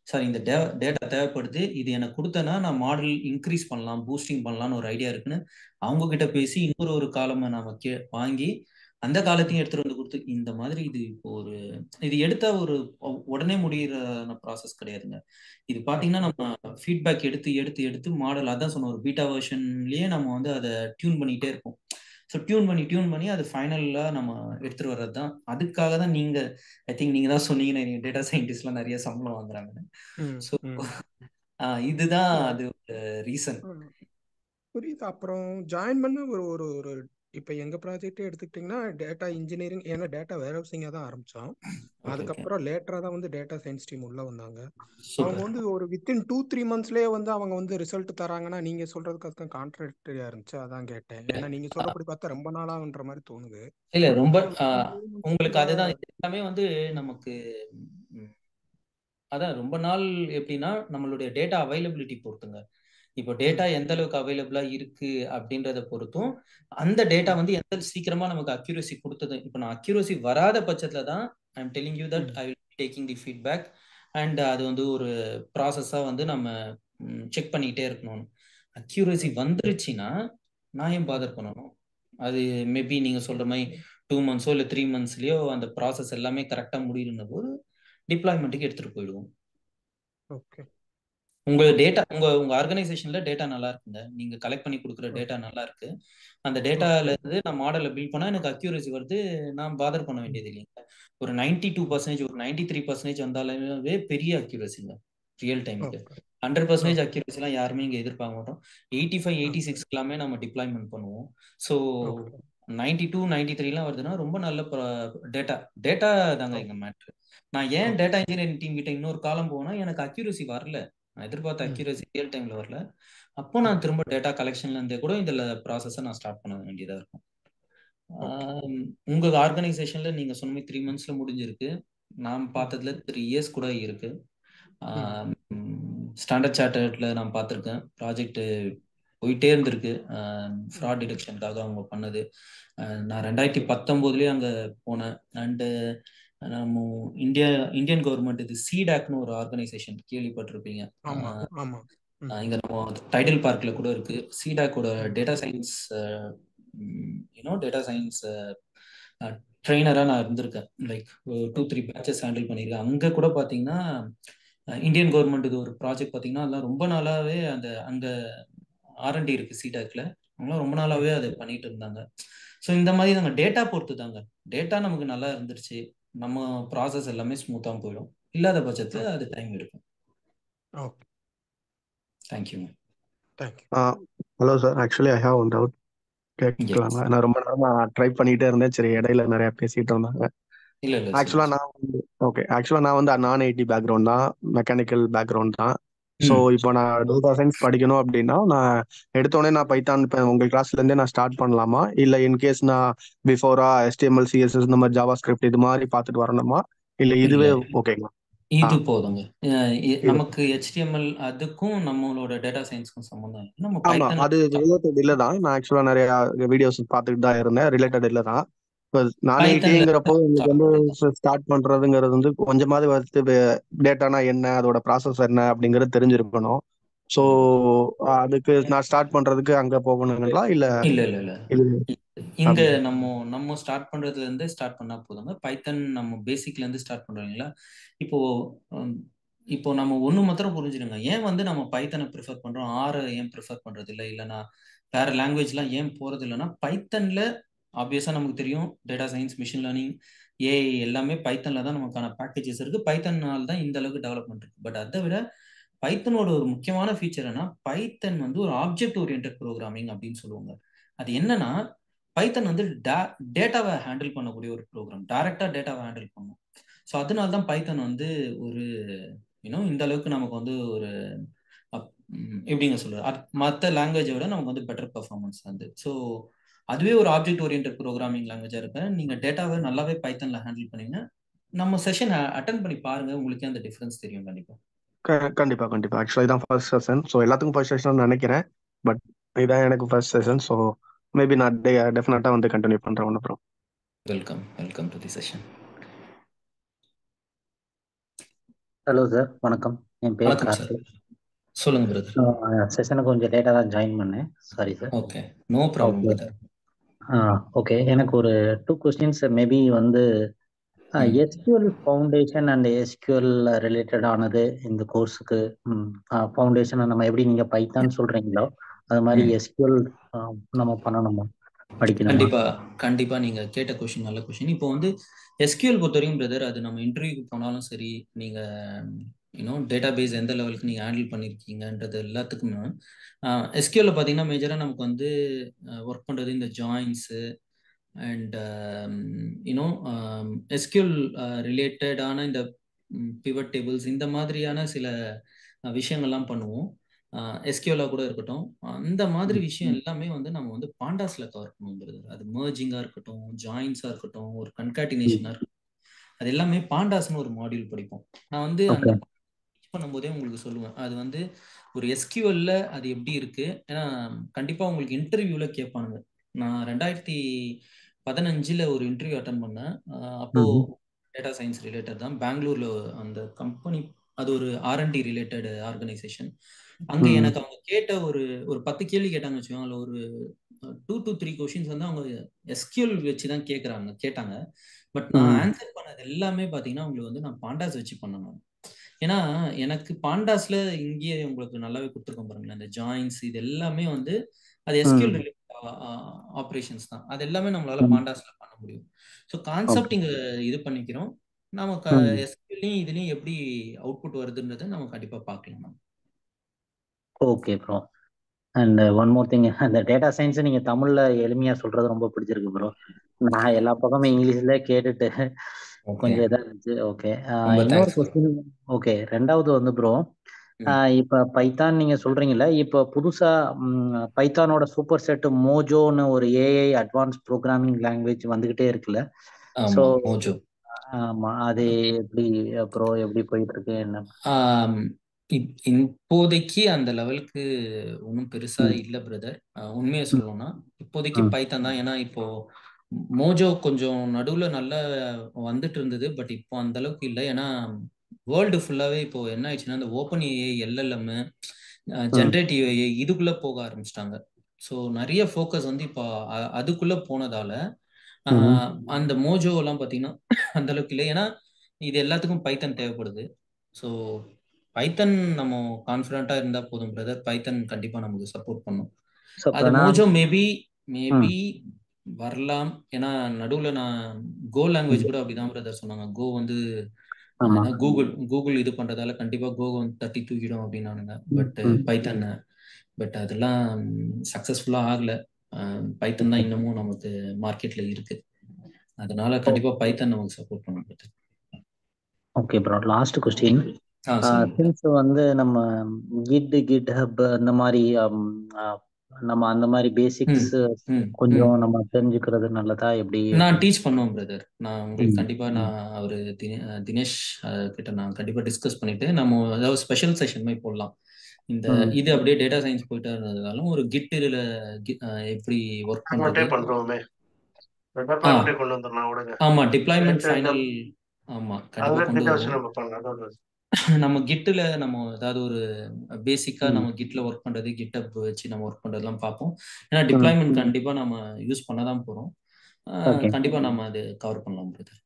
சார் இந்த டே டேட்டா தேவைப்படுது இது எனக்கு கொடுத்தனா நான் மாடல் இன்க்ரீஸ் பண்ணலாம் பூஸ்டிங் பண்ணலாம்னு ஒரு ஐடியா இருக்குன்னு அவங்க கிட்ட பேசி இன்னொரு ஒரு காலமை நாம கே வாங்கி அந்த காலத்தையும் எடுத்துட்டு வந்து கொடுத்து இந்த மாதிரி இது இப்போ ஒரு இது எடுத்த ஒரு உடனே முடிகிற ப்ராசஸ் கிடையாதுங்க இது பார்த்தீங்கன்னா நம்ம ஃபீட்பேக் எடுத்து எடுத்து எடுத்து மாடல் அதான் சொன்ன ஒரு பீட்டா வெர்ஷன்லயே நம்ம வந்து அதை டியூன் பண்ணிட்டே இருப்போம் ஸோ டியூன் பண்ணி டியூன் பண்ணி அது ஃபைனலாக நம்ம எடுத்துட்டு வர்றது தான் அதுக்காக தான் நீங்க ஐ திங்க் நீங்க தான் சொன்னீங்க நீங்க டேட்டா சயின்டிஸ்ட்லாம் நிறைய சம்பளம் வாங்குறாங்கன்னு ம் ஸோ ம் இதுதான் இல்ல அது ரீசன் ம். புரியுது அப்புறம் ஜாயின் பண்ண ஒரு ஒரு ஒரு இப்போ எங்கள் ப்ராஜெக்டே எடுத்துக்கிட்டிங்கன்னா டேட்டா இன்ஜினியரிங் ஏன்னா டேட்டா வேர்ஹவுசிங்காக தான் ஆரம்பித்தோம் ஓகே ஓகே அதுக்கப்புறம் லேட்டராக தான் வந்து டேட்டா சயின்ஸ் டீம் உள்ளே வந்தாங்க அவங்க சூப்பர் வந்து ஒரு வித்தின் டூ த்ரீ மந்த்ஸ்லேயே வந்து அவங்க வந்து ரிசல்ட் தராங்கன்னா நீங்கள் சொல்கிறதுக்கு அதுக்கும் கான்ட்ராக்டரியாக இருந்துச்சு அதான் கேட்டேன் ஏன்னா நீங்கள் சொல்கிறபடி பார்த்தா ரொம்ப நாளாகன்ற மாதிரி தோணுது இல்ல ரொம்ப ஆனால் ஆஹ், டூ உங்களுக்கு மந்த்ஸ்க்குள்ள அதுதான் இது எல்லாமே வந்து நமக்கு ம், அதான் ரொம்ப நாள் எப்படின்னா நம்மளுடைய டேட்டா அவைலபிலிட்டி பொறுத்துங்க இப்போ டேட்டா ம் எந்த அளவுக்கு அவைலபிளா இருக்கு அப்படின்றத பொறுத்தும் அந்த டேட்டா ம் வந்து எந்த சீக்கிரமா நமக்கு அக்யூரசி கொடுத்தது இப்போ நான் அக்யூரசி வராத பட்சத்துல தான் I am telling you that hmm I will taking the feedback and அது வந்து ஒரு ப்ராசஸா வந்து நம்ம செக் பண்ணிக்கிட்டே இருக்கணும் அக்யூரசி ம் வந்துருச்சுன்னா நான் ஏன் ம் பாதர் பண்ணணும் அது மேபி நீங்க சொல்ற மாதிரி டூ மந்த்ஸோ இல்லை த்ரீ மந்த்ஸ்லயோ அந்த ப்ராசஸ் எல்லாமே கரெக்டா முடியலன்ன போது டிப்ளாய்மெண்ட்டுக்கு எடுத்துட்டு போயிடுவோம் ஓகே உங்க ஓகே டேட்டா உங்க உங்க ஆர்கனைசேஷன்ல டேட்டா நல்லா இருக்குங்க நீங்க கலெக்ட் பண்ணி கொடுக்குற டேட்டா நல்லா இருக்கு அந்த டேட்டால ஓகே இருந்து நான் மாடலை பில்ட் பண்ணா எனக்கு அக்யூரசி வருது நான் பாதர் பண்ண ம் வேண்டியது இல்லைங்க ஒரு நைன்டி டூ பர்சன்டேஜ் ஒரு நைன்டி த்ரீ பர்சன்டேஜ் வந்தாலுமே பெரிய அக்யூரசிங்க ரியல் டைமுக்கு ஓகே ஹண்ட்ரட் பர்சன்டேஜ் ஓகே அக்யூரசிலாம் யாருமே இங்கே எதிர்பார்க்க மாட்டோம் eighty five eighty okay six எல்லாமே நம்ம டிப்ளாய்மெண்ட் பண்ணுவோம் so okay ninety two ninety த்ரீலாம் வருதுன்னா ரொம்ப நல்ல டேட்டா டேட்டா தாங்க ஓகே எங்க மேட்ரு நான் ஏன் ஓகே டேட்டா இன்ஜினியரிங் டீம் கிட்ட இன்னொரு காலம் போனா எனக்கு அக்யூரசி வரல நான் எதிர்பார்த்த ம் அக்யூரசி ரியல் டைம்ல வரல அப்போ நான் ம் திரும்ப டேட்டா கலெக்ஷன்ல இருந்தே கூட இந்த ப்ராசஸை நான் ஸ்டார்ட் பண்ண வேண்டியதா இருக்கும் ஓகே ஆம், உங்க ஆர்கனைசேஷன்ல நீங்க சொன்ன மாதிரி த்ரீ மந்த்ஸ்ல முடிஞ்சிருக்கு நான் ம் பார்த்ததுல த்ரீ இயர்ஸ் கூட இருக்கு ம் ஸ்டாண்டர்ட் சார்ட்டர்ட்ல நான் பார்த்துருக்கேன் ப்ராஜெக்ட் போயிட்டே இருந்திருக்கு ஃப்ராட் ம் டிடெக்ஷனுக்காக அவங்க பண்ணது அஹ் நான் ரெண்டாயிரத்தி பத்தொம்போதுலேயே அங்கே போனேன் அண்டு நம்ம இந்தியா இந்தியன் கவர்மெண்ட் இது சிடாக்னு ஒரு ஆர்கனைசேஷன் கேள்விப்பட்டிருப்பீங்க ஆமா ஆமா ம் இங்கே நம்ம டைடல் பார்க்கில் கூட இருக்கு சிடாக்கோட ம் data science you know data science ட்ரெயினராக நான் இருந்திருக்கேன் like two three batches handle பண்ணியிருக்கேன் அங்கே கூட பார்த்தீங்கன்னா இந்தியன் கவர்மெண்ட் இது ஒரு ப்ராஜெக்ட் பார்த்தீங்கன்னா அதெல்லாம் ரொம்ப நாளாவே அந்த அங்கே ஆர்என்டி இருக்கு சிடாக்ல அவங்களாம் ரொம்ப ம் நாளாவே அதை பண்ணிட்டு இருந்தாங்க ஸோ இந்த மாதிரி நாங்கள் டேட்டா பொறுத்து தாங்க டேட்டா நமக்கு நல்லா இருந்துருச்சு நம்ம ப்ராசஸ் எல்லாமே ஸ்மூத்தாக போயிடும் இல்லாத பட்சத்தில் அது டைம் எடுக்கும் okay thank you thank you hello sir actually I have one doubt yes கேட்கலாங்களா நான் ரொம்ப நேரமா ட்ரை பண்ணிட்டே இருந்தேன் சரி இடையில நிறைய பேசிட்டு இருந்தாங்க இல்லை இல்லை ஆக்சுவலா சொல்லுங்க நான் வந்து ஓகே ஆக்சுவலா நான் வந்து நான் ஐடி பேக்ரவுண்ட் தான் மெக்கானிக்கல் பேக்ரவுண்ட் தான் ஸோ ம் இப்போ நான் டேட்டா சயின்ஸ் படிக்கணும் அப்படின்னா நான் எடுத்தோடனே நான் பைத்தான் இப்போ உங்கள் கிளாஸ்ல இருந்தே நான் ஸ்டார்ட் பண்ணலாமா இல்லை இன்கேஸ் நான் பிஃபோரா HTML சிஎஸ்எஸ் இந்த மாதிரி ஜாவா ஸ்கிரிப்ட் இது மாதிரி பார்த்துட்டு வரணுமா இல்லை இல்லை இதுவே ஓகேங்களா ஆ இது போதுங்க அஹ் இ- இது நமக்கு HTML அதுக்கும் நம்மளோட டேட்டா சயின்ஸ்க்கும் சம்மந்தம் இல்லை நம்ம ஆமா பைத்தன் அது ரிலேட்டட் இல்லை தான் நான் ஆக்சுவலா நிறைய வீடியோஸ் பார்த்துட்டு தான் இருந்தேன் ரிலேட்டட் இல்லை தான் இப்போ நான் பைத்தன்ல ஐடிங்கிறப்போ எனக்கு வந்து ஸ்டார்ட் ஸ்டார்ட் பண்றதுங்கிறது வந்து கொஞ்சமாவது வந்து டேட்டானா என்ன அதோட ப்ராசஸ் என்ன அப்படிங்கிறது தெரிஞ்சிருக்கணும் ஸோ அதுக்கு நான் ஸ்டார்ட் பண்றதுக்கு அங்க போகணுங்களா இல்ல இல்ல இல்ல இல்ல இது இங்க அப்படி நம்ம நம்ம ஸ்டார்ட் பண்றதுல இருந்து ஸ்டார்ட் பண்ணா போதுங்க பைத்தன் நம்ம பேசிக்ல இருந்து ஸ்டார்ட் பண்றீங்களா இப்போ ஹம், இப்போ நம்ம ஒண்ணு மாத்திரம் புரிஞ்சிடுங்க ஏன் வந்து நம்ம பைத்தனை ப்ரிஃபர் பண்றோம் ஆரை ஏன் ப்ரிஃபர் பண்றது இல்லை இல்லைன்னா வேற லாங்குவேஜ்லாம் ஏன் போறது இல்லைன்னா பைத்தன்ல ஆப்வியஸா நமக்கு தெரியும் data science machine learning AI எல்லாமே பைத்தன்ல தான் நமக்கான பேக்கேஜஸ் இருக்கு பைத்தனால் தான் இந்த அளவுக்கு டெவலப்மெண்ட் இருக்கு பட் அதை விட பைத்தனோட ஒரு முக்கியமான ஃபீச்சர் என்ன பைத்தன் வந்து ஒரு ஆப்ஜெக்ட் ஓரியன்ட் ப்ரோக்ராமிங் அப்படின்னு சொல்லுவாங்க அது என்னன்னா பைத்தன் வந்து டேட்டாவை ஹேண்டில் பண்ணக்கூடிய ஒரு ப்ரோக்ராம் டைரக்டா டேட்டாவை ஹேண்டில் பண்ணும் ஸோ அதனால தான் பைத்தன் வந்து ஒரு யூனோ இந்த அளவுக்கு நமக்கு வந்து ஒரு அப்- ம், எப்படிங்க சொல்றது மற்ற லாங்குவேஜை விட நமக்கு வந்து பெட்டர் பெர்ஃபார்மன்ஸ் வந்து ஸோ அதுவே ஒரு ஆப்ஜெக்ட் ஓரியன்ட் ப்ரோக்ராமிங் லாங்குவேஜா இருக்க நீங்க டேட்டாவை நல்லாவே பைத்தன்ல ஹேண்டில் பண்ணீங்க நம்ம செஷன் அட்டன் பண்ணி பாருங்க உங்களுக்கே அந்த டிஃபரன்ஸ் தெரியும் கண்டிப்பா க- கண்டிப்பா கண்டிப்பா ஆக்சுவலா இதான் ஃபர்ஸ்ட் செஷன் ஸோ எல்லாத்துக்கும் ஃபர்ஸ்ட் செஷன் நினைக்கிறேன் பட் இதான் எனக்கு ஃபர்ஸ்ட் செஷன் ஸோ மேபி நான் டெஃபினட்டா வந்து கண்டினியூ பண்றேன் ஒன்று அப்புறம் welcome welcome to the session hello sir வணக்கம் என் பேர் வணக்கம் சார் கார்த்திக் சொல்லுங்க பிரதர் செஷனுக்கு கொஞ்சம் லேட்டாக தான் ஜாயின் பண்ணேன் sorry sir okay no problem okay brother okay எனக்கு ஒரு டூ கொஸ்டின்ஸ் மேபி வந்து ம் எஸ்கியூஎல் ஃபவுண்டேஷன் அண்ட் எஸ்கியூஎல் ரிலேட்டடானது இந்த கோர்ஸுக்கு ஃபவுண்டேஷனை நம்ம எப்படி நீங்கள் பைத்தான் சொல்கிறீங்களோ அது மாதிரி ம் எஸ்கியூஎல் நம்ம பண்ணணுமா படிக்கணுமா கண்டிப்பா கண்டிப்பா நீங்க கேட்ட கொஸ்டின் நல்ல கொஸ்டின் இப்போ வந்து எஸ்கியூஎல் பொறுத்தவரைக்கும் பிரதர் அது நம்ம இன்டர்வியூக்கு போனாலும் சரி நீங்க யூனோ டேட்டா பேஸ் எந்த லெவலுக்கு நீங்க ஹேண்டில் பண்ணிருக்கீங்கன்றது எல்லாத்துக்குமே எஸ்கியூஎல்ல பாத்தீங்கன்னா மேஜரா நமக்கு வந்து ஒர்க் பண்றது இந்த ஜாயின்ஸு அண்ட் யூனோ எஸ்கியூஎல் ரிலேட்டடான இந்த பிவட் டேபிள்ஸ் இந்த மாதிரியான சில அஹ், விஷயங்கள்லாம் பண்ணுவோம் எஸ்கியூஎலாக கூட இருக்கட்டும் அந்த மாதிரி விஷயம் எல்லாமே வந்து நம்ம வந்து பாண்டாஸ்ல கவர் பண்ணுவோம் அது மர்ஜிங்காக இருக்கட்டும் ஜாயின்ஸாக இருக்கட்டும் ஒரு கன்காட்டினேஷனாக இருக்கட்டும் அது எல்லாமே பாண்டாஸ்னு ஒரு மாடியூல் படிப்போம் நான் வந்து அந்த ஓகே teach பண்ணும்போதே உங்களுக்கு சொல்லுவேன் அது வந்து ஒரு எஸ்கியூஎல்ல அது எப்படி இருக்கு ஏன்னா கண்டிப்பா உங்களுக்கு இன்டர்வியூல கேட்பானுங்க நான் ரெண்டாயிரத்தி பதினஞ்சுல ஒரு இன்டர்வியூ அட்டன் பண்ணேன் அஹ் அப்போ ம் டேட்டா சயின்ஸ் ரிலேட்டட் தான் பெங்களூர்ல அந்த கம்பெனி அது ஒரு ஆர்என்டி ரிலேட்டட் ஆர்கனைசேஷன் அங்க ம் எனக்கு அவங்க கேட்ட ஒரு ஒரு பத்து கேள்வி கேட்டாங்க வச்சுக்கோங்க அதுல ஒரு டூ டு த்ரீ கொஷின்ஸ் வந்து அவங்க எஸ்கியூஎல் வச்சு தான் கேட்குறாங்க கேட்டாங்க பட் நான் ம் ஆன்சர் பண்ணது எல்லாமே பார்த்தீங்கன்னா உங்களுக்கு வந்து நான் பாண்டாஸ் வச்சு பண்ணணும் ஏன்னா எனக்கு பாண்டாஸ்ல இங்கேயே உங்களுக்கு நல்லாவே கொடுத்துருக்கோம் பாருங்களேன் இந்த ஜாயின்ஸ் இது எல்லாமே வந்து அது எஸ்கியூஎல் ம் ரிலேட்டட் ஆப்ரேஷன்ஸ் தான் அது எல்லாமே நம்மளால ம் பாண்டாஸ்ல பண்ண முடியும் ஸோ கான்செப்ட் ஓகே இங்க இது பண்ணிக்கிறோம் நம்ம ம் எஸ்கியூலையும் இதுலயும் எப்படி அவுட்புட் வருதுன்றதை நம்ம கண்டிப்பா பார்க்கலாம் நம்ம okay bro and one more thing அந்த டேட்டா சயின்ஸ் நீங்க தமிழ்ல எளிமையா சொல்றது ரொம்ப பிடிச்சிருக்கு ப்ரோ நான் எல்லா பக்கமும் இங்கிலீஷ்ல கேட்டுட்டு ஓகே கொஞ்சம் இதா இருந்துச்சு ஓகே ரொம்ப இன்னொரு தேங்க்ஸ் ப்ரோ கொஸ்டின் ஓகே ரெண்டாவது வந்து ப்ரோ ம் இப்ப பைத்தான் நீங்க சொல்றீங்கல்ல இப்ப புதுசா பைத்தானோட சூப்பர் செட் மோஜோன்னு ஒரு ஏஐ அட்வான்ஸ் ப்ரோக்ராமிங் லாங்குவேஜ் வந்துகிட்டே இருக்குல்ல ஸோ ஆமா மோஜோ ஆமா அது எப்படி ப்ரோ எப்படி போயிட்டு இருக்கு என்ன ஆம், இப்- இப்போதைக்கு அந்த லெவலுக்கு ஒன்றும் பெருசா ம் இல்லை பிரதர் உண்மையை ம் சொல்லணும்னா இப்போதைக்கு ம் பைத்தான் தான் ஏன்னா இப்போ மோஜோ கொஞ்சம் நடுவுல நல்லா வந்துட்டு இருந்தது பட் இப்போ அந்த அளவுக்கு இல்லை ஏன்னா வேர்ல்டு ஃபுல்லாவே இப்போ என்ன ஆயிடுச்சுன்னா இந்த ஓப்பன் ஏஐ எல்எல்எம் ம் ஜென்ரேட்டிவ் ஏஐ இதுக்குள்ள போக ஆரம்பிச்சிட்டாங்க ஸோ நிறைய ஃபோக்கஸ் வந்து இப்போ அ- அதுக்குள்ள போனதால ம் ஆஹ், அந்த மோஜோ எல்லாம் பார்த்தீங்கன்னா அந்த அளவுக்கு இல்லை ஏன்னா இது எல்லாத்துக்கும் பைத்தன் தேவைப்படுது ஸோ பைத்தன் நம்ம கான்ஃபிடண்டா இருந்தா போதும் பிரதர் பைத்தன் கண்டிப்பா நமக்கு சப்போர்ட் பண்ணும் ஸோ அது இப்போ நான் மோஜோ மேபி ம் மேபி வரலாம் ஏன்னா நடுவுல நான் கோ லாங்குவேஜ் ம் கூட அப்படிதான் பிரதர் சொன்னாங்க கோ வந்து ஆமா ஏன்னா கூகுள் கூகுள் இது பண்றதால கண்டிப்பா கோ வந்து தட்டி தூக்கிடும் அப்படின்னானுங்க ம் பட் ம் பைத்தன் பட் அதெல்லாம் சக்சஸ்ஃபுல்லா ஆகல பைத்தன் தான் இன்னமும் நமக்கு மார்க்கெட்ல இருக்கு அதனால கண்டிப்பா பைத்தன் நமக்கு சப்போர்ட் பண்ணும் brother. Okay bro last question ஆ சொல்லுங்க சின்ஸ் வந்து நம்ம கிட் கிட் ஹப் அந்த மாதிரி um, ஆஹ், நம்ம அந்த மாதிரி ம் பேசிக்ஸ் ம் ம் கொஞ்சம் நம்ம தெரிஞ்சுக்கிறது நல்லதா எப்படி நான் எப்படி டீச் பண்ணுவேன் பிரதர் நான் உங்களுக்கு ம் கண்டிப்பா ம் நான் அவரு தினே- தினேஷ் அஹ், கிட்ட நான் கண்டிப்பா டிஸ்கஸ் பண்ணிட்டு நம்ம ஏதாவது ஸ்பெஷல் செஷன் மாதிரி போடலாம் இந்த ம் இது அப்படியே டேட்டா சயின்ஸ் போயிட்டா இருந்ததாலும் ஒரு கிட்டில் எப்படி ஒர்க் டாக்குமெண்ட்டே பண்றது பண்றோமே ஆ டாக்குமெண்ட்டே கொண்டு வந்துடலாம் விடுங்க ஆமா டிப்ளாய்மெண்ட் சேர்த்து ஃபைனல் நம்ம ஆமா கண்டிப்பா அதுல கொண்டு கிட்ட வச்சு வருவோம் நம்ம பண்ணலாம் அதான் அது. நம்ம கிட்டில் நம்ம ஏதாவது ஒரு பேசிக்கா ம் நம்ம கிட்ல ஒர்க் பண்றது கிட்டப் வச்சு நம்ம ஒர்க் பண்றதெல்லாம் பார்ப்போம் ஏன்னா ம் டிப்ளாய்மெண்ட் கண்டிப்பா நம்ம யூஸ் பண்ண தான் போறோம் ஆஹ் ஓகே கண்டிப்பா நம்ம அது கவர் பண்ணலாம் பிரதர்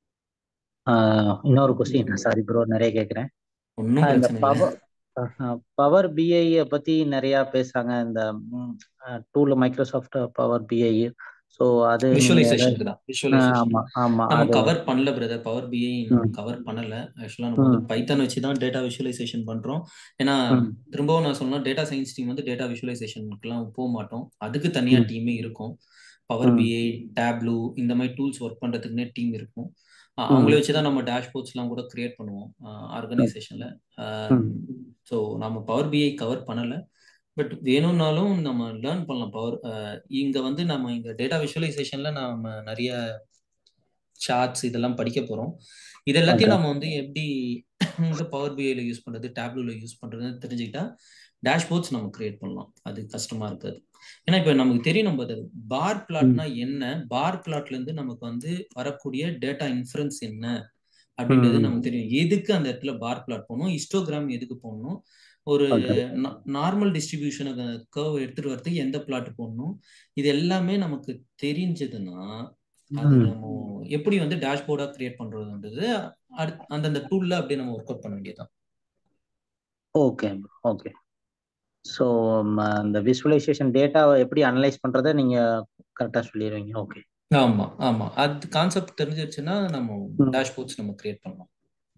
இன்னொரு கொஸ்டின் சாரி ப்ரோ நிறைய கேட்குறேன் ஒன்றும் இந்த பிரச்சனை இல்லை பவர் பவர் பிஐ பத்தி நிறைய பேசுறாங்க இந்த tool Microsoft power BI so அது நீங்க ஏதாவது விஷுவலைசேஷனுக்கு தான் ஆ, விஷுவலைசேஷன் ஆமா ஆமா நம்ம அது கவர் பண்ணல பிரதர் பவர் பிஐ நம்ம ம் கவர் பண்ணல ஆக்சுவலா நம்ம வந்து ம் பைத்தான் வச்சு தான் டேட்டா விஷுவலைசேஷன் பண்றோம் ஏன்னா ம் திரும்பவும் நான் சொன்னா டேட்டா சயின்ஸ் டீம் வந்து டேட்டா விஷுவலைசேஷனுக்குலாம் போக மாட்டோம் அதுக்கு தனியா ம் டீமே இருக்கும் பவர் ம் பிஐ டேப்லூ இந்த மாதிரி டூல்ஸ் ஒர்க் பண்றதுக்குன்னே டீம் இருக்கும் அஹ் ம் அவங்கள வச்சு தான் நம்ம டேஷ்போர்ட்ஸ்லாம் கூட கிரியேட் பண்ணுவோம் ஆர்கனைசேஷன்ல ம் ஸோ நம்ம பவர் பிஐ கவர் பண்ணல பட் வேணும்னாலும் நம்ம லேர்ன் பண்ணலாம் பவர் இங்க வந்து நம்ம இங்க டேட்டா விஷுவலைசேஷன்ல நம்ம நிறைய சார்ட்ஸ் இதெல்லாம் படிக்க போறோம் இது ஓகே எல்லாத்தையும் நம்ம வந்து எப்படி இந்த பவர் பிஐல யூஸ் பண்றது டேப்லூல யூஸ் பண்றதுன்னு தெரிஞ்சுக்கிட்டா டேஷ்போர்ட்ஸ் நம்ம கிரியேட் பண்ணலாம் அது கஷ்டமா இருக்காது ஏன்னா இப்ப நமக்கு தெரியும் நம்ம அது பார் ம் பிளாட்னா என்ன பார் பிளாட்ல இருந்து நமக்கு வந்து வரக்கூடிய டேட்டா இன்ஃபரன்ஸ் என்ன அப்படின்றது ம் நமக்கு தெரியும் எதுக்கு அந்த இடத்துல பார் பிளாட் போகணும் ஹிஸ்டோகிராம் எதுக்கு போடணும் ஒரு ஓகே நார்மல் டிஸ்ட்ரிபியூஷனுக்கு கர்வ் எடுத்துட்டு வரதுக்கு எந்த பிளாட் போடணும் இது எல்லாமே நமக்கு தெரிஞ்சதுன்னா அது ம் நம்ம எப்படி வந்து டேஷ்போர்டா கிரியேட் பண்றதுன்றது அடுத் அந்தந்த டூல்ல அப்படியே நம்ம ஒர்க் அவுட் பண்ண வேண்டியதுதான் ஓகே ஓகே ஸோ அந்த விசுவலைசேஷன் டேட்டாவை எப்படி அனலைஸ் பண்றதை நீங்க கரெக்டா சொல்லிடுவீங்க ஓகே ஆமா ஆமா அது கான்செப்ட் தெரிஞ்சிருச்சுன்னா நம்ம ம் டேஷ்போர்ட்ஸ் நம்ம கிரியேட் பண்ணலாம்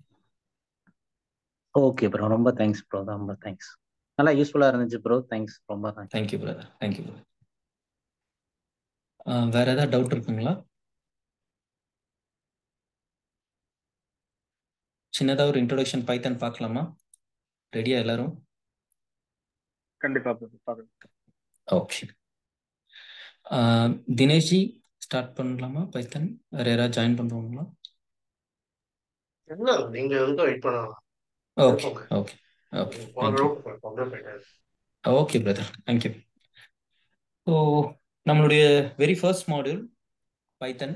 ஓகே ப்ரோ ரொம்ப தேங்க்ஸ் ப்ரோ ரொம்ப தேங்க்ஸ் நல்லா யூஸ்ஃபுல்லா இருந்துச்சு ப்ரோ தேங்க்ஸ் ரொம்ப thanks thank you brother thank you brother வேற ஏதாவது டவுட் இருக்குங்களா சின்னதா ஒரு இன்ட்ரோடக்ஷன் பைத்தன் பார்க்கலாமா ரெடியா எல்லாரும் கண்டிப்பா பார்க்கலாம் ஓகே தினேஷ்ஜி ஸ்டார்ட் பண்ணலாமா பைத்தன் வேற யாராவது ஜாயின் பண்ணுவாங்களா என்ன நீங்க வந்து வெயிட் பண்ணலாம் ஓகே போங்க ஓகே ஓகே போன தேங்க்யூ ரவுண்ட் அப்படியே போயிட்டாரு ஓகே பிரதர் தேங்க்யூ ஸோ நம்மளுடைய வெரி ஃபர்ஸ்ட் மாடியூல் பைத்தன்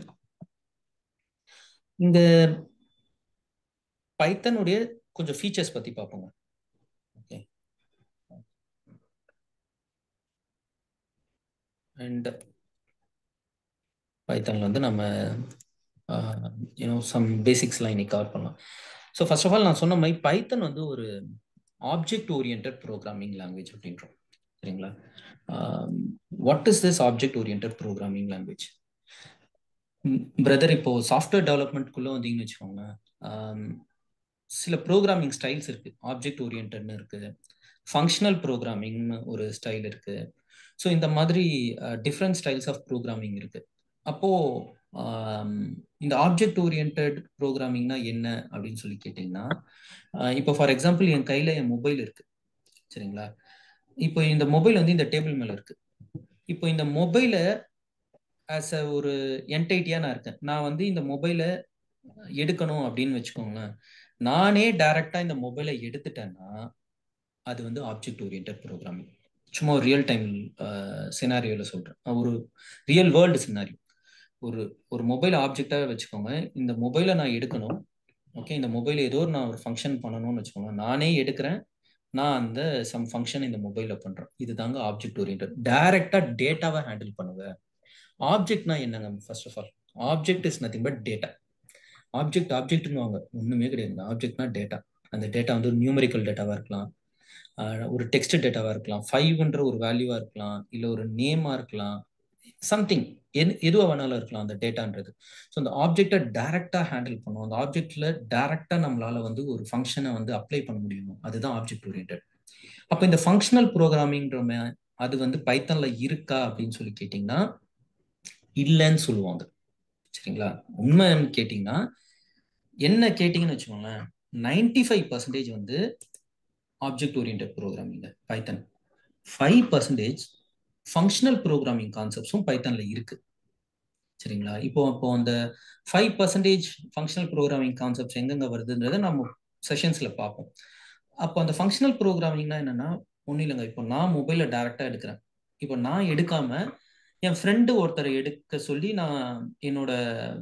இந்த பைத்தனுடைய கொஞ்சம் ஃபீச்சர்ஸ் பத்தி பார்ப்போங்க ஓகே அண்ட் பைத்தன்ல வந்து நம்ம யூனோ சம் பேசிக்ஸ்லாம் இன்னைக்கு கவர் பண்ணலாம் ஸோ ஃபர்ஸ்ட் ஆஃப் ஆல் நான் சொன்ன மாதிரி பைத்தன் வந்து ஒரு ஆப்ஜெக்ட் ஓரியன்ட் ப்ரோக்ராமிங் லாங்குவேஜ் அப்படின்றோம் சரிங்களா what is this object orient programming language brother இப்போ சாஃப்ட்வேர் டெவலப்மெண்ட்குள்ள வந்தீங்கன்னு வச்சுக்கோங்களேன் ஆம், சில ப்ரோக்ராமிங் ஸ்டைல்ஸ் இருக்கு ஆப்ஜெக்ட் ஓரியன்ட்னு இருக்கு ஃபங்க்ஷனல் ப்ரோக்ராமிங்னு ஒரு ஸ்டைல் இருக்கு ஸோ இந்த மாதிரி டிஃப்ரெண்ட் ஸ்டைல்ஸ் ஆஃப் ப்ரோக்ராமிங் இருக்கு அப்போ ஆம், இந்த ஆப்ஜெக்ட் ஓரியன்ட் ப்ரோக்ராமிங்னா என்ன அப்படின்னு சொல்லி கேட்டிங்கன்னா ஆஹ் இப்போ ஃபார் எக்ஸாம்பிள் என் கையில என் மொபைல் இருக்கு சரிங்களா இப்போ இந்த மொபைல் வந்து இந்த டேபிள் மேல இருக்கு இப்போ இந்த மொபைலை ஆஸ் அ ஒரு என்டைட்டியா நான் இருக்கேன் நான் வந்து இந்த மொபைலை எடுக்கணும் அப்படின்னு வச்சுக்கோங்களேன் நானே டைரக்டா இந்த மொபைலை எடுத்துட்டேன்னா அது வந்து ஆப்ஜெக்ட் ஓரியன்ட் ப்ரோக்ராமிங் சும்மா ஒரு ரியல் டைம் சினாரியோவில் சொல்கிறேன் ஒரு ரியல் வேர்ல்டு சினாரியோ ஒரு ஒரு மொபைல் ஆப்ஜெக்டாக வச்சுக்கோங்க இந்த மொபைலை நான் எடுக்கணும் ஓகே இந்த மொபைல் ஏதோ ஒரு நான் ஒரு ஃபங்க்ஷன் பண்ணணும்னு வச்சுக்கோங்க நானே எடுக்கிறேன் நான் அந்த சம் ஃபங்க்ஷன் இந்த மொபைலில் பண்ணுறேன் இது தாங்க ஆப்ஜெக்ட் ஓரியன்ட் டைரெக்டாக டேட்டாவை ஹேண்டில் பண்ணுவேன் ஆப்ஜெக்ட்னா என்னங்க first of all object is nothing but data object ஆப்ஜெக்ட்னு வாங்க ஒன்றுமே கிடையாது ஆப்ஜெக்ட்னா டேட்டா அந்த டேட்டா வந்து நியூமரிக்கல் டேட்டாவாக இருக்கலாம் ஆஹ் ஒரு டெக்ஸ்ட் டேட்டாவாக இருக்கலாம் ஃபைவ்ன்ற ஒரு வேல்யூவாக இருக்கலாம் இல்லை ஒரு நேமாக இருக்கலாம் சம்திங் எது எதுவாக வேணாலும் இருக்கலாம் அந்த டேட்டான்றது ஸோ அந்த ஆப்ஜெக்டை டைரெக்டாக ஹேண்டில் பண்ணும் அந்த ஆப்ஜெக்டில் டைரெக்டாக நம்மளால வந்து ஒரு ஃபங்க்ஷனை வந்து அப்ளை பண்ண முடியும் அதுதான் ஆப்ஜெக்ட் ஓரியன்ட் அப்போ இந்த ஃபங்க்ஷனல் ப்ரோக்ராமிங்ன்ற அது வந்து பைத்தன்ல இருக்கா அப்படின்னு சொல்லி கேட்டிங்கன்னா இல்லைன்னு சொல்லுவாங்க சரிங்களா உண்மைன்னு கேட்டிங்கன்னா என்ன கேட்டிங்கன்னு வச்சுக்கோங்களேன் நைன்டி ஃபைவ் பர்சன்டேஜ் வந்து object orient programming Python five percentage functional programming கான்செப்ட்ஸும் பைத்தன்ல இருக்கு சரிங்களா இப்போ இப்போ அந்த five percentage functional programming concepts எங்கெங்க வருதுன்றதை நம்ம செஷன்ஸ்ல பார்ப்போம் அப்போ அந்த ஃபங்க்ஷனல் ப்ரோக்ராமிங்னா என்னன்னா ஒன்றும் இல்லைங்க இப்போ நான் மொபைலை டைரக்டா எடுக்கிறேன் இப்போ நான் எடுக்காம என் ஃப்ரெண்டு ஒருத்தரை எடுக்க சொல்லி நான் என்னோட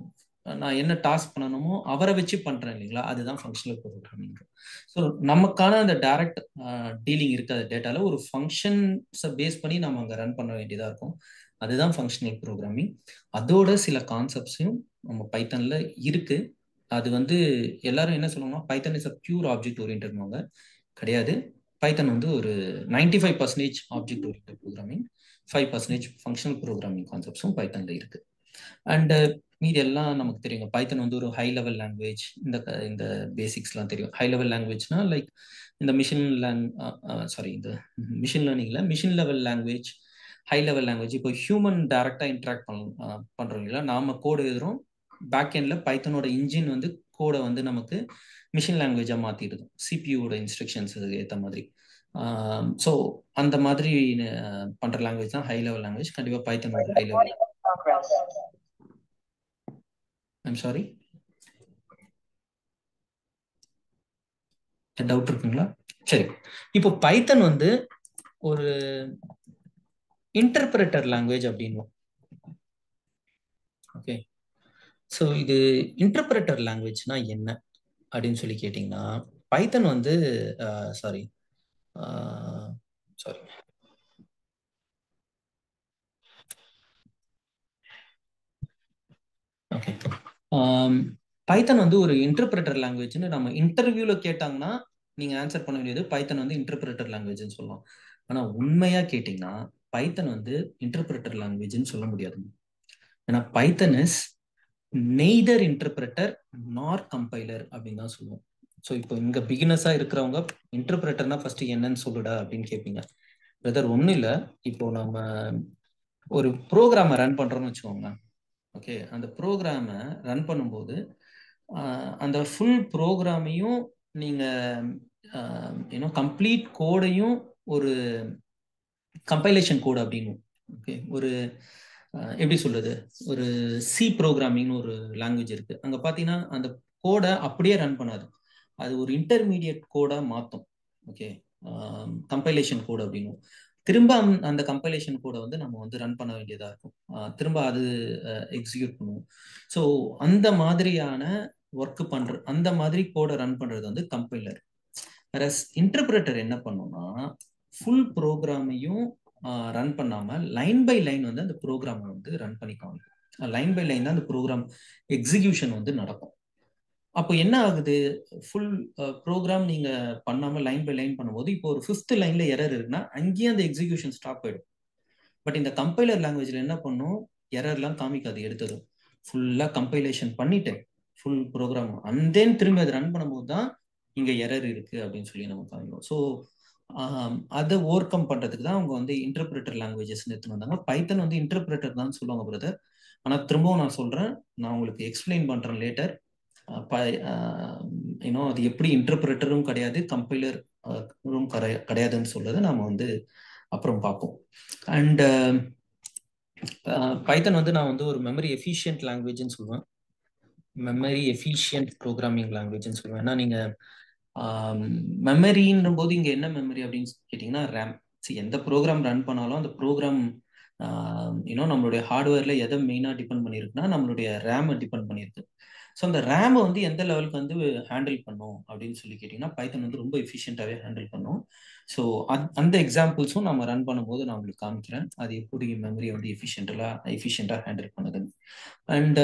நான் என்ன டாஸ்க் பண்ணணுமோ அவரை வச்சு பண்றேன் இல்லைங்களா அதுதான் ஃபங்க்ஷனல் ப்ரோக்ராமிங் ஸோ நமக்கான அந்த டைரக்ட் டீலிங் இருக்காத டேட்டால ஒரு ஃபங்க்ஷன்ஸை பேஸ் பண்ணி நம்ம அங்கே ரன் பண்ண வேண்டியதா இருக்கும் அதுதான் ஃபங்க்ஷனல் ப்ரோக்ராமிங் அதோட சில கான்செப்ட்ஸையும் நம்ம பைத்தன்ல இருக்கு அது வந்து எல்லாரும் என்ன சொல்லுவாங்கன்னா Python is a pure object ஓரியன்ட்வாங்க கிடையாது பைத்தன் வந்து ஒரு ninety five percentage object orient programming five percentage functional programming கான்செப்ட்ஸும் பைத்தன்ல இருக்கு அண்ட் மீதி எல்லாம் நமக்கு தெரியுங்க பைத்தன் வந்து ஒரு ஹை லெவல் லாங்குவேஜ் இந்த இந்த பேசிக்ஸ்லாம் தெரியும் ஹை லெவல் லாங்குவேஜ்னா லைக் இந்த மிஷின் லேங் சாரி இந்த மிஷின் லேர்னிங்ல machine level language high level language இப்போ ஹியூமன் டைரக்டா இன்ட்ராக்ட் பண்ண பண்றோம் இல்லையா நாம கோடு எழுதுறோம் பேக் எண்ட்ல பைத்தனோட இன்ஜின் வந்து கோடை வந்து நமக்கு மிஷின் லாங்குவேஜா மாத்திடுது சிபியூட இன்ஸ்ட்ரக்ஷன்ஸ் ஏற்ற மாதிரி ஸோ அந்த மாதிரி பண்ற லாங்குவேஜ் தான் ஹை லெவல் லாங்குவேஜ் கண்டிப்பா பைத்தன் ஒரு high level I'm sorry doubt இருக்குங்களா சரி இப்போ பைத்தன் வந்து ஒரு இன்டர்பிரட்டர் லாங்குவேஜ் அப்படின்னு ஓகே ஸோ இது இன்டர்பிரட்டர் லாங்குவேஜ்னா என்ன அப்படின்னு சொல்லி கேட்டிங்கன்னா பைத்தன் வந்து சாரி சாரி ஓகே பைத்தன் வந்து ஒரு இன்டர்பிரட்டர் லாங்குவேஜ்னு நம்ம இன்டர்வியூல கேட்டாங்கன்னா நீங்க ஆன்சர் பண்ண வேண்டியது பைத்தன் வந்து இன்டர்பிரட்டர் லாங்குவேஜ்னு சொல்லலாம் ஆனா உண்மையா கேட்டிங்கன்னா பைத்தன் வந்து இன்டர்பிரட்டர் லாங்குவேஜ்னு சொல்ல முடியாது ஏன்னா Python is neither interpreter nor compiler அப்படின்னு தான் சொல்லுவோம் ஸோ இப்போ இங்க பிகினஸா இருக்கிறவங்க இன்டர்பிரட்டர்னா ஃபர்ஸ்ட் என்னன்னு சொல்லுடா அப்படின்னு கேட்பீங்க பிரதர் ஒன்றும் இல்லை இப்போ நம்ம ஒரு ப்ரோக்ராமை ரன் பண்றோம்னு வச்சுக்கோங்களேன் ஓகே அந்த ப்ரோக்ராமை ரன் பண்ணும்போது அந்த ஃபுல் ப்ரோக்ராமையும் நீங்கள் இன்னும் கம்ப்ளீட் கோடையும் ஒரு கம்பைலேஷன் கோடு அப்படின்னு ஓகே ஒரு எப்படி சொல்றது ஒரு சி ப்ரோக்ராமிங்னு ஒரு லாங்குவேஜ் இருக்கு அங்கே பார்த்தீங்கன்னா அந்த கோடை அப்படியே ரன் பண்ணாது அது ஒரு இன்டர்மீடியட் கோடாக மாற்றும் ஓகே கம்பைலேஷன் கோடு அப்படின்னு திரும்ப அந்த கம்பைலேஷன் கோடை வந்து நம்ம வந்து ரன் பண்ண வேண்டியதாக இருக்கும் திரும்ப அது எக்ஸிக்யூட் பண்ணுவோம் ஸோ அந்த மாதிரியான ஒர்க் பண்ற அந்த மாதிரி கோடை ரன் பண்றது வந்து கம்பைலர் வேற இன்டர்பிரட்டர் என்ன பண்ணும்னா ஃபுல் ப்ரோக்ராமையும் ரன் பண்ணாம லைன் பை லைன் வந்து அந்த ப்ரோக்ராமை வந்து ரன் பண்ணிக்குவாங்க லைன் பை லைன் தான் அந்த ப்ரோக்ராம் எக்ஸிக்யூஷன் வந்து நடக்கும் அப்போ என்ன ஆகுது ஃபுல் ப்ரோக்ராம் நீங்க பண்ணாம லைன் பை லைன் பண்ணும்போது இப்போ ஒரு ஃபிஃப்த் லைன்ல எரர் இருக்குன்னா அங்கேயே அந்த எக்ஸிக்யூஷன் ஸ்டாப் ஆயிடும் பட் இந்த கம்பைலர் லாங்குவேஜ்ல என்ன பண்ணும் எரர்லாம் காமிக்காது எடுத்தது ஃபுல்லா கம்பைலேஷன் பண்ணிட்டு ஃபுல் ப்ரோக்ராம் அண்ட் தென் திரும்பி அதை ரன் பண்ணும்போது தான் இங்க எரர் இருக்கு அப்படின்னு சொல்லி நம்ம காமிக்கும் ஸோ அதை ஓவர் கம் பண்றதுக்கு தான் அவங்க வந்து இன்டர்பிரட்டர் லாங்குவேஜஸ் எடுத்துன்னு வந்தாங்க பைத்தன் வந்து இன்டர்பிரட்டர் தான் சொல்லுவாங்க பிரதர் ஆனா திரும்பவும் நான் சொல்றேன் நான் உங்களுக்கு எக்ஸ்பிளைன் பண்றேன் லேட்டர் இன்னும் அது எப்படி இன்டர்பிரட்டரும் கிடையாது கம்பைலரும் கிடையாதுன்னு சொல்றதை நாம வந்து அப்புறம் பார்ப்போம் அண்ட் பைத்தன் வந்து நான் வந்து ஒரு மெமரி எஃபிஷியன்ட் லாங்குவேஜ்னு சொல்லுவேன் மெமரி எஃபிஷியன்ட் ப்ரோக்ராமிங் லாங்குவேஜ்னு சொல்லுவேன் ஏன்னா நீங்க மெமரின்ற போது இங்க என்ன மெமரி அப்படின்னு கேட்டீங்கன்னா ரேம் சரி எந்த ப்ரோக்ராம் ரன் பண்ணாலும் அந்த ப்ரோக்ராம் இன்னும் நம்மளுடைய ஹார்ட்வேர்ல எதை மெயினாக டிபெண்ட் பண்ணியிருக்குன்னா நம்மளுடைய ரேமை டிபெண்ட் பண்ணியிருக்கு ஸோ அந்த ரேமை வந்து எந்த லெவலுக்கு வந்து ஹேண்டில் பண்ணும் அப்படின்னு சொல்லி கேட்டிங்கன்னா பைத்தன் வந்து ரொம்ப எஃபிஷியண்ட்டாகவே ஹேண்டில் பண்ணும் ஸோ அந்த எக்ஸாம்பிள்ஸும் நம்ம ரன் பண்ணும்போது நான் உங்களுக்கு காமிக்கிறேன் அது எப்படி மெமரியை வந்து எஃபிஷியன்டாக எஃபிஷியண்ட்டாக ஹேண்டில் பண்ணுதுன்னு அண்ட்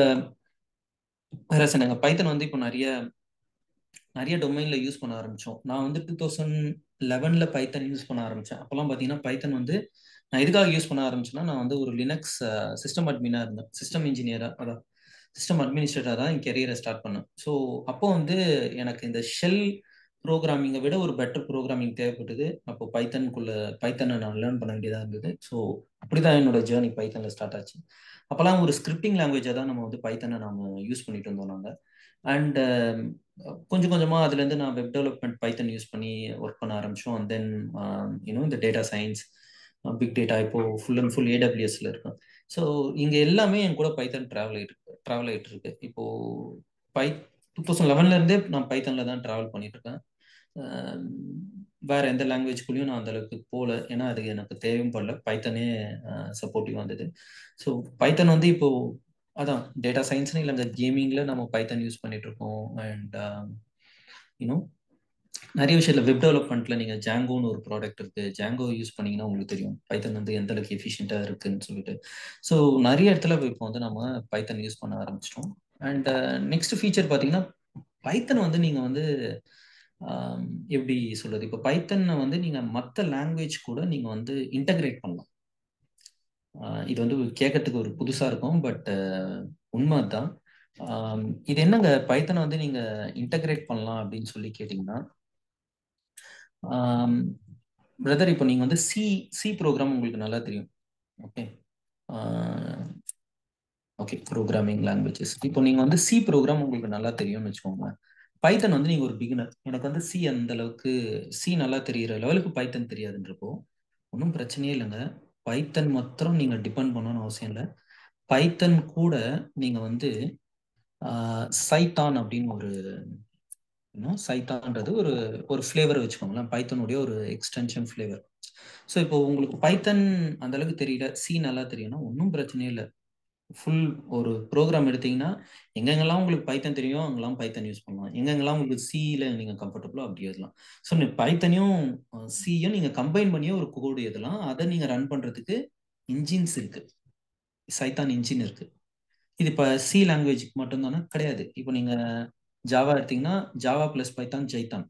வேற சொன்னாங்க பைத்தன் வந்து இப்போ நிறைய நிறைய டொமைன்ல யூஸ் பண்ண ஆரம்பிச்சோம் நான் வந்து டூ தௌசண்ட் லெவன்ல பைத்தன் யூஸ் பண்ண ஆரம்பிச்சேன் அப்போல்லாம் பார்த்தீங்கன்னா பைத்தன் வந்து நான் எதுக்காக யூஸ் பண்ண ஆரம்பிச்சேன்னா நான் வந்து ஒரு லினக்ஸ் சிஸ்டம் அட்மினா இருந்தேன் சிஸ்டம் இன்ஜினியரா அதான் சிஸ்டம் அட்மினிஸ்ட்ரேட்டராக தான் என் கெரியரை ஸ்டார்ட் பண்ணேன் ஸோ அப்போ வந்து எனக்கு இந்த ஷெல் ப்ரோக்ராமிங்கை விட ஒரு பெட்டர் ப்ரோக்ராமிங் தேவைப்பட்டது அப்போ பைத்தனுக்குள்ள பைத்தனை நான் லேர்ன் பண்ண வேண்டியதாக இருந்தது ஸோ அப்படிதான் என்னோட ஜேர்னி பைத்தனில் ஸ்டார்ட் ஆச்சு அப்போல்லாம் ஒரு ஸ்கிரிப்டிங் லாங்குவேஜாக தான் நம்ம வந்து பைத்தனை நாம யூஸ் பண்ணிட்டு இருந்தோம் நாங்கள் அண்ட் கொஞ்சம் கொஞ்சமாக அதுலேருந்து நான் வெப் டெவலப்மெண்ட் பைத்தன் யூஸ் பண்ணி ஒர்க் பண்ண ஆரம்பிச்சோம் அண்ட் தென் யூனோ இந்த டேட்டா சயின்ஸ் பிக் டேட்டா இப்போ ஃபுல் அண்ட் ஃபுல் ஏடபிள்யூஎஸ்ல இருக்கும் ஸோ இங்கே எல்லாமே என் கூட பைத்தன் ட்ராவல் ஆகிட்டு ட்ராவல் ஆகிட்டு இருக்கு இப்போ பை டூ தௌசண்ட் லெவன்ல இருந்தே நான் பைத்தன்ல தான் ட்ராவல் பண்ணிட்டு இருக்கேன் வேற எந்த லாங்குவேஜ்குள்ளேயும் நான் அந்த அளவுக்கு போகல ஏன்னா அது எனக்கு தேவையும் படல பைத்தனே சப்போர்ட்டிவ் வந்தது ஸோ பைத்தன் வந்து இப்போ அதான் டேட்டா சயின்ஸ்னு இல்லைங்க கேமிங்ல நம்ம பைத்தன் யூஸ் பண்ணிட்டு இருக்கோம் அண்ட் யூனோ நிறைய விஷயத்துல வெப் டெவலப்மெண்ட்ல நீங்க ஜாங்கோன்னு ஒரு ப்ராடக்ட் இருக்கு ஜாங்கோ யூஸ் பண்ணீங்கன்னா உங்களுக்கு தெரியும் பைத்தன் வந்து எந்த அளவுக்கு எஃபிஷியண்டா இருக்குன்னு சொல்லிட்டு ஸோ நிறைய இடத்துல இப்போ வந்து நம்ம பைத்தன் யூஸ் பண்ண ஆரம்பிச்சிட்டோம் அண்ட் நெக்ஸ்ட் ஃபீச்சர் பார்த்தீங்கன்னா பைத்தன் வந்து நீங்க வந்து எப்படி சொல்றது இப்போ பைத்தனை வந்து நீங்க மற்ற லாங்குவேஜ் கூட நீங்க வந்து இன்டகிரேட் பண்ணலாம் இது வந்து கேட்கறதுக்கு ஒரு புதுசா இருக்கும் பட் உண்மை தான் இது என்னங்க பைத்தனை வந்து நீங்க இன்டகிரேட் பண்ணலாம் அப்படின்னு சொல்லி கேட்டீங்கன்னா பிரதர் இப்போ நீங்க வந்து சி சி ப்ரோக்ராம் உங்களுக்கு நல்லா தெரியும் ஓகே ஓகே ப்ரோக்ராமிங் லாங்குவேஜஸ் இப்போ நீங்க வந்து சி ப்ரோக்ராம் உங்களுக்கு நல்லா தெரியும்னு வச்சுக்கோங்க பைத்தன் வந்து நீங்க ஒரு பிகினர் எனக்கு வந்து சி அந்த அளவுக்கு சி நல்லா தெரியிற லெவலுக்கு பைத்தன் தெரியாதுன்றப்போ ஒன்றும் பிரச்சனையே இல்லைங்க பைத்தன் மாத்திரம் நீங்க டிபெண்ட் பண்ணணும்னு அவசியம் இல்லை பைத்தன் கூட நீங்க வந்து சைத்தான் அப்படின்னு ஒரு சைத்தான்றது ஒரு ஒரு ஃப்ளேவர் வச்சுக்கோங்களேன் பைத்தனுடைய ஒரு எக்ஸ்டென்ஷன் ஃப்ளேவர் ஸோ இப்போ உங்களுக்கு பைத்தன் அந்த அளவுக்கு தெரியல சி நல்லா தெரியும்னா ஒன்றும் பிரச்சனையே இல்லை ஃபுல் ஒரு ப்ரோக்ராம் எடுத்தீங்கன்னா எங்கெங்கெல்லாம் உங்களுக்கு பைத்தன் தெரியும் அங்கெல்லாம் பைத்தன் யூஸ் பண்ணலாம் எங்கெங்கெல்லாம் உங்களுக்கு சியில் நீங்கள் கம்ஃபர்டபுளோ அப்படி எழுதலாம் ஸோ பைத்தனையும் சியும் நீங்கள் கம்பைன் பண்ணியே ஒரு கோடு எழுதலாம் அதை நீங்கள் ரன் பண்ணுறதுக்கு இன்ஜின்ஸ் இருக்கு சைத்தான் இன்ஜின் இருக்கு இது இப்போ சி லாங்குவேஜுக்கு மட்டும்தானே கிடையாது இப்போ நீங்கள் ஜாவா எடுத்தீங்கன்னா Java plus Python Jython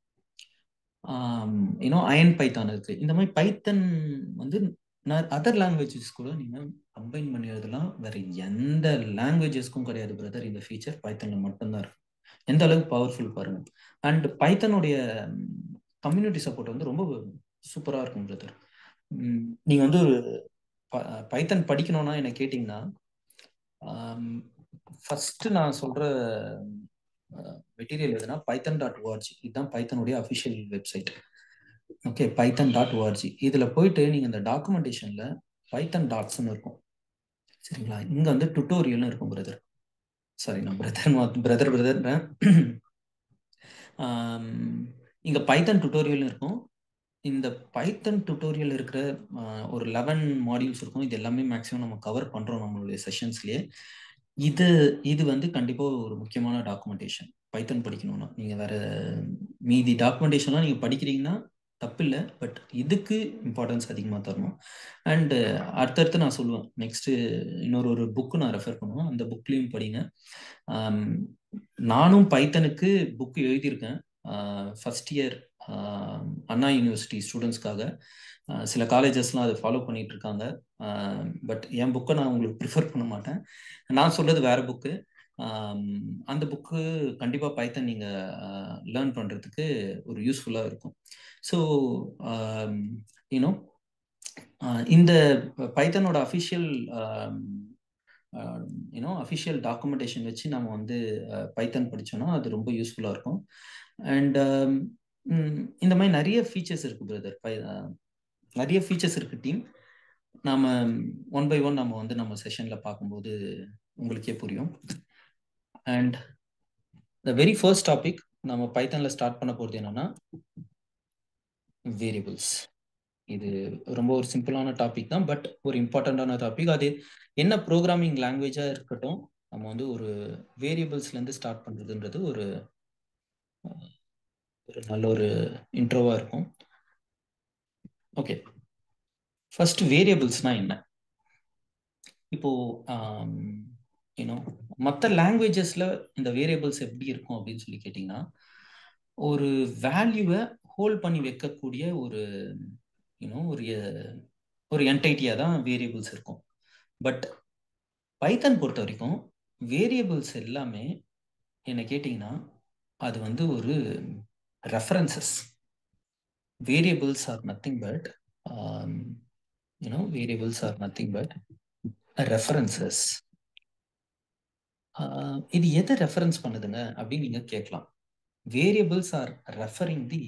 you know iron Python இருக்கு இந்த மாதிரி பைத்தன் வந்து அதர் லாங்குவேஜஸ் கூட நீங்கள் கம்பைன் பண்ணி எழுதலாம் வேற எந்த லாங்குவேஜஸ்க்கும் கிடையாது பிரதர் இந்த ஃபீச்சர் பைத்தனில் மட்டும்தான் இருக்கு எந்த அளவுக்கு பவர்ஃபுல் பாருங்க அண்ட் பைத்தனுடைய கம்யூனிட்டி சப்போர்ட் வந்து ரொம்ப சூப்பராக இருக்கும் பிரதர் நீங்கள் வந்து ஒரு பைத்தன் படிக்கணும்னா என்ன கேட்டிங்கன்னா ஃபர்ஸ்ட் நான் சொல்ற மெட்டீரியல் எதுனா பைத்தன் டாட் ஓஆர்ஜி இதுதான் பைத்தனுடைய official website okay Python dot ORG இதில் போயிட்டு நீங்கள் இந்த டாக்குமெண்டேஷனில் பைத்தன் டாட்ஸ்னு இருக்கும் சரிங்களா இங்கே வந்து டுட்டோரியல்னு இருக்கும் பிரதர் சாரி நான் பிரதர் பிரதர் பிரதர் இங்கே பைத்தன் டுட்டோரியல்னு இருக்கும் இந்த பைத்தன் டுட்டோரியல் இருக்கிற ஒரு லெவன் மாடியூல்ஸ் இருக்கும் இது எல்லாமே மேக்ஸிமம் நம்ம கவர் பண்ணுறோம் நம்மளுடைய செஷன்ஸ்லேயே இது இது வந்து கண்டிப்பாக ஒரு முக்கியமான டாக்குமெண்டேஷன் பைத்தன் படிக்கணும்னா நீங்கள் வேற மீதி டாக்குமெண்டேஷன்லாம் நீங்கள் படிக்கிறீங்கன்னா தப்பு இல்லை பட் இதுக்கு இம்பார்ட்டன்ஸ் அதிகமாக தரணும் அண்டு அடுத்தடுத்து நான் சொல்லுவேன் நெக்ஸ்ட்டு இன்னொரு ஒரு புக்கு நான் ரெஃபர் பண்ணுவேன் அந்த புக்லேயும் படிங்க நானும் பைத்தனுக்கு புக் எழுதியிருக்கேன் ஃபஸ்ட் இயர் அண்ணா யூனிவர்சிட்டி ஸ்டூடெண்ட்ஸ்க்காக சில காலேஜஸ்லாம் அதை ஃபாலோ பண்ணிட்டு இருக்காங்க பட் என் புக்கை நான் உங்களுக்கு ப்ரிஃபர் பண்ண மாட்டேன் நான் சொல்றது வேற புக்கு அந்த புக்கு கண்டிப்பாக பைத்தன் நீங்கள் லேர்ன் பண்ணுறதுக்கு ஒரு யூஸ்ஃபுல்லாக இருக்கும் ஸோ யூனோ இந்த பைத்தனோட அஃபிஷியல் யூனோ அஃபிஷியல் டாக்குமெண்டேஷன் வச்சு நம்ம வந்து பைத்தன் படித்தோன்னா அது ரொம்ப யூஸ்ஃபுல்லாக இருக்கும் அண்ட் இந்த மாதிரி நிறைய ஃபீச்சர்ஸ் இருக்கு பிரதர் நிறைய ஃபீச்சர்ஸ் இருக்கு டீம் நாம ஒன் பை ஒன் நம்ம வந்து நம்ம செஷன்ல பார்க்கும்போது உங்களுக்கே புரியும் and the very first topic நம்ம பைத்தன்ல ஸ்டார்ட் பண்ண போகிறது என்னன்னா வேரியபிள்ஸ் இது ரொம்ப ஒரு சிம்பிளான டாபிக் தான் பட் ஒரு இம்பார்ட்டண்ட்டான டாபிக் அது என்ன ப்ரோக்ராமிங் லாங்குவேஜாக இருக்கட்டும் நம்ம வந்து ஒரு வேரியபிள்ஸ்லேருந்து ஸ்டார்ட் பண்ணுறதுன்றது ஒரு ஒரு நல்ல ஒரு இன்ட்ரோவா இருக்கும் ஓகே ஃபர்ஸ்ட் வேரியபிள்ஸ்னா என்ன இப்போ யூனோ மற்ற லாங்குவேஜஸ்ல இந்த வேரியபிள்ஸ் எப்படி இருக்கும் அப்படின்னு சொல்லி கேட்டிங்கன்னா ஒரு வேல்யூவை ஹோல்ட் பண்ணி வைக்கக்கூடிய ஒரு யூனோ ஒரு ஒரு என்டைட்டியாக தான் வேரியபிள்ஸ் இருக்கும் பட் பைத்தன் பொறுத்த வரைக்கும் வேரியபிள்ஸ் எல்லாமே என்ன கேட்டிங்கன்னா அது வந்து ஒரு references variables are nothing but you know variables are nothing but references இது எதை ரெஃபரன்ஸ் பண்ணுதுங்க அப்படின்னு நீங்க கேட்கலாம் variables are referring the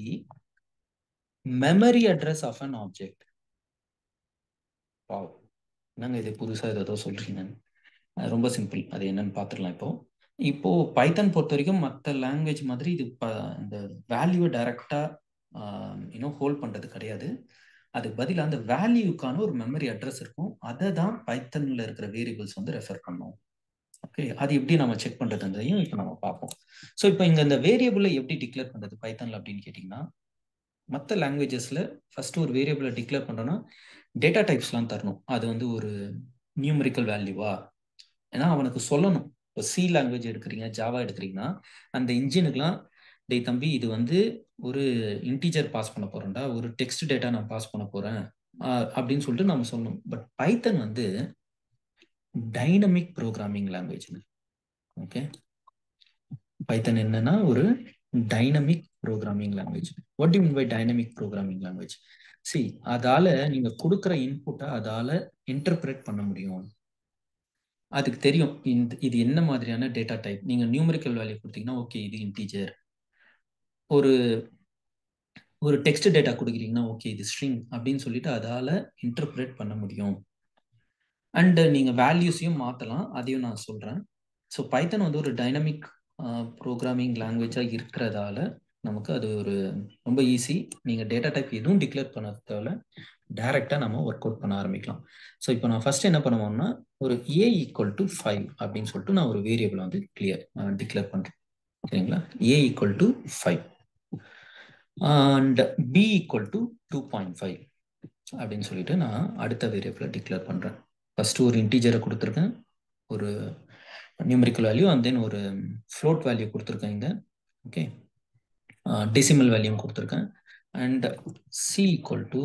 memory address of an object wow என்னங்க இது புதுசா ஏதோ சொல்றீங்க ரொம்ப சிம்பிள் அது என்னன்னு பார்த்துடலாம் இப்போ இப்போ பைத்தன் பொறுத்த வரைக்கும் மற்ற லாங்குவேஜ் மாதிரி இது இந்த வேல்யூவை டைரக்டா இன்னும் ஹோல்ட் பண்றது கிடையாது அதுக்கு பதிலாக அந்த வேல்யூக்கான ஒரு மெமரி அட்ரஸ் இருக்கும் அதை தான் பைத்தன்ல இருக்கிற வேரியபிள்ஸ் வந்து ரெஃபர் பண்ணும் ஓகே அது எப்படி நம்ம செக் பண்றதுன்றதையும் இப்போ நம்ம பார்ப்போம் ஸோ இப்போ இங்க இந்த வேரியபிளை எப்படி டிக்ளேர் பண்றது பைத்தன்ல அப்படின்னு கேட்டிங்கன்னா மற்ற லாங்குவேஜஸ்ல ஃபர்ஸ்ட் ஒரு வேரியபிளை டிக்ளேர் பண்றோம்னா டேட்டா டைப்ஸ்லாம் தரணும் அது வந்து ஒரு நியூமரிக்கல் வேல்யூவா ஏன்னா அவனுக்கு சொல்லணும் இப்போ சி லாங்குவேஜ் எடுக்கிறீங்க ஜாவா எடுக்கிறீங்கன்னா அந்த இன்ஜினுக்குலாம் டேய் தம்பி இது வந்து ஒரு இன்டீஜர் பாஸ் பண்ண போறேன்டா ஒரு டெக்ஸ்ட் டேட்டா நான் பாஸ் பண்ண போறேன் அப்படின்னு சொல்லிட்டு நம்ம சொல்லணும் பட் பைத்தன் வந்து dynamic programming language okay Python என்னன்னா ஒரு dynamic programming language what you mean by dynamic programming language see அதால நீங்க கொடுக்குற இன்புட்டை அதால இன்டர்பிரேட் பண்ண முடியும் அதுக்கு தெரியும் இந்த இது என்ன மாதிரியான டேட்டா டைப் நீங்க நியூமரிக்கல் வேல்யூ கொடுத்தீங்கன்னா ஓகே இது இன்டீஜர் ஒரு ஒரு டெக்ஸ்ட் டேட்டா கொடுக்குறீங்கன்னா ஓகே இது ஸ்ட்ரிங் அப்படின்னு சொல்லிட்டு அதால இன்டர்பிரேட் பண்ண முடியும் அண்ட் நீங்க வேல்யூஸையும் மாத்தலாம் அதையும் நான் சொல்றேன் ஸோ பைத்தன் வந்து ஒரு டைனமிக் ப்ரோக்ராமிங் லாங்குவேஜா இருக்கிறதால நமக்கு அது ஒரு ரொம்ப ஈஸி நீங்க டேட்டா டைப் எதுவும் டிக்ளேர் பண்ண தேவையில்ல டைரெக்டாக நம்ம ஒர்க் அவுட் பண்ண ஆரம்பிக்கலாம் ஸோ இப்போ நான் ஃபர்ஸ்ட் என்ன பண்ணுவோம்னா ஒரு ஏ ஈக்குவல் டு ஃபைவ் அப்படின்னு சொல்லிட்டு நான் ஒரு வேரியபிள் வந்து கிளியர் டிக்ளேர் பண்ணுறேன் சரிங்களா A equal to five and B equal to two point five அப்படின்னு சொல்லிட்டு நான் அடுத்த வேரியபிளை டிக்ளேர் பண்ணுறேன் ஃபஸ்ட்டு ஒரு இன்டீஜரை கொடுத்துருக்கேன் ஒரு நியூமரிக்கல் வேல்யூ அண்ட் தென் ஒரு ஃப்ளோட் வேல்யூ கொடுத்துருக்கேன் இங்கே ஓகே டெசிமல் வேல்யூ கொடுத்துருக்கேன் and C equal to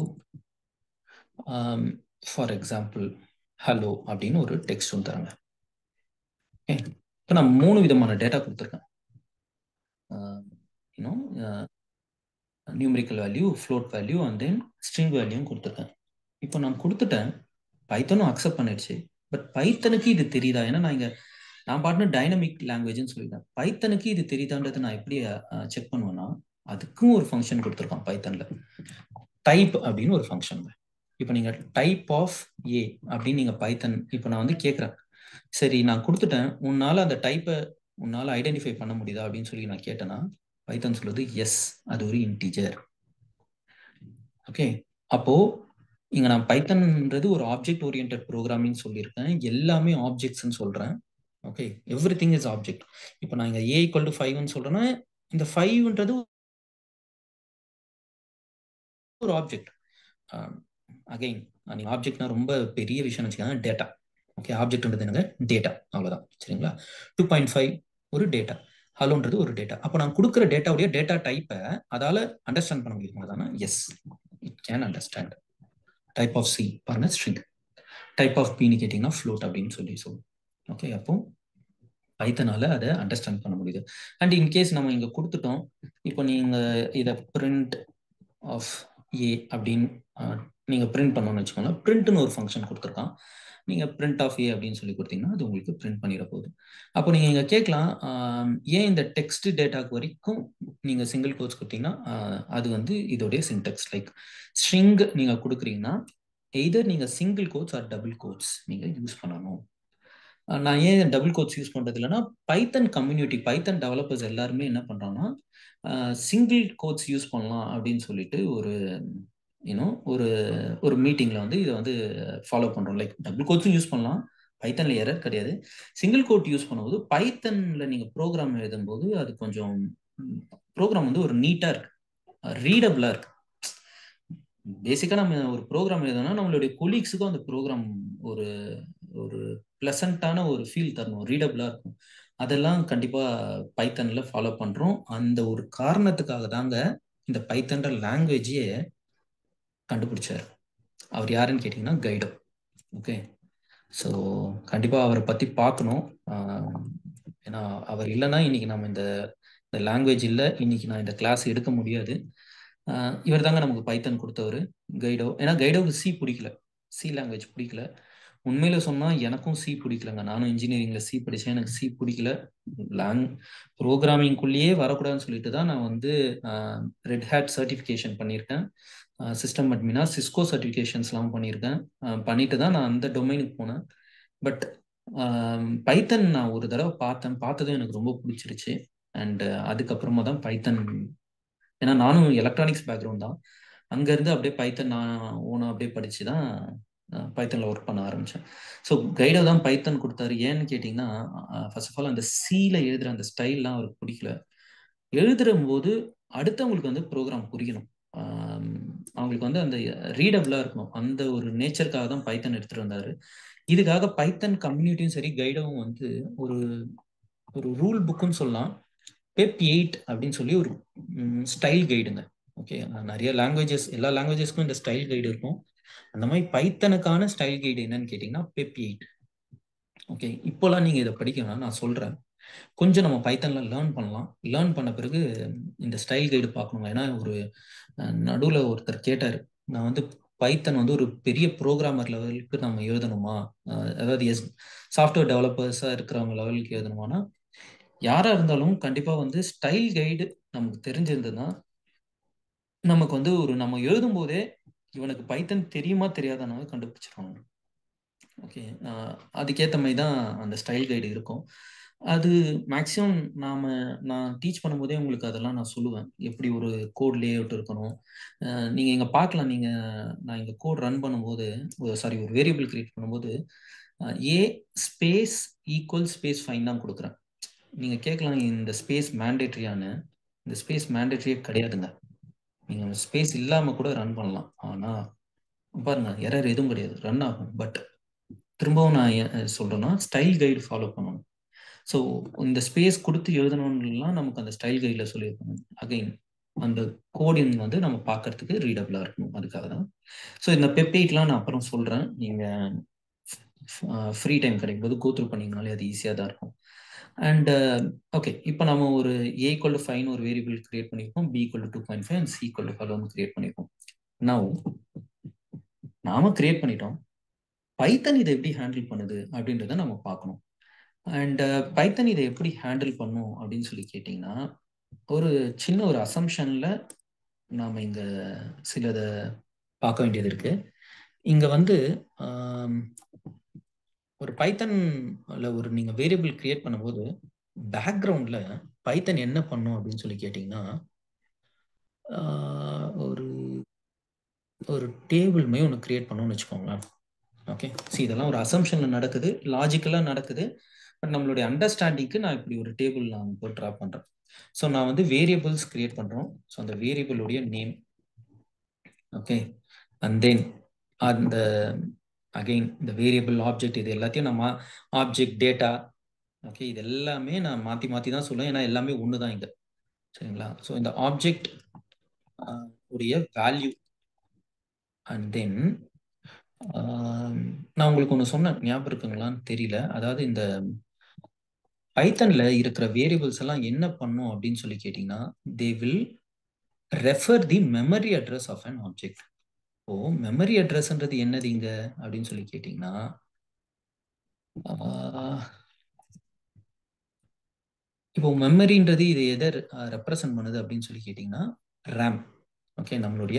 for example hello அப்படின்னு ஒரு டெக்ஸ்ட் ஒன்று தராங்க ஓகே இப்போ நான் மூணு விதமான டேட்டா கொடுத்துருக்கேன் இன்னும் numerical value float value and then string வேல்யூவும் கொடுத்துருக்கேன் இப்போ நான் கொடுத்துட்டேன் பைத்தனும் அக்செப்ட் பண்ணிடுச்சு பட் பைத்தனுக்கு இது தெரியுதா ஏன்னா நான் இங்கே நான் பாட்டுன்னு டைனமிக் லாங்குவேஜ்னு சொல்லிட்டேன் பைத்தனுக்கு இது தெரியுதான்றதை நான் எப்படி செக் பண்ணுவேன்னா அதுக்கும் ஒரு ஃபங்க்ஷன் கொடுத்துருக்கான் பைத்தனில் டைப் அப்படின்னு ஒரு ஃபங்க்ஷன் இப்போ நீங்கள் டைப் ஆஃப் ஏ அப்படின்னு நீங்கள் பைத்தன் இப்போ நான் வந்து கேட்குறேன் சரி நான் கொடுத்துட்டேன் உன்னால் அந்த டைப்பை உன்னால் ஐடென்டிஃபை பண்ண முடியுதா அப்படின்னு சொல்லி நான் கேட்டேன்னா பைத்தன் சொல்லுது எஸ் அது ஒரு இன்டீஜர் ஓகே அப்போ இங்க நான் பைத்தன்ன்றது ஒரு ஆப்ஜெக்ட் ஓரியன்ட் ப்ரோக்ராமிங் சொல்லியிருக்கேன் எல்லாமே ஆப்ஜெக்ட்ஸ்ன்னு சொல்றேன் okay everything is object இப்போ நான் இங்க ஏ ஈக்குவல் டு ஃபைவ்னு சொல்றேன்னா இந்த ஃபைவ்ன்றது ஒரு ஆப்ஜெக்ட் அகைன் நீங்க ஆப்ஜெக்ட்னா ரொம்ப பெரிய விஷயம் வச்சுக்கோங்க டேட்டா ஓகே ஆப்ஜெக்ட்ன்றது என்னங்க டேட்டா அவ்வளவுதான் சரிங்களா டூ பாயிண்ட் ஃபைவ் ஒரு டேட்டா ஹலோன்றது ஒரு டேட்டா அப்போ நான் கொடுக்குற டேட்டாவுடைய டேட்டா டைப்பை அதால அண்டர்ஸ்டாண்ட் பண்ண முடியுமா தானே yes it can understand type of C பாருங்க ஸ்ட்ரிங் டைப் ஆஃப் பின்னு கேட்டிங்கன்னா ஃப்ளோட் அப்படின்னு சொல்லி சொல்லுவோம் ஓகே அப்போ பைத்தனால அதை அண்டர்ஸ்டாண்ட் பண்ண முடியுது அண்ட் இன்கேஸ் நம்ம இங்கே கொடுத்துட்டோம் இப்போ நீங்கள் இதை பிரிண்ட் ஆஃப் ஏ அப்படின்னு நீங்கள் பிரிண்ட் பண்ணணும்னு வச்சுக்கோங்களேன் பிரிண்ட்னு ஒரு ஃபங்க்ஷன் கொடுத்துருக்கான் நீங்கள் பிரிண்ட் ஆஃப் ஏ அப்படின்னு சொல்லி கொடுத்தீங்கன்னா அது உங்களுக்கு பிரிண்ட் பண்ணிட போகுது அப்போ நீங்கள் இங்கே கேட்கலாம் ஏன் இந்த டெக்ஸ்ட் டேட்டாக்கு வரைக்கும் நீங்கள் சிங்கிள் கோட்ஸ் கொடுத்தீங்கன்னா அது வந்து இதோடைய சின்டெக்ஸ் லைக் ஸ்ட்ரிங் நீங்கள் கொடுக்குறீங்கன்னா எய்தர் நீங்கள் single quotes or double quotes நீங்கள் யூஸ் பண்ணணும் நான் ஏன் டபுள் கோட்ஸ் யூஸ் பண்ணுறது இல்லைன்னா பைத்தன் கம்யூனிட்டி பைத்தன் டெவலப்பர்ஸ் எல்லாருமே என்ன பண்ணுறாங்கன்னா சிங்கிள் கோட்ஸ் யூஸ் பண்ணலாம் அப்படின்னு சொல்லிட்டு ஒரு யூனோ ஒரு ஒரு மீட்டிங்கில் வந்து இதை வந்து ஃபாலோ பண்ணுறோம் லைக் டபுள் கோட்ஸும் யூஸ் பண்ணலாம் பைத்தனில் எரர் கிடையாது சிங்கிள் கோட் யூஸ் பண்ணும்போது பைத்தனில் நீங்கள் ப்ரோக்ராம் எழுதும்போது அது கொஞ்சம் ப்ரோக்ராம் வந்து ஒரு நீட்டாக இருக்கு ரீடபிளாக இருக்கு பேசிக்காக நம்ம ஒரு ப்ரோக்ராம் எழுதணும்னா நம்மளுடைய கொலீக்ஸுக்கும் அந்த ப்ரோக்ராம் ஒரு ஒரு ப்ளசண்ட்டான ஒரு ஃபீல் தரணும் ரீடபிளாக இருக்கும் அதெல்லாம் கண்டிப்பாக பைத்தனில் ஃபாலோ பண்ணுறோம் அந்த ஒரு காரணத்துக்காக தாங்க இந்த பைத்தன்ற லாங்குவேஜையே கண்டுபிடிச்சார் அவர் யாருன்னு கேட்டிங்கன்னா கைடோ ஓகே ஸோ கண்டிப்பாக அவரை பற்றி பார்க்கணும் ஏன்னா அவர் இல்லைன்னா இன்னைக்கு நம்ம இந்த இந்த லாங்குவேஜ் இல்லை இன்னைக்கு நான் இந்த கிளாஸ் எடுக்க முடியாது இவர் தாங்க நமக்கு பைத்தன் கொடுத்தவர் கைடோ ஏன்னா கைடோவுக்கு சி பிடிக்கல சி லாங்குவேஜ் பிடிக்கல உண்மையில சொன்னா எனக்கும் சி பிடிக்கலங்க நானும் இன்ஜினியரிங்ல சி படிச்சேன் எனக்கு சி பிடிக்கல லாங் ப்ரோக்ராமிங்குள்ளேயே வரக்கூடாதுன்னு சொல்லிட்டு தான் நான் வந்து ரெட் ஹேட் சர்டிஃபிகேஷன் பண்ணியிருக்கேன் சிஸ்டம் அட்மினா சிஸ்கோ சர்டிஃபிகேஷன்ஸ்லாம் பண்ணியிருக்கேன் பண்ணிட்டு தான் நான் அந்த டொமைனுக்கு போனேன் பட் பைத்தன் நான் ஒரு தடவை பார்த்தேன் பார்த்ததும் எனக்கு ரொம்ப பிடிச்சிருச்சு அண்ட் அதுக்கப்புறமா தான் பைத்தன் ஏன்னா நானும் எலக்ட்ரானிக்ஸ் பேக்ரவுண்ட் தான் அங்கேருந்து அப்படியே பைத்தன் நான் ஓனாக அப்படியே படித்து தான் பைத்தனில் ஒர்க் பண்ண ஆரம்பித்தேன் ஸோ கைடோ தான் பைத்தன் கொடுத்தாரு ஏன்னு கேட்டிங்கன்னா ஃபர்ஸ்ட் ஆஃப் ஆல் அந்த சீல எழுதுகிற அந்த ஸ்டைல்லாம் அவருக்கு பிடிக்கல எழுதுற போது அடுத்தவங்களுக்கு வந்து ப்ரோக்ராம் புரியணும் அவங்களுக்கு வந்து அந்த ரீடபிளாக இருக்கணும் அந்த ஒரு நேச்சருக்காக தான் பைத்தன் எடுத்துகிட்டு வந்தார் இதுக்காக பைத்தன் கம்யூனிட்டியும் சரி கைடவும் வந்து ஒரு ஒரு ரூல் புக்குன்னு சொல்லலாம் பெப் எயிட் அப்படின்னு சொல்லி ஒரு ஸ்டைல் கைடுங்க ஓகே நிறைய லாங்குவேஜஸ் எல்லா லாங்குவேஜஸ்க்கும் இந்த ஸ்டைல் கைடு இருக்கும் அந்த மாதிரி பைத்தனுக்கான ஸ்டைல் கைடு என்னன்னு கேட்டிங்கன்னா பெப் எயிட் ஓகே இப்போலாம் நீங்கள் இதை படிக்கணும் நான் சொல்கிறேன் கொஞ்சம் நம்ம பைத்தனில் லேர்ன் பண்ணலாம் லேர்ன் பண்ண பிறகு இந்த ஸ்டைல் கைடு பார்க்கணும் ஏன்னா ஒரு நடுவில் ஒருத்தர் கேட்டார் நான் வந்து பைத்தன் வந்து ஒரு பெரிய ப்ரோக்ராமர் லெவலுக்கு நம்ம எழுதணுமா அதாவது எஸ் சாஃப்ட்வேர் டெவலப்பர்ஸாக இருக்கிறவங்க லெவலுக்கு எழுதணுமானா யாராக இருந்தாலும் கண்டிப்பாக வந்து ஸ்டைல் கைடு நமக்கு தெரிஞ்சிருந்ததுன்னா நமக்கு வந்து ஒரு நம்ம எழுதும் போதே இவனுக்கு பைத்தன் தெரியுமா தெரியாதானாவே கண்டுபிடிச்சிருவாங்க ஓகே அதுக்கேற்ற மாதிரி தான் அந்த ஸ்டைல் கைடு இருக்கும் அது மேக்ஸிமம் நாம நான் டீச் பண்ணும்போதே உங்களுக்கு அதெல்லாம் நான் சொல்லுவேன் எப்படி ஒரு கோட் லே அவுட் இருக்கணும் அஹ் நீங்க இங்க பார்க்கலாம் நீங்க நான் இங்க கோட் ரன் பண்ணும்போது சாரி ஒரு வேரியபிள் கிரியேட் பண்ணும்போது A space equal space fine தான் கொடுக்குறேன் நீங்க கேட்கலாம் இந்த ஸ்பேஸ் மேண்டேட்ரியான்னு இந்த ஸ்பேஸ் மேண்டேட்ரியே கிடையாதுங்க நீங்க ஸ்பேஸ் இல்லாம கூட ரன் பண்ணலாம் ஆனா பாருங்க எரர் எதுவும் கிடையாது ரன் ஆகும் பட் திரும்பவும் நான் ஏன் சொல்றேன்னா ஸ்டைல் கைடு ஃபாலோ பண்ணணும் ஸோ இந்த ஸ்பேஸ் கொடுத்து எழுதணும்லாம் நமக்கு அந்த ஸ்டைல் கைடில் சொல்லியிருக்கணும் அகைன் அந்த கோடிங் வந்து நம்ம பார்க்கறதுக்கு ரீடபிளாக இருக்கணும் அதுக்காக தான் ஸோ இந்த பெப்டைட்லாம் நான் அப்புறம் சொல்கிறேன் நீங்கள் ஃப்ரீ டைம் கிடைக்கும் போது கோத்ரூ பண்ணிங்கனாலே அது ஈஸியாக தான் இருக்கும் அண்ட் ஓகே இப்போ நம்ம ஒரு ஏ ஈக்குவல் டு ஃபைன் ஒரு வேரியபிள் கிரியேட் பண்ணியிருக்கோம் B equal to two point five and C equal to five வந்து கிரியேட் பண்ணியிருக்கோம் நவ் நாம கிரியேட் பண்ணிட்டோம் பைத்தன் இதை எப்படி ஹேண்டில் பண்ணுது அப்படின்றத நம்ம பார்க்கணும் அண்ட் பைத்தன் இதை எப்படி ஹேண்டில் பண்ணும் அப்படின்னு சொல்லி கேட்டிங்கன்னா ஒரு சின்ன ஒரு அசம்ஷனில் நாம் இங்கே சிலதை பார்க்க வேண்டியது இருக்கு இங்கே வந்து ஒரு பைத்தன்ல ஒரு நீங்கள் வேரியபிள் கிரியேட் பண்ணும்போது பேக்ரவுண்டில் பைத்தன் என்ன பண்ணும் அப்படின்னு சொல்லி கேட்டிங்கன்னா ஒரு ஒரு டேபிள் மே ஒன்று கிரியேட் பண்ணணும்னு வச்சுக்கோங்களேன் ஓகே சி இதெல்லாம் ஒரு அசம்ஷனில் நடக்குது லாஜிக்கலாக நடக்குது பட் நம்மளுடைய அண்டர்ஸ்டாண்டிங்க்கு நான் இப்படி ஒரு டேபிள் நான் இப்போ ட்ரா பண்ணுறேன் ஸோ நான் வந்து வேரியபிள்ஸ் கிரியேட் பண்ணுறோம் ஸோ அந்த வேரியபிளுடைய நேம் ஓகே அண்ட் தென் அந்த அகெயின் இந்த வேரியபிள் ஆப்ஜெக்ட் இது எல்லாத்தையும் நம்ம ஆப்ஜெக்ட் டேட்டா ஓகே இது எல்லாமே நான் மாற்றி மாற்றி தான் சொல்லுவேன் ஏன்னா எல்லாமே ஒன்று தான் இங்கே சரிங்களா ஸோ இந்த ஆப்ஜெக்ட் உடைய வேல்யூ அண்ட் தென் நான் உங்களுக்கு ஒன்று சொன்னேன் ஞாபகம் இருக்குங்களான்னு தெரியல அதாவது இந்த பைத்தன்ல இருக்கிற வேரியபிள்ஸ் எல்லாம் என்ன பண்ணும் அப்படின்னு சொல்லி கேட்டிங்கன்னா they will refer the memory address of an object ஓ மெமரி அட்ரஸ்ன்றது என்னது இங்க அப்படின்னு சொல்லி கேட்டிங்கன்னா இப்போ மெமரின்றது இது எதை ரெப்ரசன்ட் பண்ணுது அப்படின்னு சொல்லி கேட்டிங்கன்னா ரேம் ஓகே நம்மளுடைய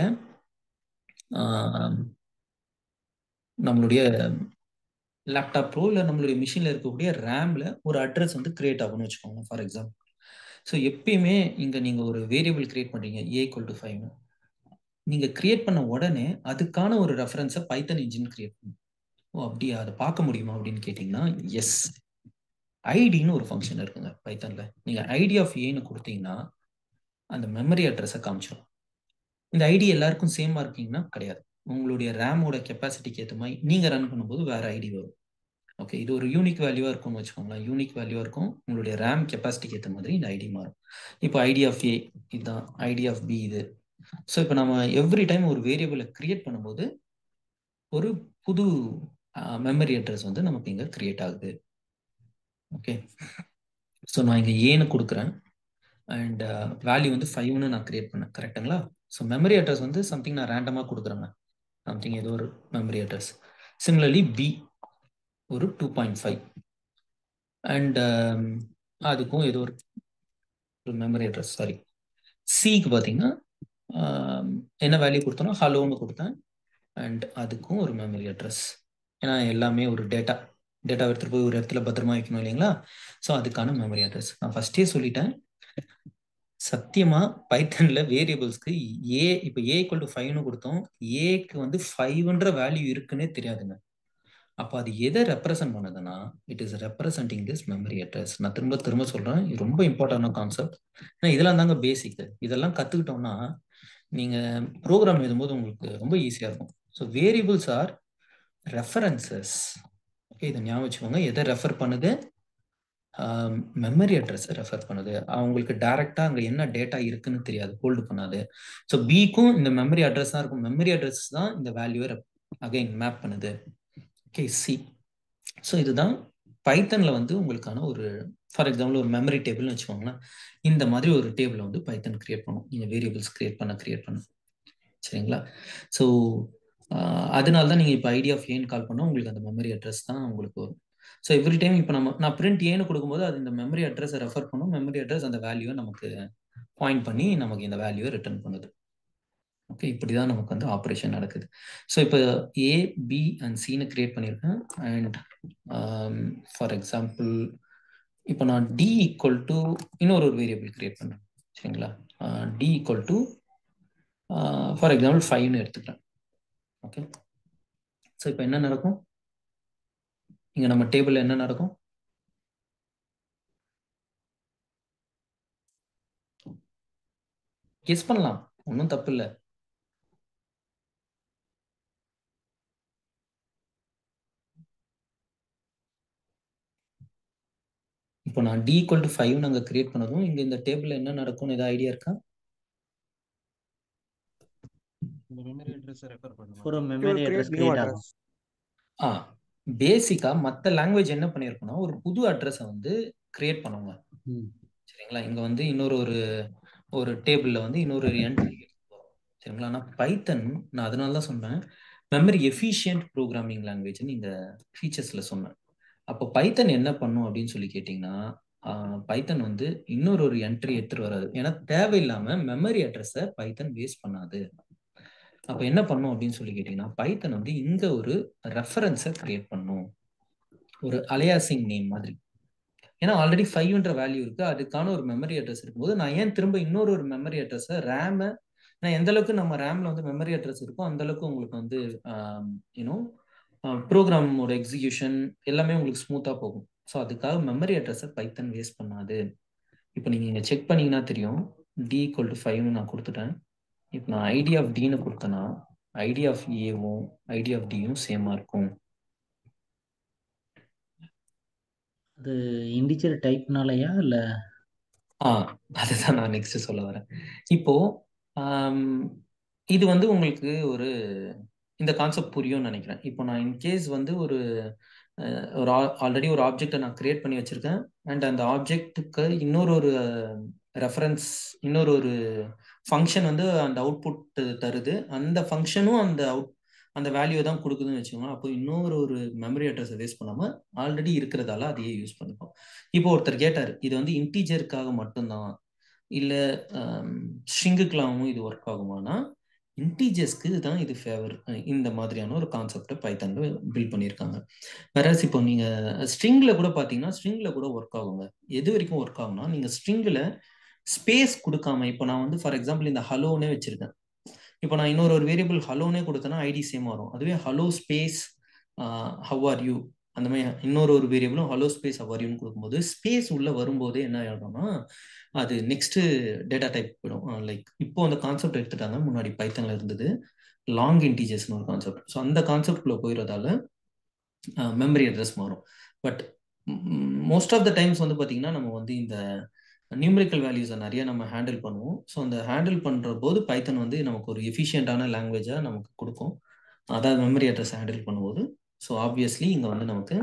நம்மளுடைய லேப்டாப்லோ இல்லை நம்மளுடைய மிஷினில் இருக்கக்கூடிய ரேமில் ஒரு அட்ரஸ் வந்து கிரியேட் ஆகும்னு வச்சுக்கோங்க ஃபார் எக்ஸாம்பிள் ஸோ எப்பயுமே இங்கே நீங்கள் ஒரு வேரியபிள் கிரியேட் பண்ணுறீங்க ஏ ஈக்குவல் டு ஃபைவ் நீங்கள் கிரியேட் பண்ண உடனே அதுக்கான ஒரு ரெஃபரன்ஸை பைத்தன் இன்ஜின் கிரியேட் பண்ணும் ஓ அப்படியா அதை பார்க்க முடியுமா அப்படின்னு கேட்டிங்கன்னா எஸ் ஐடின்னு ஒரு ஃபங்க்ஷன் இருக்குங்க பைத்தனில் நீங்கள் ஐடி ஆஃப் ஏன்னு கொடுத்தீங்கன்னா அந்த மெமரி அட்ரஸை காமிச்சிடும் இந்த ஐடி எல்லாருக்கும் சேமாக இருக்கீங்கன்னா கிடையாது உங்களுடைய ரேமோட கெப்பாசிட்டிக்கு ஏற்ற மாதிரி நீங்கள் ரன் பண்ணும்போது வேறு ஐடி வரும் ஓகே இது ஒரு யூனிக் வேல்யூவாக இருக்கும்னு வச்சுக்கோங்களேன் யூனிக் வேல்யூவாக இருக்கும் உங்களுடைய ரேம் கெப்பாசிட்டிக்கு ஏற்ற மாதிரி இந்த ஐடி மாறும் இப்போ ஐடி ஆஃப் ஏ இதுதான் ஐடி ஆஃப் பி இது ஸோ இப்போ நம்ம எவ்ரி டைம் ஒரு வேரியபிளை கிரியேட் பண்ணும்போது ஒரு புது மெமரி அட்ரஸ் வந்து நமக்கு இங்கே கிரியேட் ஆகுது ஓகே ஸோ நான் இங்கே ஏன்னு கொடுக்குறேன் அண்ட் வேல்யூ வந்து ஃபைவ்னு நான் கிரியேட் பண்ணேன் கரெக்டுங்களா ஸோ மெமரி அட்ரஸ் வந்து சம்திங் நான் ரேண்டமாக கொடுக்குறேங்க சம்திங் ஏதோ ஒரு மெமரி அட்ரஸ் சிமிலர்லி பி ஒரு டூ பாயிண்ட் ஃபைவ் அண்ட் அதுக்கும் ஏதோ ஒரு மெமரி அட்ரஸ் சாரி சிக்கு பார்த்தீங்கன்னா என்ன வேல்யூ கொடுத்தனோ ஹலோன்னு கொடுத்தேன் அண்ட் அதுக்கும் ஒரு மெமரி அட்ரஸ் ஏன்னா எல்லாமே ஒரு டேட்டா டேட்டா எடுத்துகிட்டு போய் ஒரு இடத்துல பத்திரமா வைக்கணும் இல்லைங்களா ஸோ அதுக்கான மெமரி அட்ரஸ் நான் ஃபர்ஸ்டே சொல்லிட்டேன் சத்தியமா பைத்தன்ல வேரியபிள்ஸ்க்கு ஏ இப்போ ஏ ஈக்குவல் டு ஃபைவ்னு கொடுத்தோம் ஏக்கு வந்து ஃபைவ்ன்ற வேல்யூ இருக்குன்னே தெரியாதுங்க அப்போ அது எதை ரெப்ரசன்ட் பண்ணுதுன்னா it is representing this memory address நான் திரும்ப திரும்ப சொல்றேன் இது ரொம்ப இம்பார்ட்டன்டான கான்செப்ட் ஏன்னா இதெல்லாம் தாங்க பேசிக் இதெல்லாம் கத்துக்கிட்டோம்னா நீங்க ப்ரோக்ராம் எழுதும்போது உங்களுக்கு ரொம்ப ஈஸியா இருக்கும் so variables are references okay இதை ஞாபகம் வச்சுக்கோங்க எதை ரெஃபர் பண்ணுது மெமரி அட்ரஸ் ரெஃபர் பண்ணுது அவங்களுக்கு டைரக்டா அங்க என்ன டேட்டா இருக்குன்னு தெரியாது ஹோல்டு பண்ணாது ஸோ பிக்கும் இந்த மெமரி அட்ரஸ் தான் இருக்கும் மெமரி அட்ரஸ் தான் இந்த வேல்யூவை அகைன் மேப் பண்ணுது ஓகே சி ஸோ இதுதான் பைத்தன்ல வந்து உங்களுக்கான ஒரு ஃபார் எக்ஸாம்பிள் ஒரு மெமரி டேபிள்னு வச்சுக்கோங்களேன் இந்த மாதிரி ஒரு டேபிளை வந்து பைத்தன் கிரியேட் பண்ணும் நீங்கள் வேரியபிள்ஸ் கிரியேட் பண்ண கிரியேட் பண்ண சரிங்களா ஸோ அதனால தான் நீங்கள் இப்போ ஐடி ஆஃப் ஏன்னு கால் பண்ணால் உங்களுக்கு அந்த மெமரி அட்ரஸ் தான் உங்களுக்கு வரும் ஸோ எவ்ரி டைம் இப்போ நம்ம நான் பிரிண்ட் ஏன்னு கொடுக்கும்போது அது இந்த மெமரி அட்ரஸை ரெஃபர் பண்ணும் மெமரி அட்ரஸ் அந்த வேல்யூவை நமக்கு பாயிண்ட் பண்ணி நமக்கு இந்த வேல்யூவை ரிட்டர்ன் பண்ணுது ஓகே இப்படி தான் நமக்கு வந்து ஆப்ரேஷன் நடக்குது ஸோ இப்போ ஏ பி அண்ட் சின்னு கிரியேட் பண்ணியிருக்கேன் அண்ட் ஃபார் எக்ஸாம்பிள் இப்போ நான் டி ஈக்குவல் டு இன்னொரு ஒரு வேரியபிள் கிரியேட் பண்ணுறேன் சரிங்களா D equal to for example ஃபைவ்னு எடுத்துக்கிறேன் ஓகே ஸோ இப்போ என்ன நடக்கும் இங்கே நம்ம டேபிளில் என்ன நடக்கும் கெஸ் பண்ணலாம் ஒன்றும் தப்பு இல்லை இப்போ நான் டி ஈக்குவல் டு ஃபைவ் நாங்கள் கிரியேட் பண்ணதும் இங்கே இந்த டேபிளில் என்ன நடக்கும்னு ஏதாவது ஐடியா இருக்கா இந்த மெமரி அட்ரஸை ரெஃபர் பண்ணுங்க ஒரு You will memory create address new create address. ஆகும் ஆ பேசிக்கா மற்ற லாங்குவேஜ் என்ன பண்ணியிருக்குன்னா ஒரு புது அட்ரஸை வந்து கிரியேட் பண்ணுவாங்க ம். சரிங்களா இங்க வந்து இன்னொரு ஒரு ஒரு டேபிள்ல வந்து இன்னொரு என்ட்ரி சரிங்களா ஆனால் பைத்தன் நான் அதனால தான் சொன்னேன் மெமரி எஃபிஷியன்ட் ப்ரோக்ராமிங் லாங்குவேஜ்னு இந்த ஃபீச்சர்ஸ்ல சொன்னேன் அப்போ பைத்தன் என்ன பண்ணும் அப்படின்னு சொல்லி கேட்டிங்கன்னா பைத்தன் வந்து இன்னொரு ஒரு என்ட்ரி எடுத்துட்டு வராது ஏன்னா தேவையில்லாம மெமரி அட்ரஸை பைத்தன் வேஸ்ட் பண்ணாது அப்போ என்ன பண்ணும் அப்படின்னு சொல்லி கேட்டிங்கன்னா பைத்தன் வந்து இங்க ஒரு ரெஃபரன்ஸை கிரியேட் பண்ணும் ஒரு அலையாசிங் நேம் மாதிரி ஏன்னா ஆல்ரெடி ஃபைவ்ன்ற வேல்யூ இருக்கு அதுக்கான ஒரு மெமரி அட்ரஸ் இருக்கும்போது நான் ஏன் திரும்ப இன்னொரு ஒரு மெமரி அட்ரஸை ரேமை நான் எந்த அளவுக்கு நம்ம ரேம்ல வந்து மெமரி அட்ரஸ் இருக்கோ அந்த அளவுக்கு உங்களுக்கு வந்து யூனோ ப்ரோக்ராமோட எக்ஸிகியூஷன் எல்லாமே உங்களுக்கு ஸ்மூத்தா போகும் ஸோ அதுக்காக மெமரி அட்ரஸை பைத்தன் வேஸ்ட் பண்ணாது இப்போ நீங்க இங்க செக் பண்ணீங்கன்னா தெரியும் டி ஈக்குவல் டு ஃபைவ்னு நான் கொடுத்துட்டேன் இப்போ நான் ஐடி ஆஃப் டின்னு கொடுத்தேன்னா ஐடி ஆஃப் ஏவும் ஐடி ஆஃப் டியும் சேமா இருக்கும் அது இண்டிஜர் டைப்னாலயா இல்ல ஆ அதுதான் நான் நெக்ஸ்ட் சொல்ல வரேன் இப்போ ஆம், இது வந்து உங்களுக்கு ஒரு இந்த கான்செப்ட் புரியும்னு நினைக்கிறேன் இப்போ நான் இன்கேஸ் வந்து ஒரு அஹ், ஒரு ஆல்ரெடி ஒரு ஆப்ஜெக்டை நான் கிரியேட் பண்ணி வச்சிருக்கேன் அண்ட் அந்த ஆப்ஜெக்ட்டுக்கு இன்னொரு ஒரு ரெஃபரன்ஸ் இன்னொரு ஒரு ஃபங்க்ஷன் வந்து அந்த அவுட்புட் தருது அந்த ஃபங்க்ஷனும் அந்த அவுட் அந்த வேல்யூ தான் கொடுக்குதுன்னு வச்சுக்கோங்க அப்போ இன்னொரு ஒரு மெமரி அட்ரஸை வேஸ்ட் பண்ணாம ஆல்ரெடி இருக்கிறதால அதையே யூஸ் பண்ணிப்போம் இப்போ ஒருத்தர் கேட்டார் இது வந்து இன்டீஜருக்காக மட்டும்தான் இல்லை ஸ்ட்ரிங்குக்கெல்லாமும் இது ஒர்க் ஆகுமானா இன்டீஜர்ஸ்க்கு தான் இது ஃபேவர் இந்த மாதிரியான ஒரு கான்செப்டை பைத்தன்ல பில்ட் பண்ணியிருக்காங்க வேறஸ் இப்போ நீங்க ஸ்ட்ரிங்ல கூட பார்த்தீங்கன்னா ஸ்ட்ரிங்ல கூட ஒர்க் ஆகுங்க எது வரைக்கும் ஒர்க் ஆகும்னா நீங்க ஸ்ட்ரிங்ல ஸ்பேஸ் கொடுக்காம இப்போ நான் வந்து ஃபார் எக்ஸாம்பிள் இந்த ஹலோனே வச்சிருக்கேன் இப்போ நான் இன்னொரு ஒரு வேரியபிள் ஹலோனே கொடுத்தேன்னா ஐடி சேம் வரும் அதுவே hello space how are you அந்த மாதிரி இன்னொரு ஒரு வேரியபிளும் ஹலோ ஸ்பேஸ் ஹவ் ஆர் யூன்னு கொடுக்கும்போது ஸ்பேஸ் உள்ள வரும்போதே என்ன ஆகிடும்னா அது நெக்ஸ்ட் டேட்டா டைப் போயிடும் லைக் இப்போ அந்த கான்செப்ட் எடுத்துட்டாங்க முன்னாடி பைத்தன்ல இருந்தது லாங் இன்டீஜர்ஸ்னு ஒரு கான்செப்ட் ஸோ அந்த கான்செப்ட்குள்ள போயிடுறதால மெமரி அட்ரஸ் மாறும் but most of the times வந்து பார்த்தீங்கன்னா நம்ம வந்து இந்த நியூமரிக்கல் வேல்யூஸை நிறைய நம்ம ஹேண்டில் பண்ணுவோம் ஸோ அந்த ஹேண்டில் பண்ணுற போது பைத்தன் வந்து நமக்கு ஒரு எஃபிஷியண்டான லாங்குவேஜாக நமக்கு கொடுக்கும் அதாவது மெமரி அட்ரஸ் ஹேண்டில் பண்ணும்போது ஸோ ஆப்வியஸ்லி இங்கே வந்து நமக்கு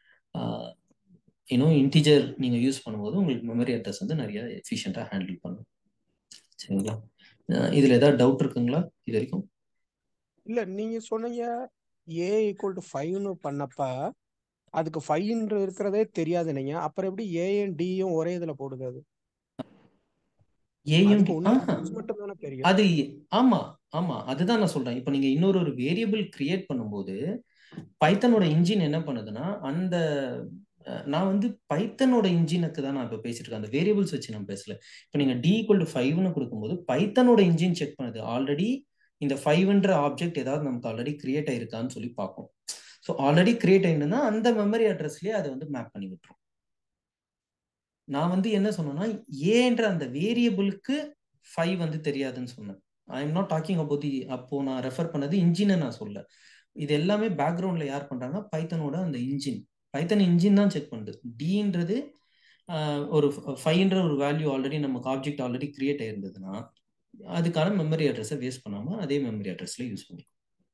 இன்னும் இன்டிஜர் நீங்கள் யூஸ் பண்ணும்போது உங்களுக்கு மெமரி அட்ரஸ் வந்து நிறைய எஃபிஷியண்டாக ஹேண்டில் பண்ணும் சரிங்களா இதில் ஏதாவது டவுட் இருக்குங்களா இது வரைக்கும் இல்ல நீங்க சொன்னீங்க ஏ ஈக்குவல் டு ஃபைவ்னு பண்ணப்ப அதுக்கு ஃபைவ்ன்ற இருக்கிறதே தெரியாது நீங்க அப்புறம் எப்படி ஏயும் டியும் ஒரே இதுல போடுது அது ஏயும் அதுக்கு ஒன்லி ஆஹா மட்டும் தானே தெரியும் அது ஆமா ஆமா அதுதான் நான் சொல்றேன் இப்போ நீங்க இன்னொரு ஒரு வேரியபிள் கிரியேட் பண்ணும்போது பைத்தனோட இன்ஜின் என்ன பண்ணுதுன்னா அந்த அஹ், நான் வந்து பைத்தனோட இன்ஜினுக்கு தான் நான் இப்போ பேசிட்டு இருக்கேன் அந்த வேரியபிள்ஸ் வச்சு நான் பேசல இப்போ நீங்க டி ஈக்குவல் டு ஃபைவ்னு கொடுக்கும்போது பைத்தனோட இன்ஜின் செக் பண்ணுது ஆல்ரெடி இந்த ஃபைவ்ன்ற ஆப்ஜெக்ட் ஏதாவது நமக்கு ஆல்ரெடி கிரியேட் ஆயிருக்கான்னு சொல்லி பார்க்கும் ஸோ ஆல்ரெடி கிரியேட் ஆயிருந்ததுன்னா அந்த மெமரி அட்ரஸ்லயே அதை வந்து மேப் பண்ணி விட்டுரும் நான் வந்து என்ன சொன்னேன்னா ஏன்ற அந்த வேரியபிளுக்கு ஃபைவ் வந்து தெரியாதுன்னு சொன்னேன் I am not talking about the அப்போ நான் ரெஃபர் பண்ணது இன்ஜினை நான் சொல்ல இது எல்லாமே பேக்ரவுண்ட்ல யார் பண்றாங்க பைத்தனோட அந்த இன்ஜின் பைத்தன் இன்ஜின் தான் செக் பண்ணுது டின்றது ஒரு ஃபைவ்ன்ற ஒரு வேல்யூ ஆல்ரெடி நமக்கு ஆப்ஜெக்ட் ஆல்ரெடி கிரியேட் ஆயிருந்ததுன்னா அதுக்கான மெமரி அட்ரஸை வேஸ்ட் பண்ணாம அதே மெமரி அட்ரஸ்ல யூஸ் பண்ணிக்கும்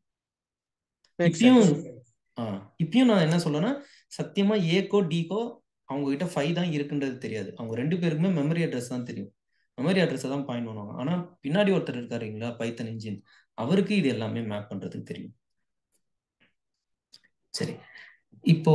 மேக் இப்பயும் சென்ஸ் ஆ இப்பயும் நான் என்ன சொல்றேன்னா சத்தியமா ஏக்கோ டிக்கோ அவங்க கிட்ட ஃபைவ் தான் இருக்குன்றது தெரியாது அவங்க ரெண்டு பேருக்குமே மெமரி அட்ரஸ் தான் தெரியும் மெமரி அட்ரஸை தான் பாயிண்ட் பண்ணுவாங்க ஆனா பின்னாடி ஒருத்தர் இருக்காருங்களா பைத்தன் இன்ஜின் அவருக்கு இது எல்லாமே மேப் பண்றதுக்கு தெரியும் சரி இப்போ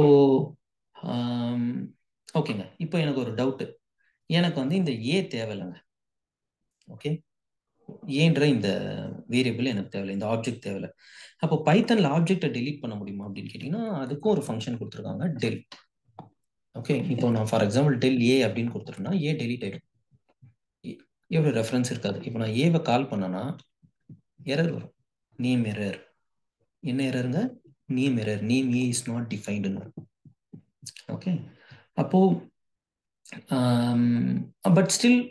ஓகேங்க இப்போ எனக்கு ஒரு டவுட்டு எனக்கு வந்து இந்த ஏ தேவையில்லைங்க ஓகே ஏன்ற இந்த வேரியபிள் எனக்கு தேவையில்லை இந்த ஆப்ஜெக்ட் தேவையில்லை அப்போ பைத்தன்ல ஆப்ஜெக்டை டெலீட் பண்ண முடியுமா அப்படின்னு கேட்டிங்கன்னா அதுக்கும் ஒரு ஃபங்க்ஷன் கொடுத்துருக்காங்க டெலிட் ஓகே இப்போ நான் ஃபார் எக்ஸாம்பிள் டெல் ஏ அப்படின்னு கொடுத்துட்டேன்னா ஏ டெலிட் ஆயிடும் எவ்வளோ ரெஃபரன்ஸ் இருக்காது இப்போ நான் ஏவை கால் பண்ணேன்னா எரர் வரும் நேம் எரர் என்ன எரருங்க name error name A is not டிஃபைன்டுன்னு ஓகே அப்போ பட் ஸ்டில்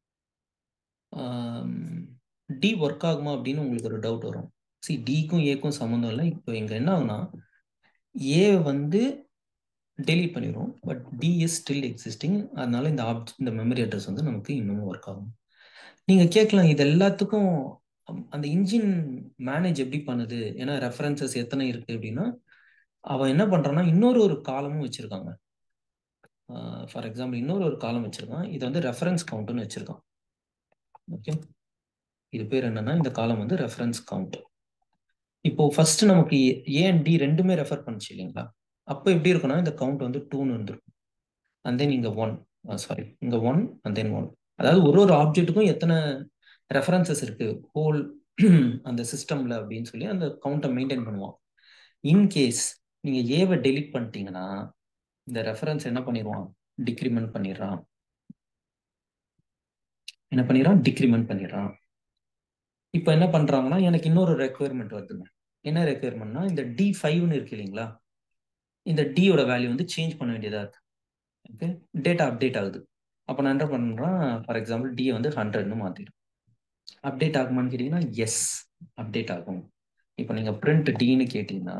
டி ஒர்க் ஆகுமா அப்படின்னு உங்களுக்கு ஒரு டவுட் வரும் சி டிக்கும் ஏக்கும் சம்மந்தம் இல்லை இப்போ இங்கே என்ன ஆகுனா ஏ வந்து டெலீட் பண்ணிடுவோம் but D is still existing அதனால இந்த ஆப் இந்த மெமரி அட்ரஸ் வந்து நமக்கு இன்னமும் ஒர்க் ஆகும் நீங்கள் கேட்கலாம் இது எல்லாத்துக்கும் அந்த இன்ஜின் மேனேஜ் எப்படி பண்ணுது ஏன்னா ரெஃபரன்சஸ் எத்தனை இருக்கு அப்படின்னா அவன் என்ன பண்றான்னா இன்னொரு ஒரு காலமும் வச்சிருக்காங்க ஃபார் எக்ஸாம்பிள் இன்னொரு ஒரு காலம் வச்சிருக்கான் இது வந்து ரெஃபரன்ஸ் கவுண்ட்னு வச்சிருக்கான் ஓகே இது பேர் என்னன்னா இந்த காலம் வந்து ரெஃபரன்ஸ் கவுண்ட் இப்போ ஃபர்ஸ்ட் நமக்கு ஏ அண்ட் டி ரெண்டுமே ரெஃபர் பண்ணுச்சு இல்லைங்களா அப்போ எப்படி இருக்குன்னா இந்த கவுண்ட் வந்து டூன்னு வந்துருக்கும் அண்ட் தென் இங்க ஒன் சாரி இங்க ஒன் அண்ட் தென் ஒன் அதாவது ஒரு ஒரு ஆப்ஜெக்ட்டுக்கும் எத்தனை ரெஃபரன்சஸ் இருக்கு ஹோல் அந்த சிஸ்டம்ல அப்படின்னு சொல்லி அந்த கவுண்ட்டை மெயின்டைன் பண்ணுவான் இன்கேஸ் நீங்க ஏவை டெலிட் பண்ணிட்டீங்கன்னா இந்த ரெஃபரன்ஸ் என்ன பண்ணிடுவான் டிக்ரிமெண்ட் பண்ணிடுறான் என்ன பண்ணிடுறான் டிக்ரிமெண்ட் பண்ணிடுறான் இப்போ என்ன பண்றாங்கன்னா எனக்கு இன்னொரு ரெக்குயர்மெண்ட் வருதுங்க என்ன ரெக்குயர்மெண்ட்னா இந்த டி ஃபைவ்னு இருக்கு இல்லைங்களா இந்த டியோட வேல்யூ வந்து சேஞ்ச் பண்ண வேண்டியதா இருக்கு ஓகே டேட்டா அப்டேட் ஆகுது அப்போ நான் என்ன பண்ணுறேன் ஃபார் எக்ஸாம்பிள் டி வந்து ஹண்ட்ரட்னு மாற்றிடும் அப்டேட் ஆகுமான்னு கேட்டிங்கன்னா எஸ் அப்டேட் ஆகும் இப்போ நீங்கள் பிரிண்ட் டின்னு கேட்டிங்கன்னா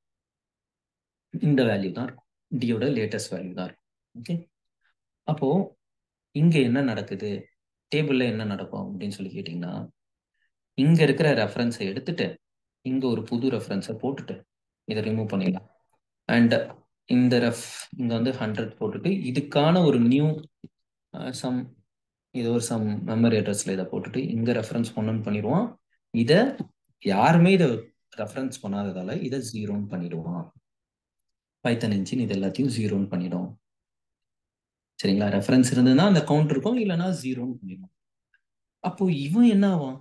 இந்த வேல்யூ தான் இருக்கும் டியோட லேட்டஸ்ட் வேல்யூ தான் இருக்கும் ஓகே அப்போது இங்கே என்ன நடக்குது டேபிளில் என்ன நடக்கும் அப்படின்னு சொல்லி கேட்டிங்கன்னா இங்கே இருக்கிற ரெஃபரன்ஸை எடுத்துட்டு இங்கே ஒரு புது ரெஃபரன்ஸை போட்டுட்டு இதை ரிமூவ் பண்ணிடலாம் அண்ட் இந்த ரெஃப் இங்கே வந்து ஹண்ட்ரட் போட்டுட்டு இதுக்கான ஒரு நியூ சம் இது ஒரு சம் மெமரி அட்ரஸில் இதை போட்டுட்டு இங்கே ரெஃபரன்ஸ் ஒன்றுன்னு பண்ணிடுவான் இதை யாருமே இதை ரெஃபரன்ஸ் பண்ணாததால இதை ஜீரோன்னு பண்ணிடுவான் பைத்தன் இன்ஜின் இது எல்லாத்தையும் ஜீரோன்னு பண்ணிடும் சரிங்களா ரெஃபரன்ஸ் இருந்ததுன்னா அந்த கவுண்ட் இருக்கும் இல்லைன்னா ஜீரோன்னு பண்ணிடும் அப்போ இவன் என்ன ஆவான்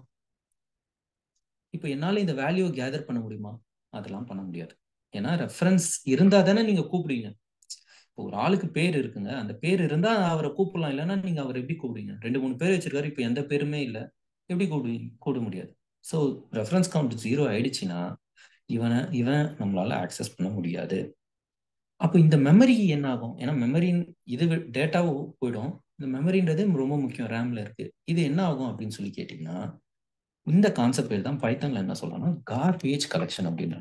இப்போ என்னால் இந்த வேல்யூவை கேதர் பண்ண முடியுமா அதெல்லாம் பண்ண முடியாது ஏன்னா ரெஃபரன்ஸ் இருந்தா தானே நீங்க கூப்பிடுவீங்க இப்போ ஒரு ஆளுக்கு பேர் இருக்குங்க அந்த பேர் இருந்தா அவரை கூப்பிடலாம் இல்லைன்னா நீங்க அவர் எப்படி கூப்பிடுவீங்க ரெண்டு மூணு பேர் வச்சிருக்காரு இப்போ எந்த பேருமே இல்லை எப்படி கூப்பிடுவீங்க கூப்பிட முடியாது ஸோ ரெஃபரன்ஸ் கவுண்ட் ஜீரோ ஆயிடுச்சுன்னா இவனை இவன் நம்மளால ஆக்சஸ் பண்ண முடியாது அப்போ இந்த மெமரி என்ன ஆகும் ஏன்னா மெமரின் இது டேட்டாவும் போயிடும் இந்த மெமரின்றது ரொம்ப முக்கியம் ரேம்ல இருக்கு இது என்ன ஆகும் அப்படின்னு சொல்லி கேட்டீங்கன்னா இந்த கான்செப்ட் பேர் தான் பைத்தன்ல என்ன சொல்றாங்கன்னா கார்பேஜ் கலெக்ஷன் அப்படின்னு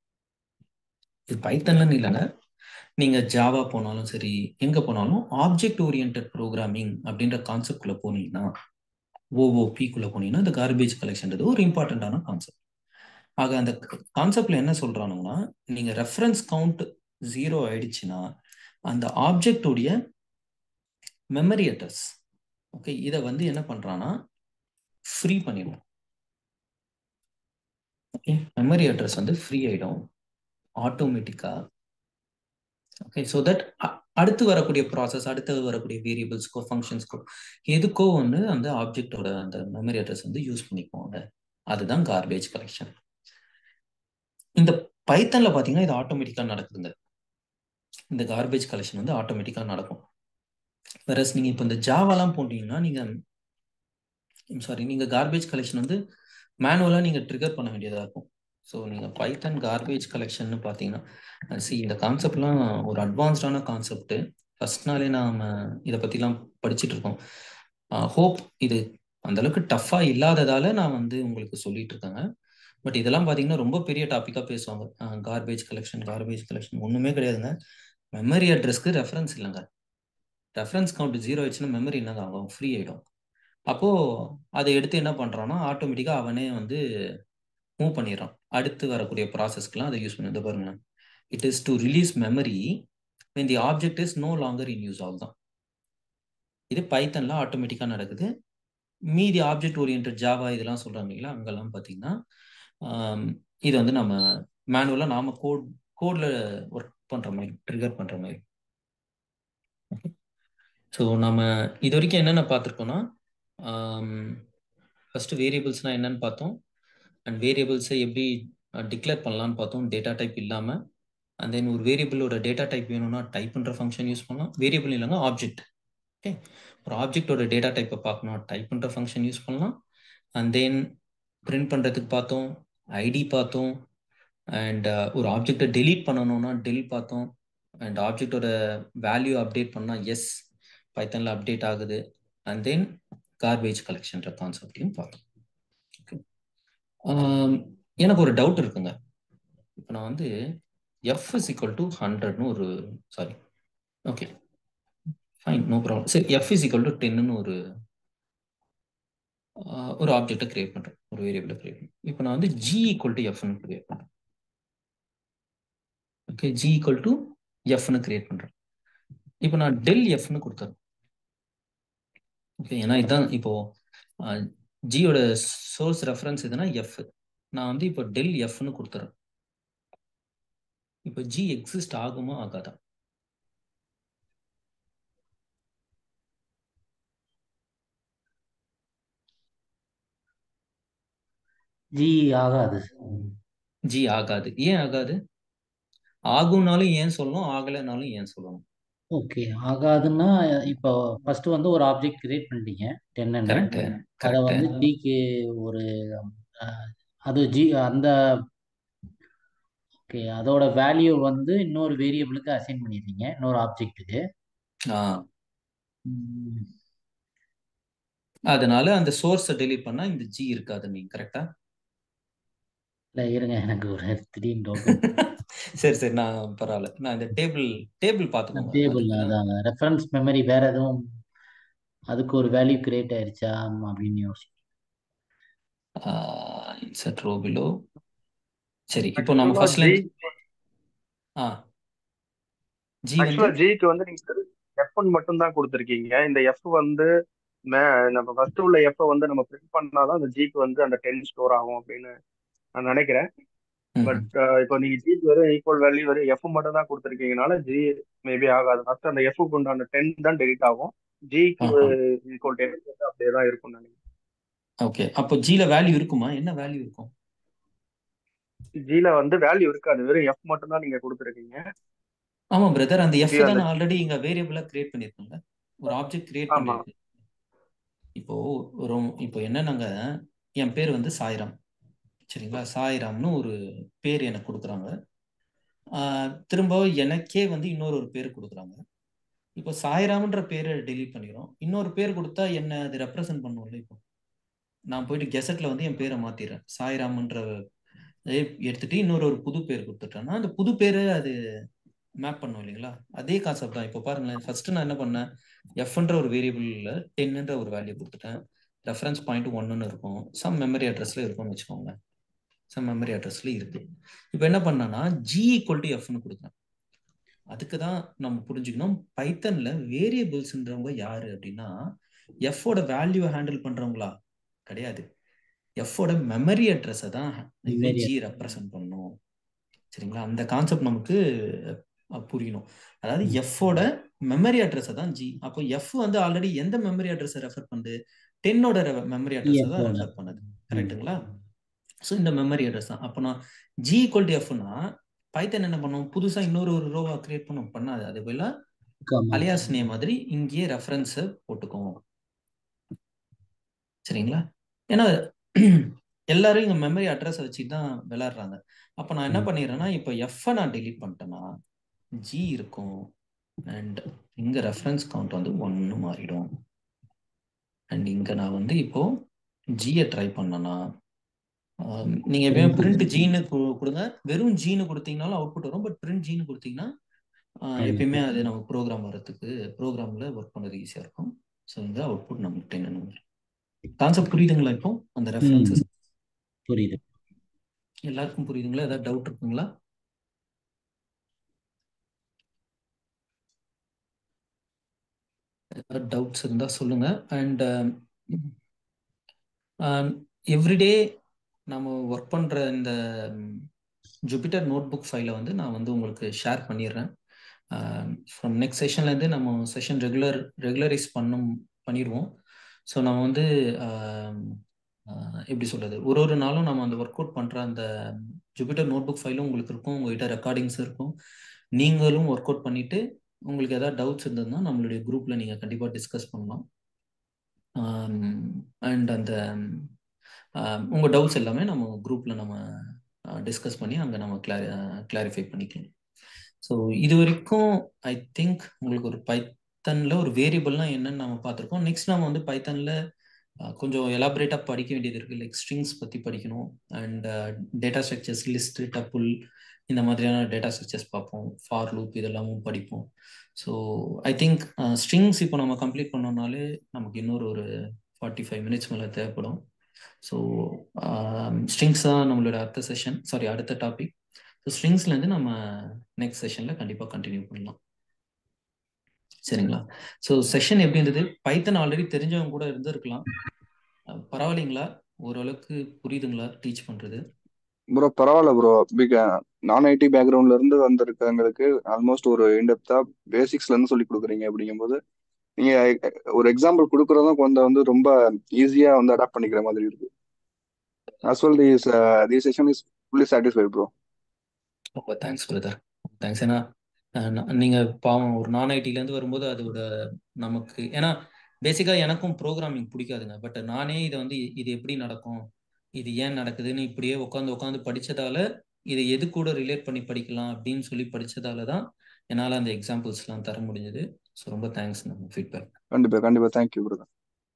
இது பைத்தன்லன்னு இல்லைங்க நீங்க ஜாவா போனாலும் சரி எங்க போனாலும் ஆப்ஜெக்ட் ஓரியன்ட் ப்ரோக்ராமிங் அப்படின்ற கான்செப்ட்குள்ள போனீங்கன்னா ஓஓபிக்குள்ள போனீங்கன்னா இந்த கார்பேஜ் கலெக்ஷன்றது ஒரு இம்பார்ட்டண்ட்டான கான்செப்ட் ஆக அந்த கான்செப்ட்ல என்ன சொல்றானுங்கன்னா நீங்க ரெஃபரன்ஸ் கவுண்ட் ஜீரோ ஆயிடுச்சுன்னா அந்த ஆப்ஜெக்டோடைய மெமரி அட்ரஸ் ஓகே இதை வந்து என்ன பண்றான்னா ஃப்ரீ பண்ணிடும் ஓகே மெமரி அட்ரஸ் வந்து ஃப்ரீ ஆயிடும் ஆட்டோமேட்டிக்கா ஓகே ஸோ தட் அடுத்து வரக்கூடிய ப்ராசஸ் அடுத்து வரக்கூடிய வேரியபிள்ஸ்க்கோ ஃபங்க்ஷன்ஸ்க்கோ எதுக்கோ வந்து அந்த ஆப்ஜெக்டோட அந்த மெமரி அட்ரஸ் வந்து யூஸ் பண்ணிக்குவாங்க அதுதான் கார்பேஜ் கலெக்ஷன் இந்த பைத்தன்ல பார்த்தீங்கன்னா இது ஆட்டோமேட்டிக்காக நடக்குதுங்க இந்த கார்பேஜ் கலெக்ஷன் வந்து ஆட்டோமேட்டிக்காக நடக்கும் வேறஸ் நீங்கள் இப்போ இந்த ஜாவாலாம் போட்டீங்கன்னா நீங்கள் சாரி நீங்கள் கார்பேஜ் கலெக்ஷன் வந்து மேனுவலாக நீங்கள் ட்ரிகர் பண்ண வேண்டியதாக இருக்கும் ஸோ நீங்கள் பைத்தன் கார்பேஜ் கலெக்ஷன் பார்த்தீங்கன்னா சி இந்த கான்செப்ட்லாம் ஒரு அட்வான்ஸ்டான கான்செப்ட் ஃபர்ஸ்ட் நாளே நாம் இதை பற்றிலாம் படிச்சுட்டு இருக்கோம் ஹோப் இது அந்தளவுக்கு டஃப்பாக இல்லாததால நான் வந்து உங்களுக்கு சொல்லிட்டு இருக்கேங்க பட் இதெல்லாம் பார்த்தீங்கன்னா ரொம்ப பெரிய டாப்பிக்காக பேசுவாங்க கார்பேஜ் கலெக்ஷன் கார்பேஜ் கலெக்ஷன் ஒன்றுமே கிடையாதுங்க மெமரி அட்ரஸ்க்கு ரெஃபரன்ஸ் இல்லைங்க ரெஃபரன்ஸ் கவுண்ட் ஜீரோ ஆயிடுச்சுன்னா மெமரி என்னங்க ஆகும் ஃப்ரீ ஆகிடும் அப்போது அதை எடுத்து என்ன பண்ணுறான்னா ஆட்டோமேட்டிக்காக அவனே வந்து மூவ் பண்ணிடுறான் அடுத்து வரக்கூடிய ப்ராசஸ்க்கெலாம் அதை யூஸ் பண்ணி பாருங்க it is to release memory when the object is no longer in use ஆகுதான் இது பைத்தன்ல ஆட்டோமேட்டிக்காக நடக்குது மீதி ஆப்ஜெக்ட் ஓரியன்ட் ஜாவா இதெல்லாம் சொல்கிறாங்க இல்லைங்களா அங்கெல்லாம் பார்த்தீங்கன்னா இது வந்து நம்ம மேனுவலாக நாம கோட் கோடில் ஒர்க் பண்ணுற மாதிரி ட்ரிகர் பண்ணுற மாதிரி ஸோ நம்ம இது வரைக்கும் என்னென்ன பார்த்துருக்கோம்னா ஃபஸ்ட்டு வேரியபிள்ஸ்னால் என்னென்னு பார்த்தோம் அண்ட் வேரியபிள்ஸை எப்படி டிக்ளேர் பண்ணலான்னு பார்த்தோம் டேட்டா டைப் இல்லாமல் அண்ட் தென் ஒரு வேரியபிளோட டேட்டா டைப் வேணும்னா டைப்ன்ற ஃபங்க்ஷன் யூஸ் பண்ணலாம் வேரியபிள் இல்லைங்க ஆப்ஜெக்ட் ஓகே ஒரு ஆப்ஜெக்டோட டேட்டா டைப்பை பார்க்கணும் டைப்ன்ற ஃபங்க்ஷன் யூஸ் பண்ணலாம் அண்ட் தென் பிரிண்ட் பண்ணுறதுக்கு பார்த்தோம் ஐடி பார்த்தோம் அண்ட் ஒரு ஆப்ஜெக்டை டெலீட் பண்ணணும்னா டெல் பார்த்தோம் அண்ட் ஆப்ஜெக்டோட வேல்யூ அப்டேட் பண்ணால் எஸ் பைத்தனில் அப்டேட் ஆகுது அண்ட் தென் கார்பேஜ் கலெக்ஷன்ற கான்செப்டையும் பார்த்தோம் ஓகே எனக்கு ஒரு டவுட் இருக்குங்க இப்போ நான் வந்து எஃப் இஸ் ஈக்குவல் டு ஹண்ட்ரட்னு ஒரு sorry okay fine no problem சரி எஃப் இஸ் ஈக்குவல் டு டென்னு ஒரு ஒரு ஆப்ஜெக்டை கிரியேட் பண்ணுறேன் ஒரு வேரியபிளை கிரியேட் பண்ணுறேன் இப்போ நான் வந்து ஜி ஈக்குவல் டு எஃப்னு கிரியேட் பண்ணுறேன் ஓகே ஜி ஈக்குவல் டு எஃப்னு கிரியேட் பண்ணுறேன் இப்போ நான் டெல் எஃப்னு கொடுத்துறேன் ஓகே ஏன்னா இதுதான் இப்போ ஜியோட சோர்ஸ் ரெஃபரன்ஸ் எதுனா எஃப் நான் வந்து இப்போ டெல் எஃப்னு கொடுத்துறேன் இப்போ ஜி எக்ஸிஸ்ட் ஆகுமா ஆகாதா ஜி ஆகாது ஜி ஆகாது ஏன் ஆகாது ஆகும்னாலும் ஏன் சொல்லணும் ஆகலைனாலும் ஏன் சொல்லணும் ஓகே ஆகாதுன்னா இப்போ ஃபர்ஸ்ட் வந்து ஒரு ஆப்ஜெக்ட் கிரியேட் பண்ணிட்டீங்க டென்னு கரெக்ட் அதை வந்து ஜிக்கு ஒரு அது ஜி அந்த ஓகே அதோட வேல்யூ வந்து இன்னொரு வேரியபிளுக்கு அசைன் பண்ணிடுறீங்க இன்னொரு ஆப்ஜெக்ட்டுக்கு அதனால அந்த சோர்ஸை டெலீட் பண்ணா இந்த ஜி இருக்காது நீங்க கரெக்டா இல்ல இருங்க எனக்கு ஒரு திடீர்னு டவுட் சரி சரி நான் பரவாயில்ல நான் இந்த டேபிள் டேபிள் பார்த்துக்கோங்க டேபிள் அதான் ரெஃபரன்ஸ் மெமரி வேற எதுவும் அதுக்கு ஒரு வேல்யூ கிரியேட் ஆயிருச்சா அப்படின்னு யோசி இன்சர்ட் ரோ பிலோ சரி இப்போ நம்ம ஃபர்ஸ்ட்ல ஆ ஜி ஆக்சுவலா ஜிக்கு வந்து நீங்க எஃப் ஒன் மட்டும் தான் கொடுத்துருக்கீங்க இந்த எஃப் வந்து நம்ம ஃபர்ஸ்ட் உள்ள எஃப் வந்து நம்ம பிரிண்ட் பண்ணாதான் அந்த ஜிக்கு வந்து அந்த டென் ஸ்டோர் ஆகும் அப்படின்னு நான் நினைக்கிறேன் பட் இப்போ நீங்க ஜிக்கு வெறும் ஈக்குவல் வேல்யூ வெறும் எஃப் மட்டும் தான் கொடுத்துருக்கீங்கனால ஜி மேபி ஆகாது ஃபர்ஸ்ட் அந்த எஃப் உண்டான டென் தான் டெலிட் ஆகும் ஜிக்கு ஈக்குவல் டென் அப்படியே தான் இருக்கும் நினைக்கிறேன் ஓகே அப்போ ஜில வேல்யூ இருக்குமா என்ன வேல்யூ இருக்கும் ஜில வந்து வேல்யூ இருக்காது வெறும் எஃப் மட்டும் தான் நீங்க கொடுத்துருக்கீங்க ஆமா பிரதர் அந்த எஃப் தான் ஆல்ரெடி இங்க வேரியபிளா கிரியேட் பண்ணிருக்கோங்க ஒரு ஆப்ஜெக்ட் கிரியேட் பண்ணிருக்கு இப்போ ஒரு இப்போ என்னன்னாங்க என் பேர் வந்து சாய்ராம் சரிங்களா சாய்ராம்னு ஒரு பேர் எனக்கு கொடுக்குறாங்க திரும்ப எனக்கே வந்து இன்னொரு ஒரு பேர் கொடுக்குறாங்க இப்போ சாய்ராம்ன்ற பேரை டெலீட் பண்ணிடுறோம் இன்னொரு பேர் கொடுத்தா என்ன அது ரெப்ரசன்ட் பண்ணுவோம்ல இப்போ நான் போயிட்டு கெசட்ல வந்து என் பேரை மாத்திடுறேன் சாய்ராம்ன்ற எடுத்துட்டு இன்னொரு ஒரு புது பேர் கொடுத்துட்டேன்னா அந்த புது பேரு அது மேப் பண்ணும் இல்லைங்களா அதே கான்செப்ட் தான் இப்போ பாருங்களேன் ஃபர்ஸ்ட் நான் என்ன பண்ணேன் எஃப்ன்ற ஒரு வேரியபிள்ல டென்ன்ற ஒரு வேல்யூ கொடுத்துட்டேன் ரெஃபரன்ஸ் பாயிண்ட் ஒன்னு இருக்கும் சம் மெமரி அட்ரஸ்ல இருக்கும்னு வச்சுக்கோங்க சம் மெமரி அட்ரஸ்ல இருக்கு இப்போ என்ன பண்ணனா ஜி ஈக்குவல் டு எஃப்னு கொடுத்தேன் அதுக்கு தான் நம்ம புரிஞ்சுக்கணும் பைத்தன்ல வேரியபிள்ஸ்ன்றவங்க யாரு அப்படின்னா எஃபோட வேல்யூ ஹேண்டில் பண்றவங்களா கிடையாது எஃபோட மெமரி அட்ரஸை தான் ஜி ரெப்ரசன்ட் பண்ணும் சரிங்களா அந்த கான்செப்ட் நமக்கு புரியணும் அதாவது எஃபோட மெமரி அட்ரஸை தான் ஜி அப்போ எஃப் வந்து ஆல்ரெடி எந்த மெமரி அட்ரஸை ரெஃபர் பண்ணுது டென்னோட மெமரி அட்ரஸை தான் ரெஃபர் பண்ணுது கரெக்டுங்களா ஸோ இந்த மெமரி அட்ரஸ் தான் அப்போ நான் ஜி ஈக்குவல் டு எஃப்னா பைத்தன் என்ன பண்ணும் புதுசா இன்னொரு ஒரு ரோவா கிரியேட் பண்ணும் பண்ணாது அதே போல அலியாஸ் நேம் மாதிரி இங்கேயே ரெஃபரன்ஸை போட்டுக்கோம் சரிங்களா ஏன்னா எல்லாரும் இங்க மெமரி அட்ரஸ் வச்சு தான் விளையாடுறாங்க அப்ப நான் என்ன பண்ணிடுறேன்னா இப்போ எஃப் நான் டெலீட் பண்ணிட்டேன்னா ஜி இருக்கும் அண்ட் இங்க ரெஃபரன்ஸ் கவுண்ட் வந்து ஒன்னு மாறிடும் அண்ட் இங்க நான் வந்து இப்போ ஜியை ட்ரை பண்ணனா நீங்க எப்பயுமே பிரிண்ட் ஜீனு கொடுங்க வெறும் ஜீனு கொடுத்தீங்கனாலும் அவுட்புட் வரும் பட் பிரிண்ட் ஜீனு கொடுத்தீங்கன்னா எப்பயுமே அது நம்ம ப்ரோக்ராம் வர்றதுக்கு ப்ரோக்ராம்ல ஒர்க் பண்ணது ஈஸியா இருக்கும் ஸோ இந்த அவுட்புட் நமக்கு டென் கான்செப்ட் புரியுதுங்களா இப்போ அந்த ரெஃபரன்சஸ் புரியுது எல்லாருக்கும் புரியுதுங்களா ஏதாவது டவுட் இருக்குங்களா ஏதாவது டவுட்ஸ் இருந்தா சொல்லுங்க அண்ட் எவ்ரிடே நம்ம ஒர்க் பண்ற இந்த ஜூபிட்டர் நோட் புக் ஃபைலை வந்து நான் வந்து உங்களுக்கு ஷேர் பண்ணிடுறேன் ஃப்ரம் நெக்ஸ்ட் செஷன்லேருந்து நம்ம செஷன் ரெகுலர் ரெகுலரைஸ் பண்ணும் பண்ணிடுவோம் ஸோ நம்ம வந்து எப்படி சொல்றது ஒரு ஒரு நாளும் நம்ம அந்த ஒர்க் அவுட் பண்ற அந்த ஜூபிட்டர் நோட் புக் ஃபைலும் உங்களுக்கு இருக்கும் உங்ககிட்ட ரெக்கார்டிங்ஸ் இருக்கும் நீங்களும் ஒர்க் அவுட் பண்ணிட்டு உங்களுக்கு ஏதாவது டவுட்ஸ் இருந்ததுன்னா நம்மளுடைய குரூப்ல நீங்க கண்டிப்பா டிஸ்கஸ் பண்ணலாம் அண்ட் அந்த உங்கள் டவுட்ஸ் எல்லாமே நம்ம குரூப்பில் நம்ம டிஸ்கஸ் பண்ணி அங்கே நம்ம கிளாரி கிளாரிஃபை பண்ணிக்கலாம் ஸோ இது வரைக்கும் ஐ திங்க் உங்களுக்கு ஒரு பைத்தனில் ஒரு வேரியபிள்லாம் என்னன்னு நம்ம பார்த்துருக்கோம் நெக்ஸ்ட் நம்ம வந்து பைத்தனில் கொஞ்சம் எலாபரேட்டாக படிக்க வேண்டியது இருக்குது லைக் ஸ்ட்ரிங்ஸ் பற்றி படிக்கணும் and data structures list tuple இந்த மாதிரியான டேட்டா ஸ்ட்ரக்சர்ஸ் பார்ப்போம் ஃபார் லூப் இதெல்லாமும் படிப்போம் ஸோ ஐ திங்க் ஸ்ட்ரிங்ஸ் இப்போ நம்ம கம்ப்ளீட் பண்ணோம்னாலே நமக்கு இன்னொரு ஒரு ஃபார்ட்டி ஃபைவ் மினிட்ஸ் மேலே தேவைப்படும் ஸோ ஸ்ட்ரிங்ஸ் தான் நம்மளோட அடுத்த செஷன் சாரி அடுத்த டாபிக் ஸோ ஸ்ட்ரிங்ஸ்லேருந்து நம்ம நெக்ஸ்ட் செஷனில் கண்டிப்பாக கண்டினியூ பண்ணலாம் சரிங்களா ஸோ செஷன் எப்படி இருந்தது பைத்தன் ஆல்ரெடி தெரிஞ்சவங்க கூட இருந்திருக்கலாம் பரவாயில்லைங்களா ஓரளவுக்கு புரியுதுங்களா டீச் பண்ணுறது ப்ரோ பரவாயில்ல ப்ரோ பிக் நான் ஐடி பேக்ரவுண்ட்ல இருந்து வந்திருக்கவங்களுக்கு ஆல்மோஸ்ட் ஒரு இன்டெப்தா பேசிக்ஸ்ல இருந்து சொல்லி கொடுக்குறீங்க அப்படிங்கும்போது நீங்க ஒரு எக்ஸாம்பிள் கொடுக்கறதும் கொஞ்சம் வந்து ரொம்ப ஈஸியா வந்து அடாப்ட் பண்ணிக்கிற மாதிரி இருக்கு as well this uh, this session is fully satisfied bro ரொம்ப தேங்க்ஸ் பிரதர் தேங்க்ஸ் ஏன்னா நீங்கள் பாவம் ஒரு நான் ஐடிலேருந்து வரும்போது அதோட நமக்கு ஏன்னா பேசிக்காக எனக்கும் ப்ரோக்ராமிங் பிடிக்காதுங்க பட் நானே இதை வந்து இது எப்படி நடக்கும் இது ஏன் நடக்குதுன்னு இப்படியே உட்காந்து உட்காந்து படித்ததால இதை எது கூட ரிலேட் பண்ணி படிக்கலாம் அப்படின்னு சொல்லி படித்ததால தான் என்னால் அந்த எக்ஸாம்பிள்ஸ்லாம் தர முடிஞ்சது ஸோ ரொம்ப தேங்க்ஸ் நம்ம ஃபீட்பேக் கண்டிப்பா கண்டிப்பா தேங்க்யூ பிரதர்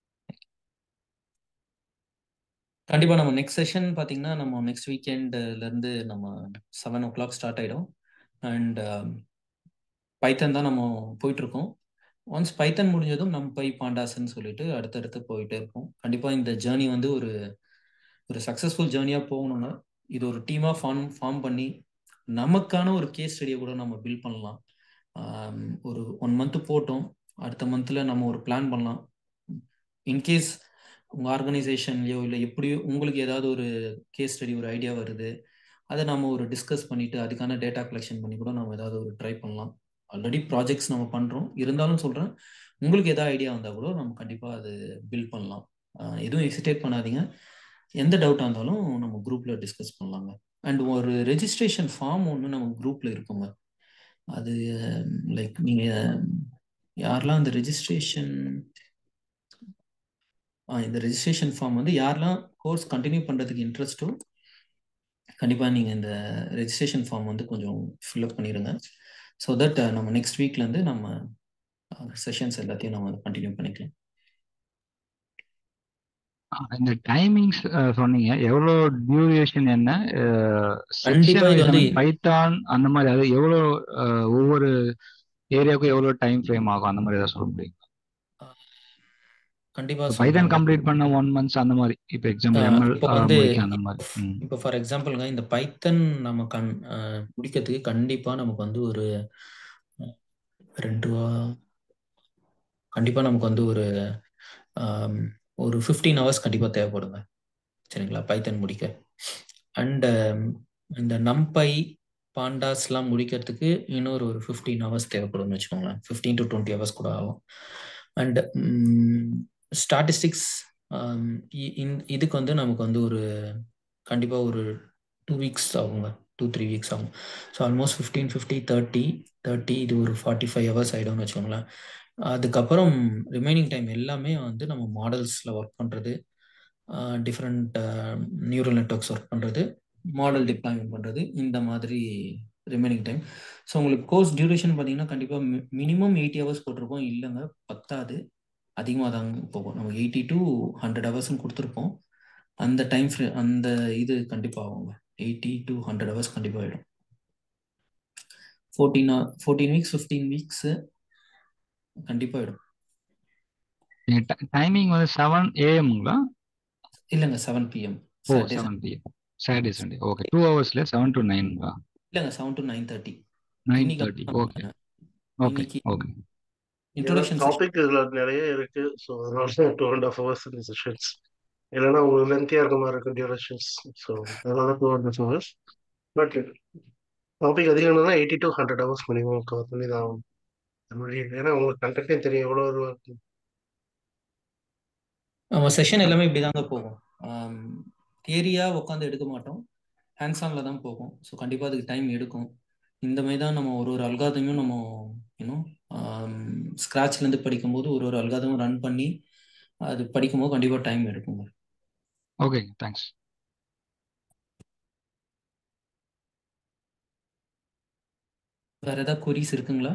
கண்டிப்பாக நம்ம நெக்ஸ்ட் செஷன் பார்த்தீங்கன்னா நம்ம நெக்ஸ்ட் வீக்கெண்ட்லேருந்து நம்ம செவன் ஓ கிளாக் ஸ்டார்ட் ஆகிடும் அண்ட் பைத்தன் தான் நம்ம போயிட்டுருக்கோம் ஒன்ஸ் பைத்தன் முடிஞ்சதும் நம்ம பை பாண்டாஸ்ன்னு சொல்லிட்டு அடுத்தடுத்து போயிட்டே இருப்போம் கண்டிப்பாக இந்த ஜேர்னி வந்து ஒரு ஒரு சக்ஸஸ்ஃபுல் ஜேர்னியாக போகணும்னா இது ஒரு டீமாக ஃபார்ம் ஃபார்ம் பண்ணி நமக்கான ஒரு கேஸ் ஸ்டடியை கூட நம்ம பில்ட் பண்ணலாம் ஒரு ஒன் மந்த்து போட்டோம் அடுத்த மந்தில் நம்ம ஒரு பிளான் பண்ணலாம் இன்கேஸ் உங்கள் ஆர்கனைசேஷன்லையோ இல்லை எப்படியோ உங்களுக்கு ஏதாவது ஒரு கேஸ் ஸ்டடி ஒரு ஐடியா வருது அதை நம்ம ஒரு டிஸ்கஸ் பண்ணிவிட்டு அதுக்கான டேட்டா கலெக்ஷன் பண்ணி கூட நம்ம ஏதாவது ஒரு ட்ரை பண்ணலாம் ஆல்ரெடி ப்ராஜெக்ட்ஸ் நம்ம பண்ணுறோம் இருந்தாலும் சொல்கிறேன் உங்களுக்கு எதாவது ஐடியா வந்தால் கூட நம்ம கண்டிப்பாக அது பில்ட் பண்ணலாம் எதுவும் எக்ஸிடேட் பண்ணாதீங்க எந்த டவுட்டாக இருந்தாலும் நம்ம குரூப்பில் டிஸ்கஸ் பண்ணலாங்க அண்ட் ஒரு ரெஜிஸ்ட்ரேஷன் ஃபார்ம் ஒன்று நம்ம குரூப்பில் இருக்குங்க அது லைக் நீங்கள் யாரெல்லாம் அந்த ரெஜிஸ்ட்ரேஷன் இந்த ரெஜிஸ்ட்ரேஷன் ஃபார்ம் வந்து யாரெல்லாம் கோர்ஸ் கண்டினியூ பண்ணுறதுக்கு இன்ட்ரெஸ்ட்டோ கண்டிப்பாக நீங்கள் இந்த ரெஜிஸ்ட்ரேஷன் ஃபார்ம் வந்து கொஞ்சம் ஃபில்அப் பண்ணிடுங்க ஸோ தட் நம்ம நெக்ஸ்ட் வீக்லேருந்து நம்ம செஷன்ஸ் எல்லாத்தையும் நம்ம கண்டினியூ பண்ணிக்கலாம் இந்த டைமிங்ஸ் சொன்னீங்க எவ்வளோ டியூரேஷன் என்ன கண்டிப்பா இது வந்து பைத்தான் அந்த மாதிரி அது எவ்வளோ ஒவ்வொரு ஏரியாவுக்கும் எவ்வளோ டைம் ஃப்ரேம் ஆகும் அந்த மாதிரி ஏதாவது சொல்ல முடியும் கண்டிப்பா பைதான் கம்ப்ளீட் பண்ண ஒன் மந்த்ஸ் அந்த மாதிரி இப்போ எக்ஸாம்பிள் எம்எல் இப்போ வந்து முடிக்க அந்த மாதிரி இப்போ ஃபார் எக்ஸாம்பிள்ங்க இந்த பைத்தன் நம்ம கண் முடிக்கிறதுக்கு கண்டிப்பா நமக்கு வந்து ஒரு ரெண்டு வா கண்டிப்பா நமக்கு வந்து ஒரு ஒரு ஃபிஃப்டீன் ஹவர்ஸ் கண்டிப்பாக தேவைப்படுங்க சரிங்களா பைத்தன் முடிக்க அண்ட் இந்த நம்பை பாண்டாஸ்லாம் முடிக்கிறதுக்கு இன்னொரு ஒரு ஃபிஃப்டீன் ஹவர்ஸ் தேவைப்படும்னு வச்சுக்கோங்களேன் ஃபிஃப்டீன் டு டுவெண்ட்டி ஹவர்ஸ் கூட ஆகும் அண்ட் ஸ்டாட்டிஸ்டிக்ஸ் இதுக்கு வந்து நமக்கு வந்து ஒரு கண்டிப்பாக ஒரு டூ வீக்ஸ் ஆகுங்க டூ த்ரீ வீக்ஸ் ஆகும் so almost fifteen fifty thirty thirty இது ஒரு ஃபார்ட்டி ஃபைவ் ஹவர்ஸ் ஆகிடும்னு வச்சுக்கோங்களேன் அதுக்கப்புறம் ரிமைனிங் டைம் எல்லாமே வந்து நம்ம மாடல்ஸில் ஒர்க் பண்ணுறது டிஃப்ரெண்ட் நியூரல் நெட்ஒர்க்ஸ் ஒர்க் பண்ணுறது மாடல் டிப்ளாய்மெண்ட் பண்ணுறது இந்த மாதிரி ரிமைனிங் டைம் ஸோ உங்களுக்கு கோர்ஸ் டியூரேஷன் பார்த்தீங்கன்னா கண்டிப்பாக மினிமம் எயிட்டி ஹவர்ஸ் போட்டிருப்போம் இல்லைங்க பத்தாது அதிகமாக தாங்க போகும் நம்ம எயிட்டி டு ஹண்ட்ரட் ஹவர்ஸ்னு கொடுத்துருப்போம் அந்த டைம் ஃப்ரே அந்த இது கண்டிப்பாக ஆகுங்க எயிட்டி டு ஹண்ட்ரட் ஹவர்ஸ் கண்டிப்பாக ஆகிடும் fourteen fourteen weeks fifteen weeks கண்டிப்பாக ஆகிடும் டைமிங் வந்து செவன் ஏஎம்ங்களா இல்லைங்க செவன் பிஎம் ஓ seven PM Saturday Sunday okay two ஹவர்ஸ்ல செவன் டு நைன்ங்களா இல்லைங்க seven to nine thirty nine thirty okay okay okay introduction topic இதுல நிறைய இருக்கு ஸோ அதனால டூ அண்ட் ஹாஃப் ஹவர்ஸ் இந்த செஷன்ஸ் இல்லைன்னா உங்களுக்கு லென்த்தியாக இருக்க மாதிரி இருக்கும் டியூரேஷன்ஸ் ஸோ அதனால two and half hours but topic அதிகம்னா eighty to hundred hours minimum cover பண்ணி தான் ஆகும் ஏன்னா உங்களுக்கு கண்டக்டே தெரியும் எவ்வளோ ஒரு நம்ம செஷன் எல்லாமே இப்படி தாங்க போகும் தியரியாக உட்காந்து எடுக்க மாட்டோம் ஹேண்ட்ஸ் ஆனில் தான் போகும் ஸோ கண்டிப்பாக அதுக்கு டைம் எடுக்கும் இந்த மாதிரி தான் நம்ம ஒரு ஒரு அல்காதமையும் நம்ம இன்னும் ஸ்க்ராட்ச்லேருந்து படிக்கும்போது ஒரு ஒரு அல்காதமும் ரன் பண்ணி அது படிக்கும்போது கண்டிப்பாக டைம் எடுக்குங்க ஓகே தேங்க்ஸ் வேற ஏதாவது கொரிஸ் இருக்குங்களா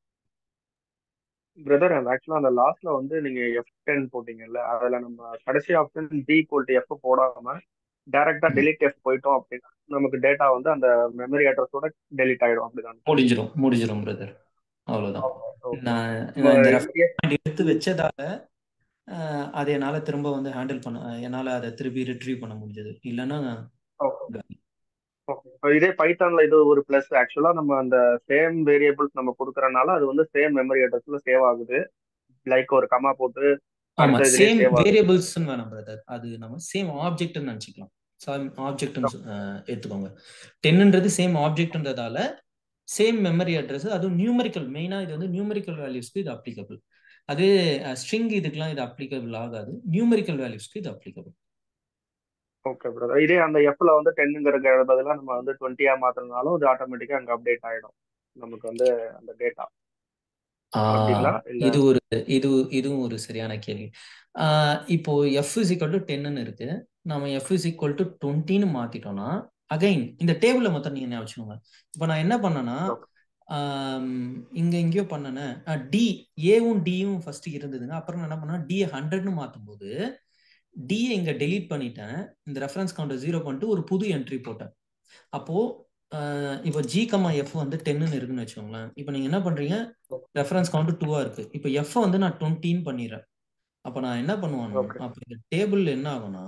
பிரதர் ஆக்சுவலா அந்த லாஸ்ட்ல வந்து நீங்க எஃப் டென் போட்டீங்கல்ல அதுல நம்ம கடைசி option D equal to F போடாம டைரக்டா டெலிட் எஃப் போயிட்டோம் அப்படின்னா நமக்கு டேட்டா வந்து அந்த மெமரி அட்ரஸோட டெலிட் ஆயிடும் அப்படிதான் முடிஞ்சிடும் முடிஞ்சிடும் பிரதர் அவ்வளோதான் Okay. நான் இப்போ நான் இந்த yes, ரெஃபரன்ஸ் பாயிண்ட் எடுத்து வச்சதால அஹ், அதை என்னால் திரும்ப வந்து ஹேண்டில் பண்ண என்னால் அதை திருப்பி ரிட்ரீவ் பண்ண முடிஞ்சது இல்லைன்னா Okay. Okay. இப்போ இதே பைத்தான்ல இது ஒரு பிளஸ் ஆக்சுவலா நம்ம அந்த சேம் வேரியபிள்ஸ் நம்ம கொடுக்கறனால அது வந்து சேம் மெமரி அட்ரஸ்ல சேவ் ஆகுது லைக் ஒரு கமா போட்டு ஆமா அடுத்த இதுலயே சேம் சேவ் ஆகுது வேரியபிள்ஸ்னு வேணாம் பிரதர் அது நம்ம சேம் ஆப்ஜெக்ட்னு நினச்சிக்கலாம் சேம் ஆப்ஜெக்ட்னு எடுத்துக்கோங்க டென்ன்றது சேம் ஆப்ஜெக்ட்ன்றதால சேம் மெமரி அட்ரஸ் அதுவும் நியூமரிக்கல் மெயினாக இது வந்து நியூமரிக்கல் வேல்யூஸ்க்கு இது அப்ளிகபிள் அதே ஸ்ட்ரிங் இதுக்கெல்லாம் இது அப்ளிகபிள் ஆகாது நியூமரிக்கல் வேல்யூஸ்க்கு இது அப்ளிகபிள் ஓகே பிரதர் இதே அந்த எஃப்ல வந்து டென்னுங்கிற பதிலாக நம்ம வந்து டுவெண்ட்டியா மாத்தினாலும் அது ஆட்டோமேட்டிக்கா அங்க அப்டேட் ஆயிடும் நமக்கு வந்து அந்த டேட்டா அப்படிங்களா இல்ல இது ஒரு இது இதுவும் ஒரு சரியான கேள்வி ஆஹ் இப்போ எஃப் இஸ் ஈக்குவல் டு டென்னு இருக்கு நம்ம எஃப் இஸ் ஈக்குவல் டு டுவெண்ட்டின்னு மாத்திட்டோம்னா அகைன் இந்த டேபிள்ல மொத்தம் நீங்க ஞாபகம் வச்சுக்கோங்க இப்போ நான் என்ன பண்ணேன்னா ஆம், இங்க எங்கேயோ பண்ணனேன் டி ஏவும் டியும் ஃபர்ஸ்ட் இருந்ததுங்க அப்புறம் நான் என்ன பண்ணேன் டி ஹண்ட்ரட்னு மாத்தும் போது டி இங்க டெலீட் பண்ணிட்டேன் இந்த ரெஃபரன்ஸ் கவுண்டர் ஜீரோ பண்ணிட்டு ஒரு புது என்ட்ரி போட்டேன் அப்போ ஆஹ் இப்போ ஜி கமா எஃப் வந்து டென்னு இருக்குன்னு வச்சுக்கோங்களேன் இப்போ நீங்க என்ன பண்றீங்க ரெஃபரன்ஸ் கவுண்ட் டூவா இருக்கு இப்போ எஃப் வந்து நான் டுவெண்ட்டின்னு பண்ணிடுறேன் அப்போ நான் என்ன பண்ணுவேன்னா ஓகே அப்போ இந்த டேபிள் என்ன ஆகும்னா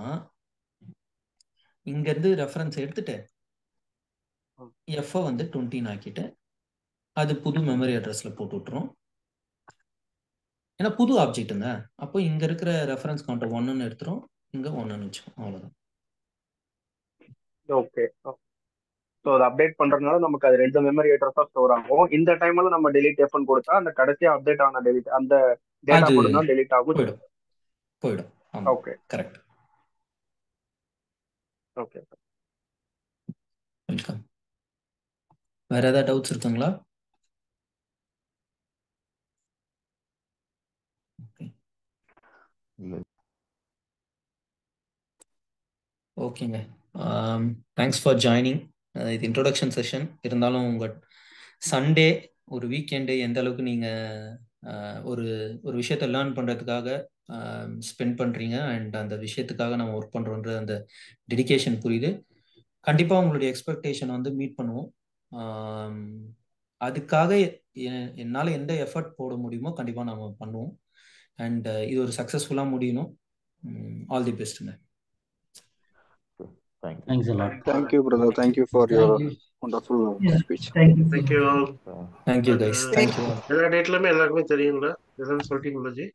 இங்க இருந்து ரெஃபரன்ஸ் எடுத்துட்டு எஃப் வந்து டுவெண்ட்டின்னு ஆக்கிட்டு அது புது மெமரி அட்ரஸ்ல போட்டு விட்டுரும் ஏன்னா புது ஆப்ஜெக்ட்டுங்க அப்போ இங்க இருக்கிற ரெஃபரன்ஸ் கவுண்டர் ஒன்னுன்னு எடுத்துரும் இங்க ஒன்னுன்னு வச்சுக்கோம் அவ்வளவுதான் ஓகே ஸோ அதை அப்டேட் பண்றதுனால நமக்கு அது ரெண்டு மெமரி அட்ரஸா ஸ்டோர் ஆகும் இந்த டைம்ல நம்ம டெலிட் எஃப்னு கொடுத்தா அந்த கடைசியா அப்டேட் ஆன டெலிட் அந்த டேட்டா அது மட்டும் தான் டெலிட் ஆகும் போயிடும் போயிடும் ஆமா ஓகே கரெக்ட் ஓகே வெல்கம் வேற ஏதாவது டவுட்ஸ் இருக்குங்களா இல்லை ஓகேங்க தேங்க்ஸ் ஃபார் ஜாயினிங் இது இன்ட்ரோடக்ஷன் செஷன் இருந்தாலும் உங்கள் சண்டே ஒரு வீக்கெண்டு எந்த அளவுக்கு நீங்கள் ஒரு ஒரு விஷயத்தை லேர்ன் பண்ணுறதுக்காக ஸ்பெண்ட் பண்ணுறீங்க அண்ட் அந்த விஷயத்துக்காக நம்ம ஒர்க் பண்ணுறோன்ற அந்த டெடிகேஷன் புரியுது கண்டிப்பாக உங்களுடைய எக்ஸ்பெக்டேஷன் வந்து மீட் பண்ணுவோம் ஆம், அதுக்காக எ- என்னால் எந்த எஃபர்ட் போட முடியுமோ கண்டிப்பாக நம்ம பண்ணுவோம் அண்ட் இது ஒரு சக்ஸஸ்ஃபுல்லாக முடியணும் ஆல் தி பெஸ்ட்டுங்க தேங்க்யூ தேங்க்ஸ் எல்லாம் thank you brother thank you for your thank you wonderful speech thank you all thank you guys thank you எல்லா டேட்லுமே எல்லாருக்குமே தெரியும்ல எல்லாமே சொல்லிட்டீங்களா ஜி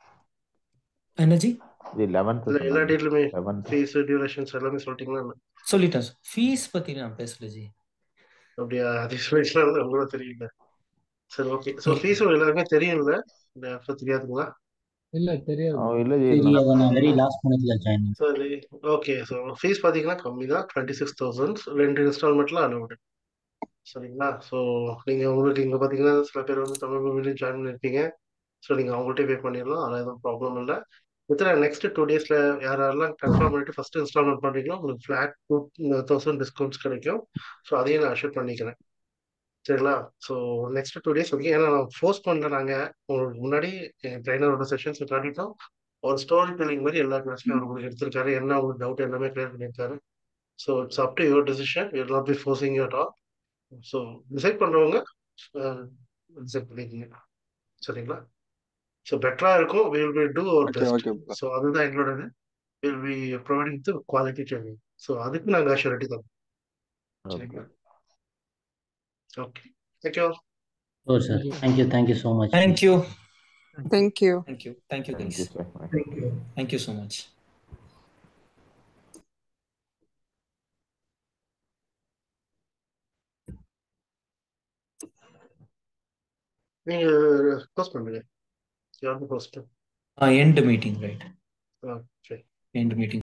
என்னஜி இது லெவன்த்து இல்ல எல்லா சொன்னாங்க டேட்லுமே லெவன்த்து ஃபீஸ் டியூரேஷன்ஸ் எல்லாமே சொல்லிட்டீங்களா என்ன? சொல்லிட்டேன் ஃபீஸ் பற்றி நான் பேசல ஜி அப்படியா அது ஸ்பெஷலாக உங்களுக்கு தெரியல சரி ஓகே ஸோ ஃபீஸும் எல்லாருக்குமே தெரியும்ல இந்த அப்போ தெரியாதுங்களா இல்ல தெரியாது அவன் இல்லை ஜி தெரியாத நான் வெரி நான் லாஸ்ட் மினிட்ல ஜாயின் சரி ஓகே ஸோ ஃபீஸ் பார்த்தீங்கன்னா கம்மி தான் டுவெண்ட்டி சிக்ஸ் தௌசண்ட் ரெண்டு இன்ஸ்டால்மெண்ட்ல அலௌடு சரிங்களா ஸோ நீங்கள் உங்களுக்கு இங்கே பார்த்தீங்கன்னா சில பேர் வந்து தமிழ் மீடியம் ஜாயின் பண்ணியிருப்பீங்க ஸோ நீங்கள் அவங்கள்ட்டே பே பண்ணிடலாம் அதெல்லாம் எதுவும் ப்ராப்ளம் இல்லை இத்தனை நெக்ஸ்ட் டூ டேஸில் யார் யாரெல்லாம் கன்ஃபார்ம் பண்ணிட்டு ஃபர்ஸ்ட் இன்ஸ்டால்மெண்ட் பண்ணுறீங்களோ உங்களுக்கு ஃப்ளாட் டூ தௌசண்ட் டிஸ்கவுண்ட்ஸ் கிடைக்கும் ஸோ அதையும் நான் அஷ்யூர் பண்ணிக்கிறேன் சரிங்களா so next two days okay ஏன்னா நான் ஃபோர்ஸ் பண்ணல நாங்கள் உங்களுக்கு முன்னாடி என் ட்ரைனரோட செஷன்ஸ் காட்டிட்டோம் ஒரு ஸ்டோரி டெல்லிங் மாதிரி எல்லா கிளாஸ்லையும் அவர் உங்களுக்கு எடுத்திருக்காரு என்ன உங்களுக்கு டவுட் எல்லாமே கிளியர் பண்ணியிருக்காரு so it's up to your decision you not be forcing your all so decide பண்ணுறவங்க டிசைட் பண்ணிக்கோங்க சரிங்களா ஸோ பெட்டராக இருக்கும் we'll we'll do our okay best okay so அதுதான் எங்களோட will be providing the quality training so அதுக்கு நாங்கள் assurity தரோம் ஓகே சரிங்களா okay thank you oh sir thank you thank you so much thank you Thank you. Thank you thank you thank you guys sir thank you so much நீங்கள் post பண்ணுங்க யாருக்கும் post end meeting right ஆ சரி end meeting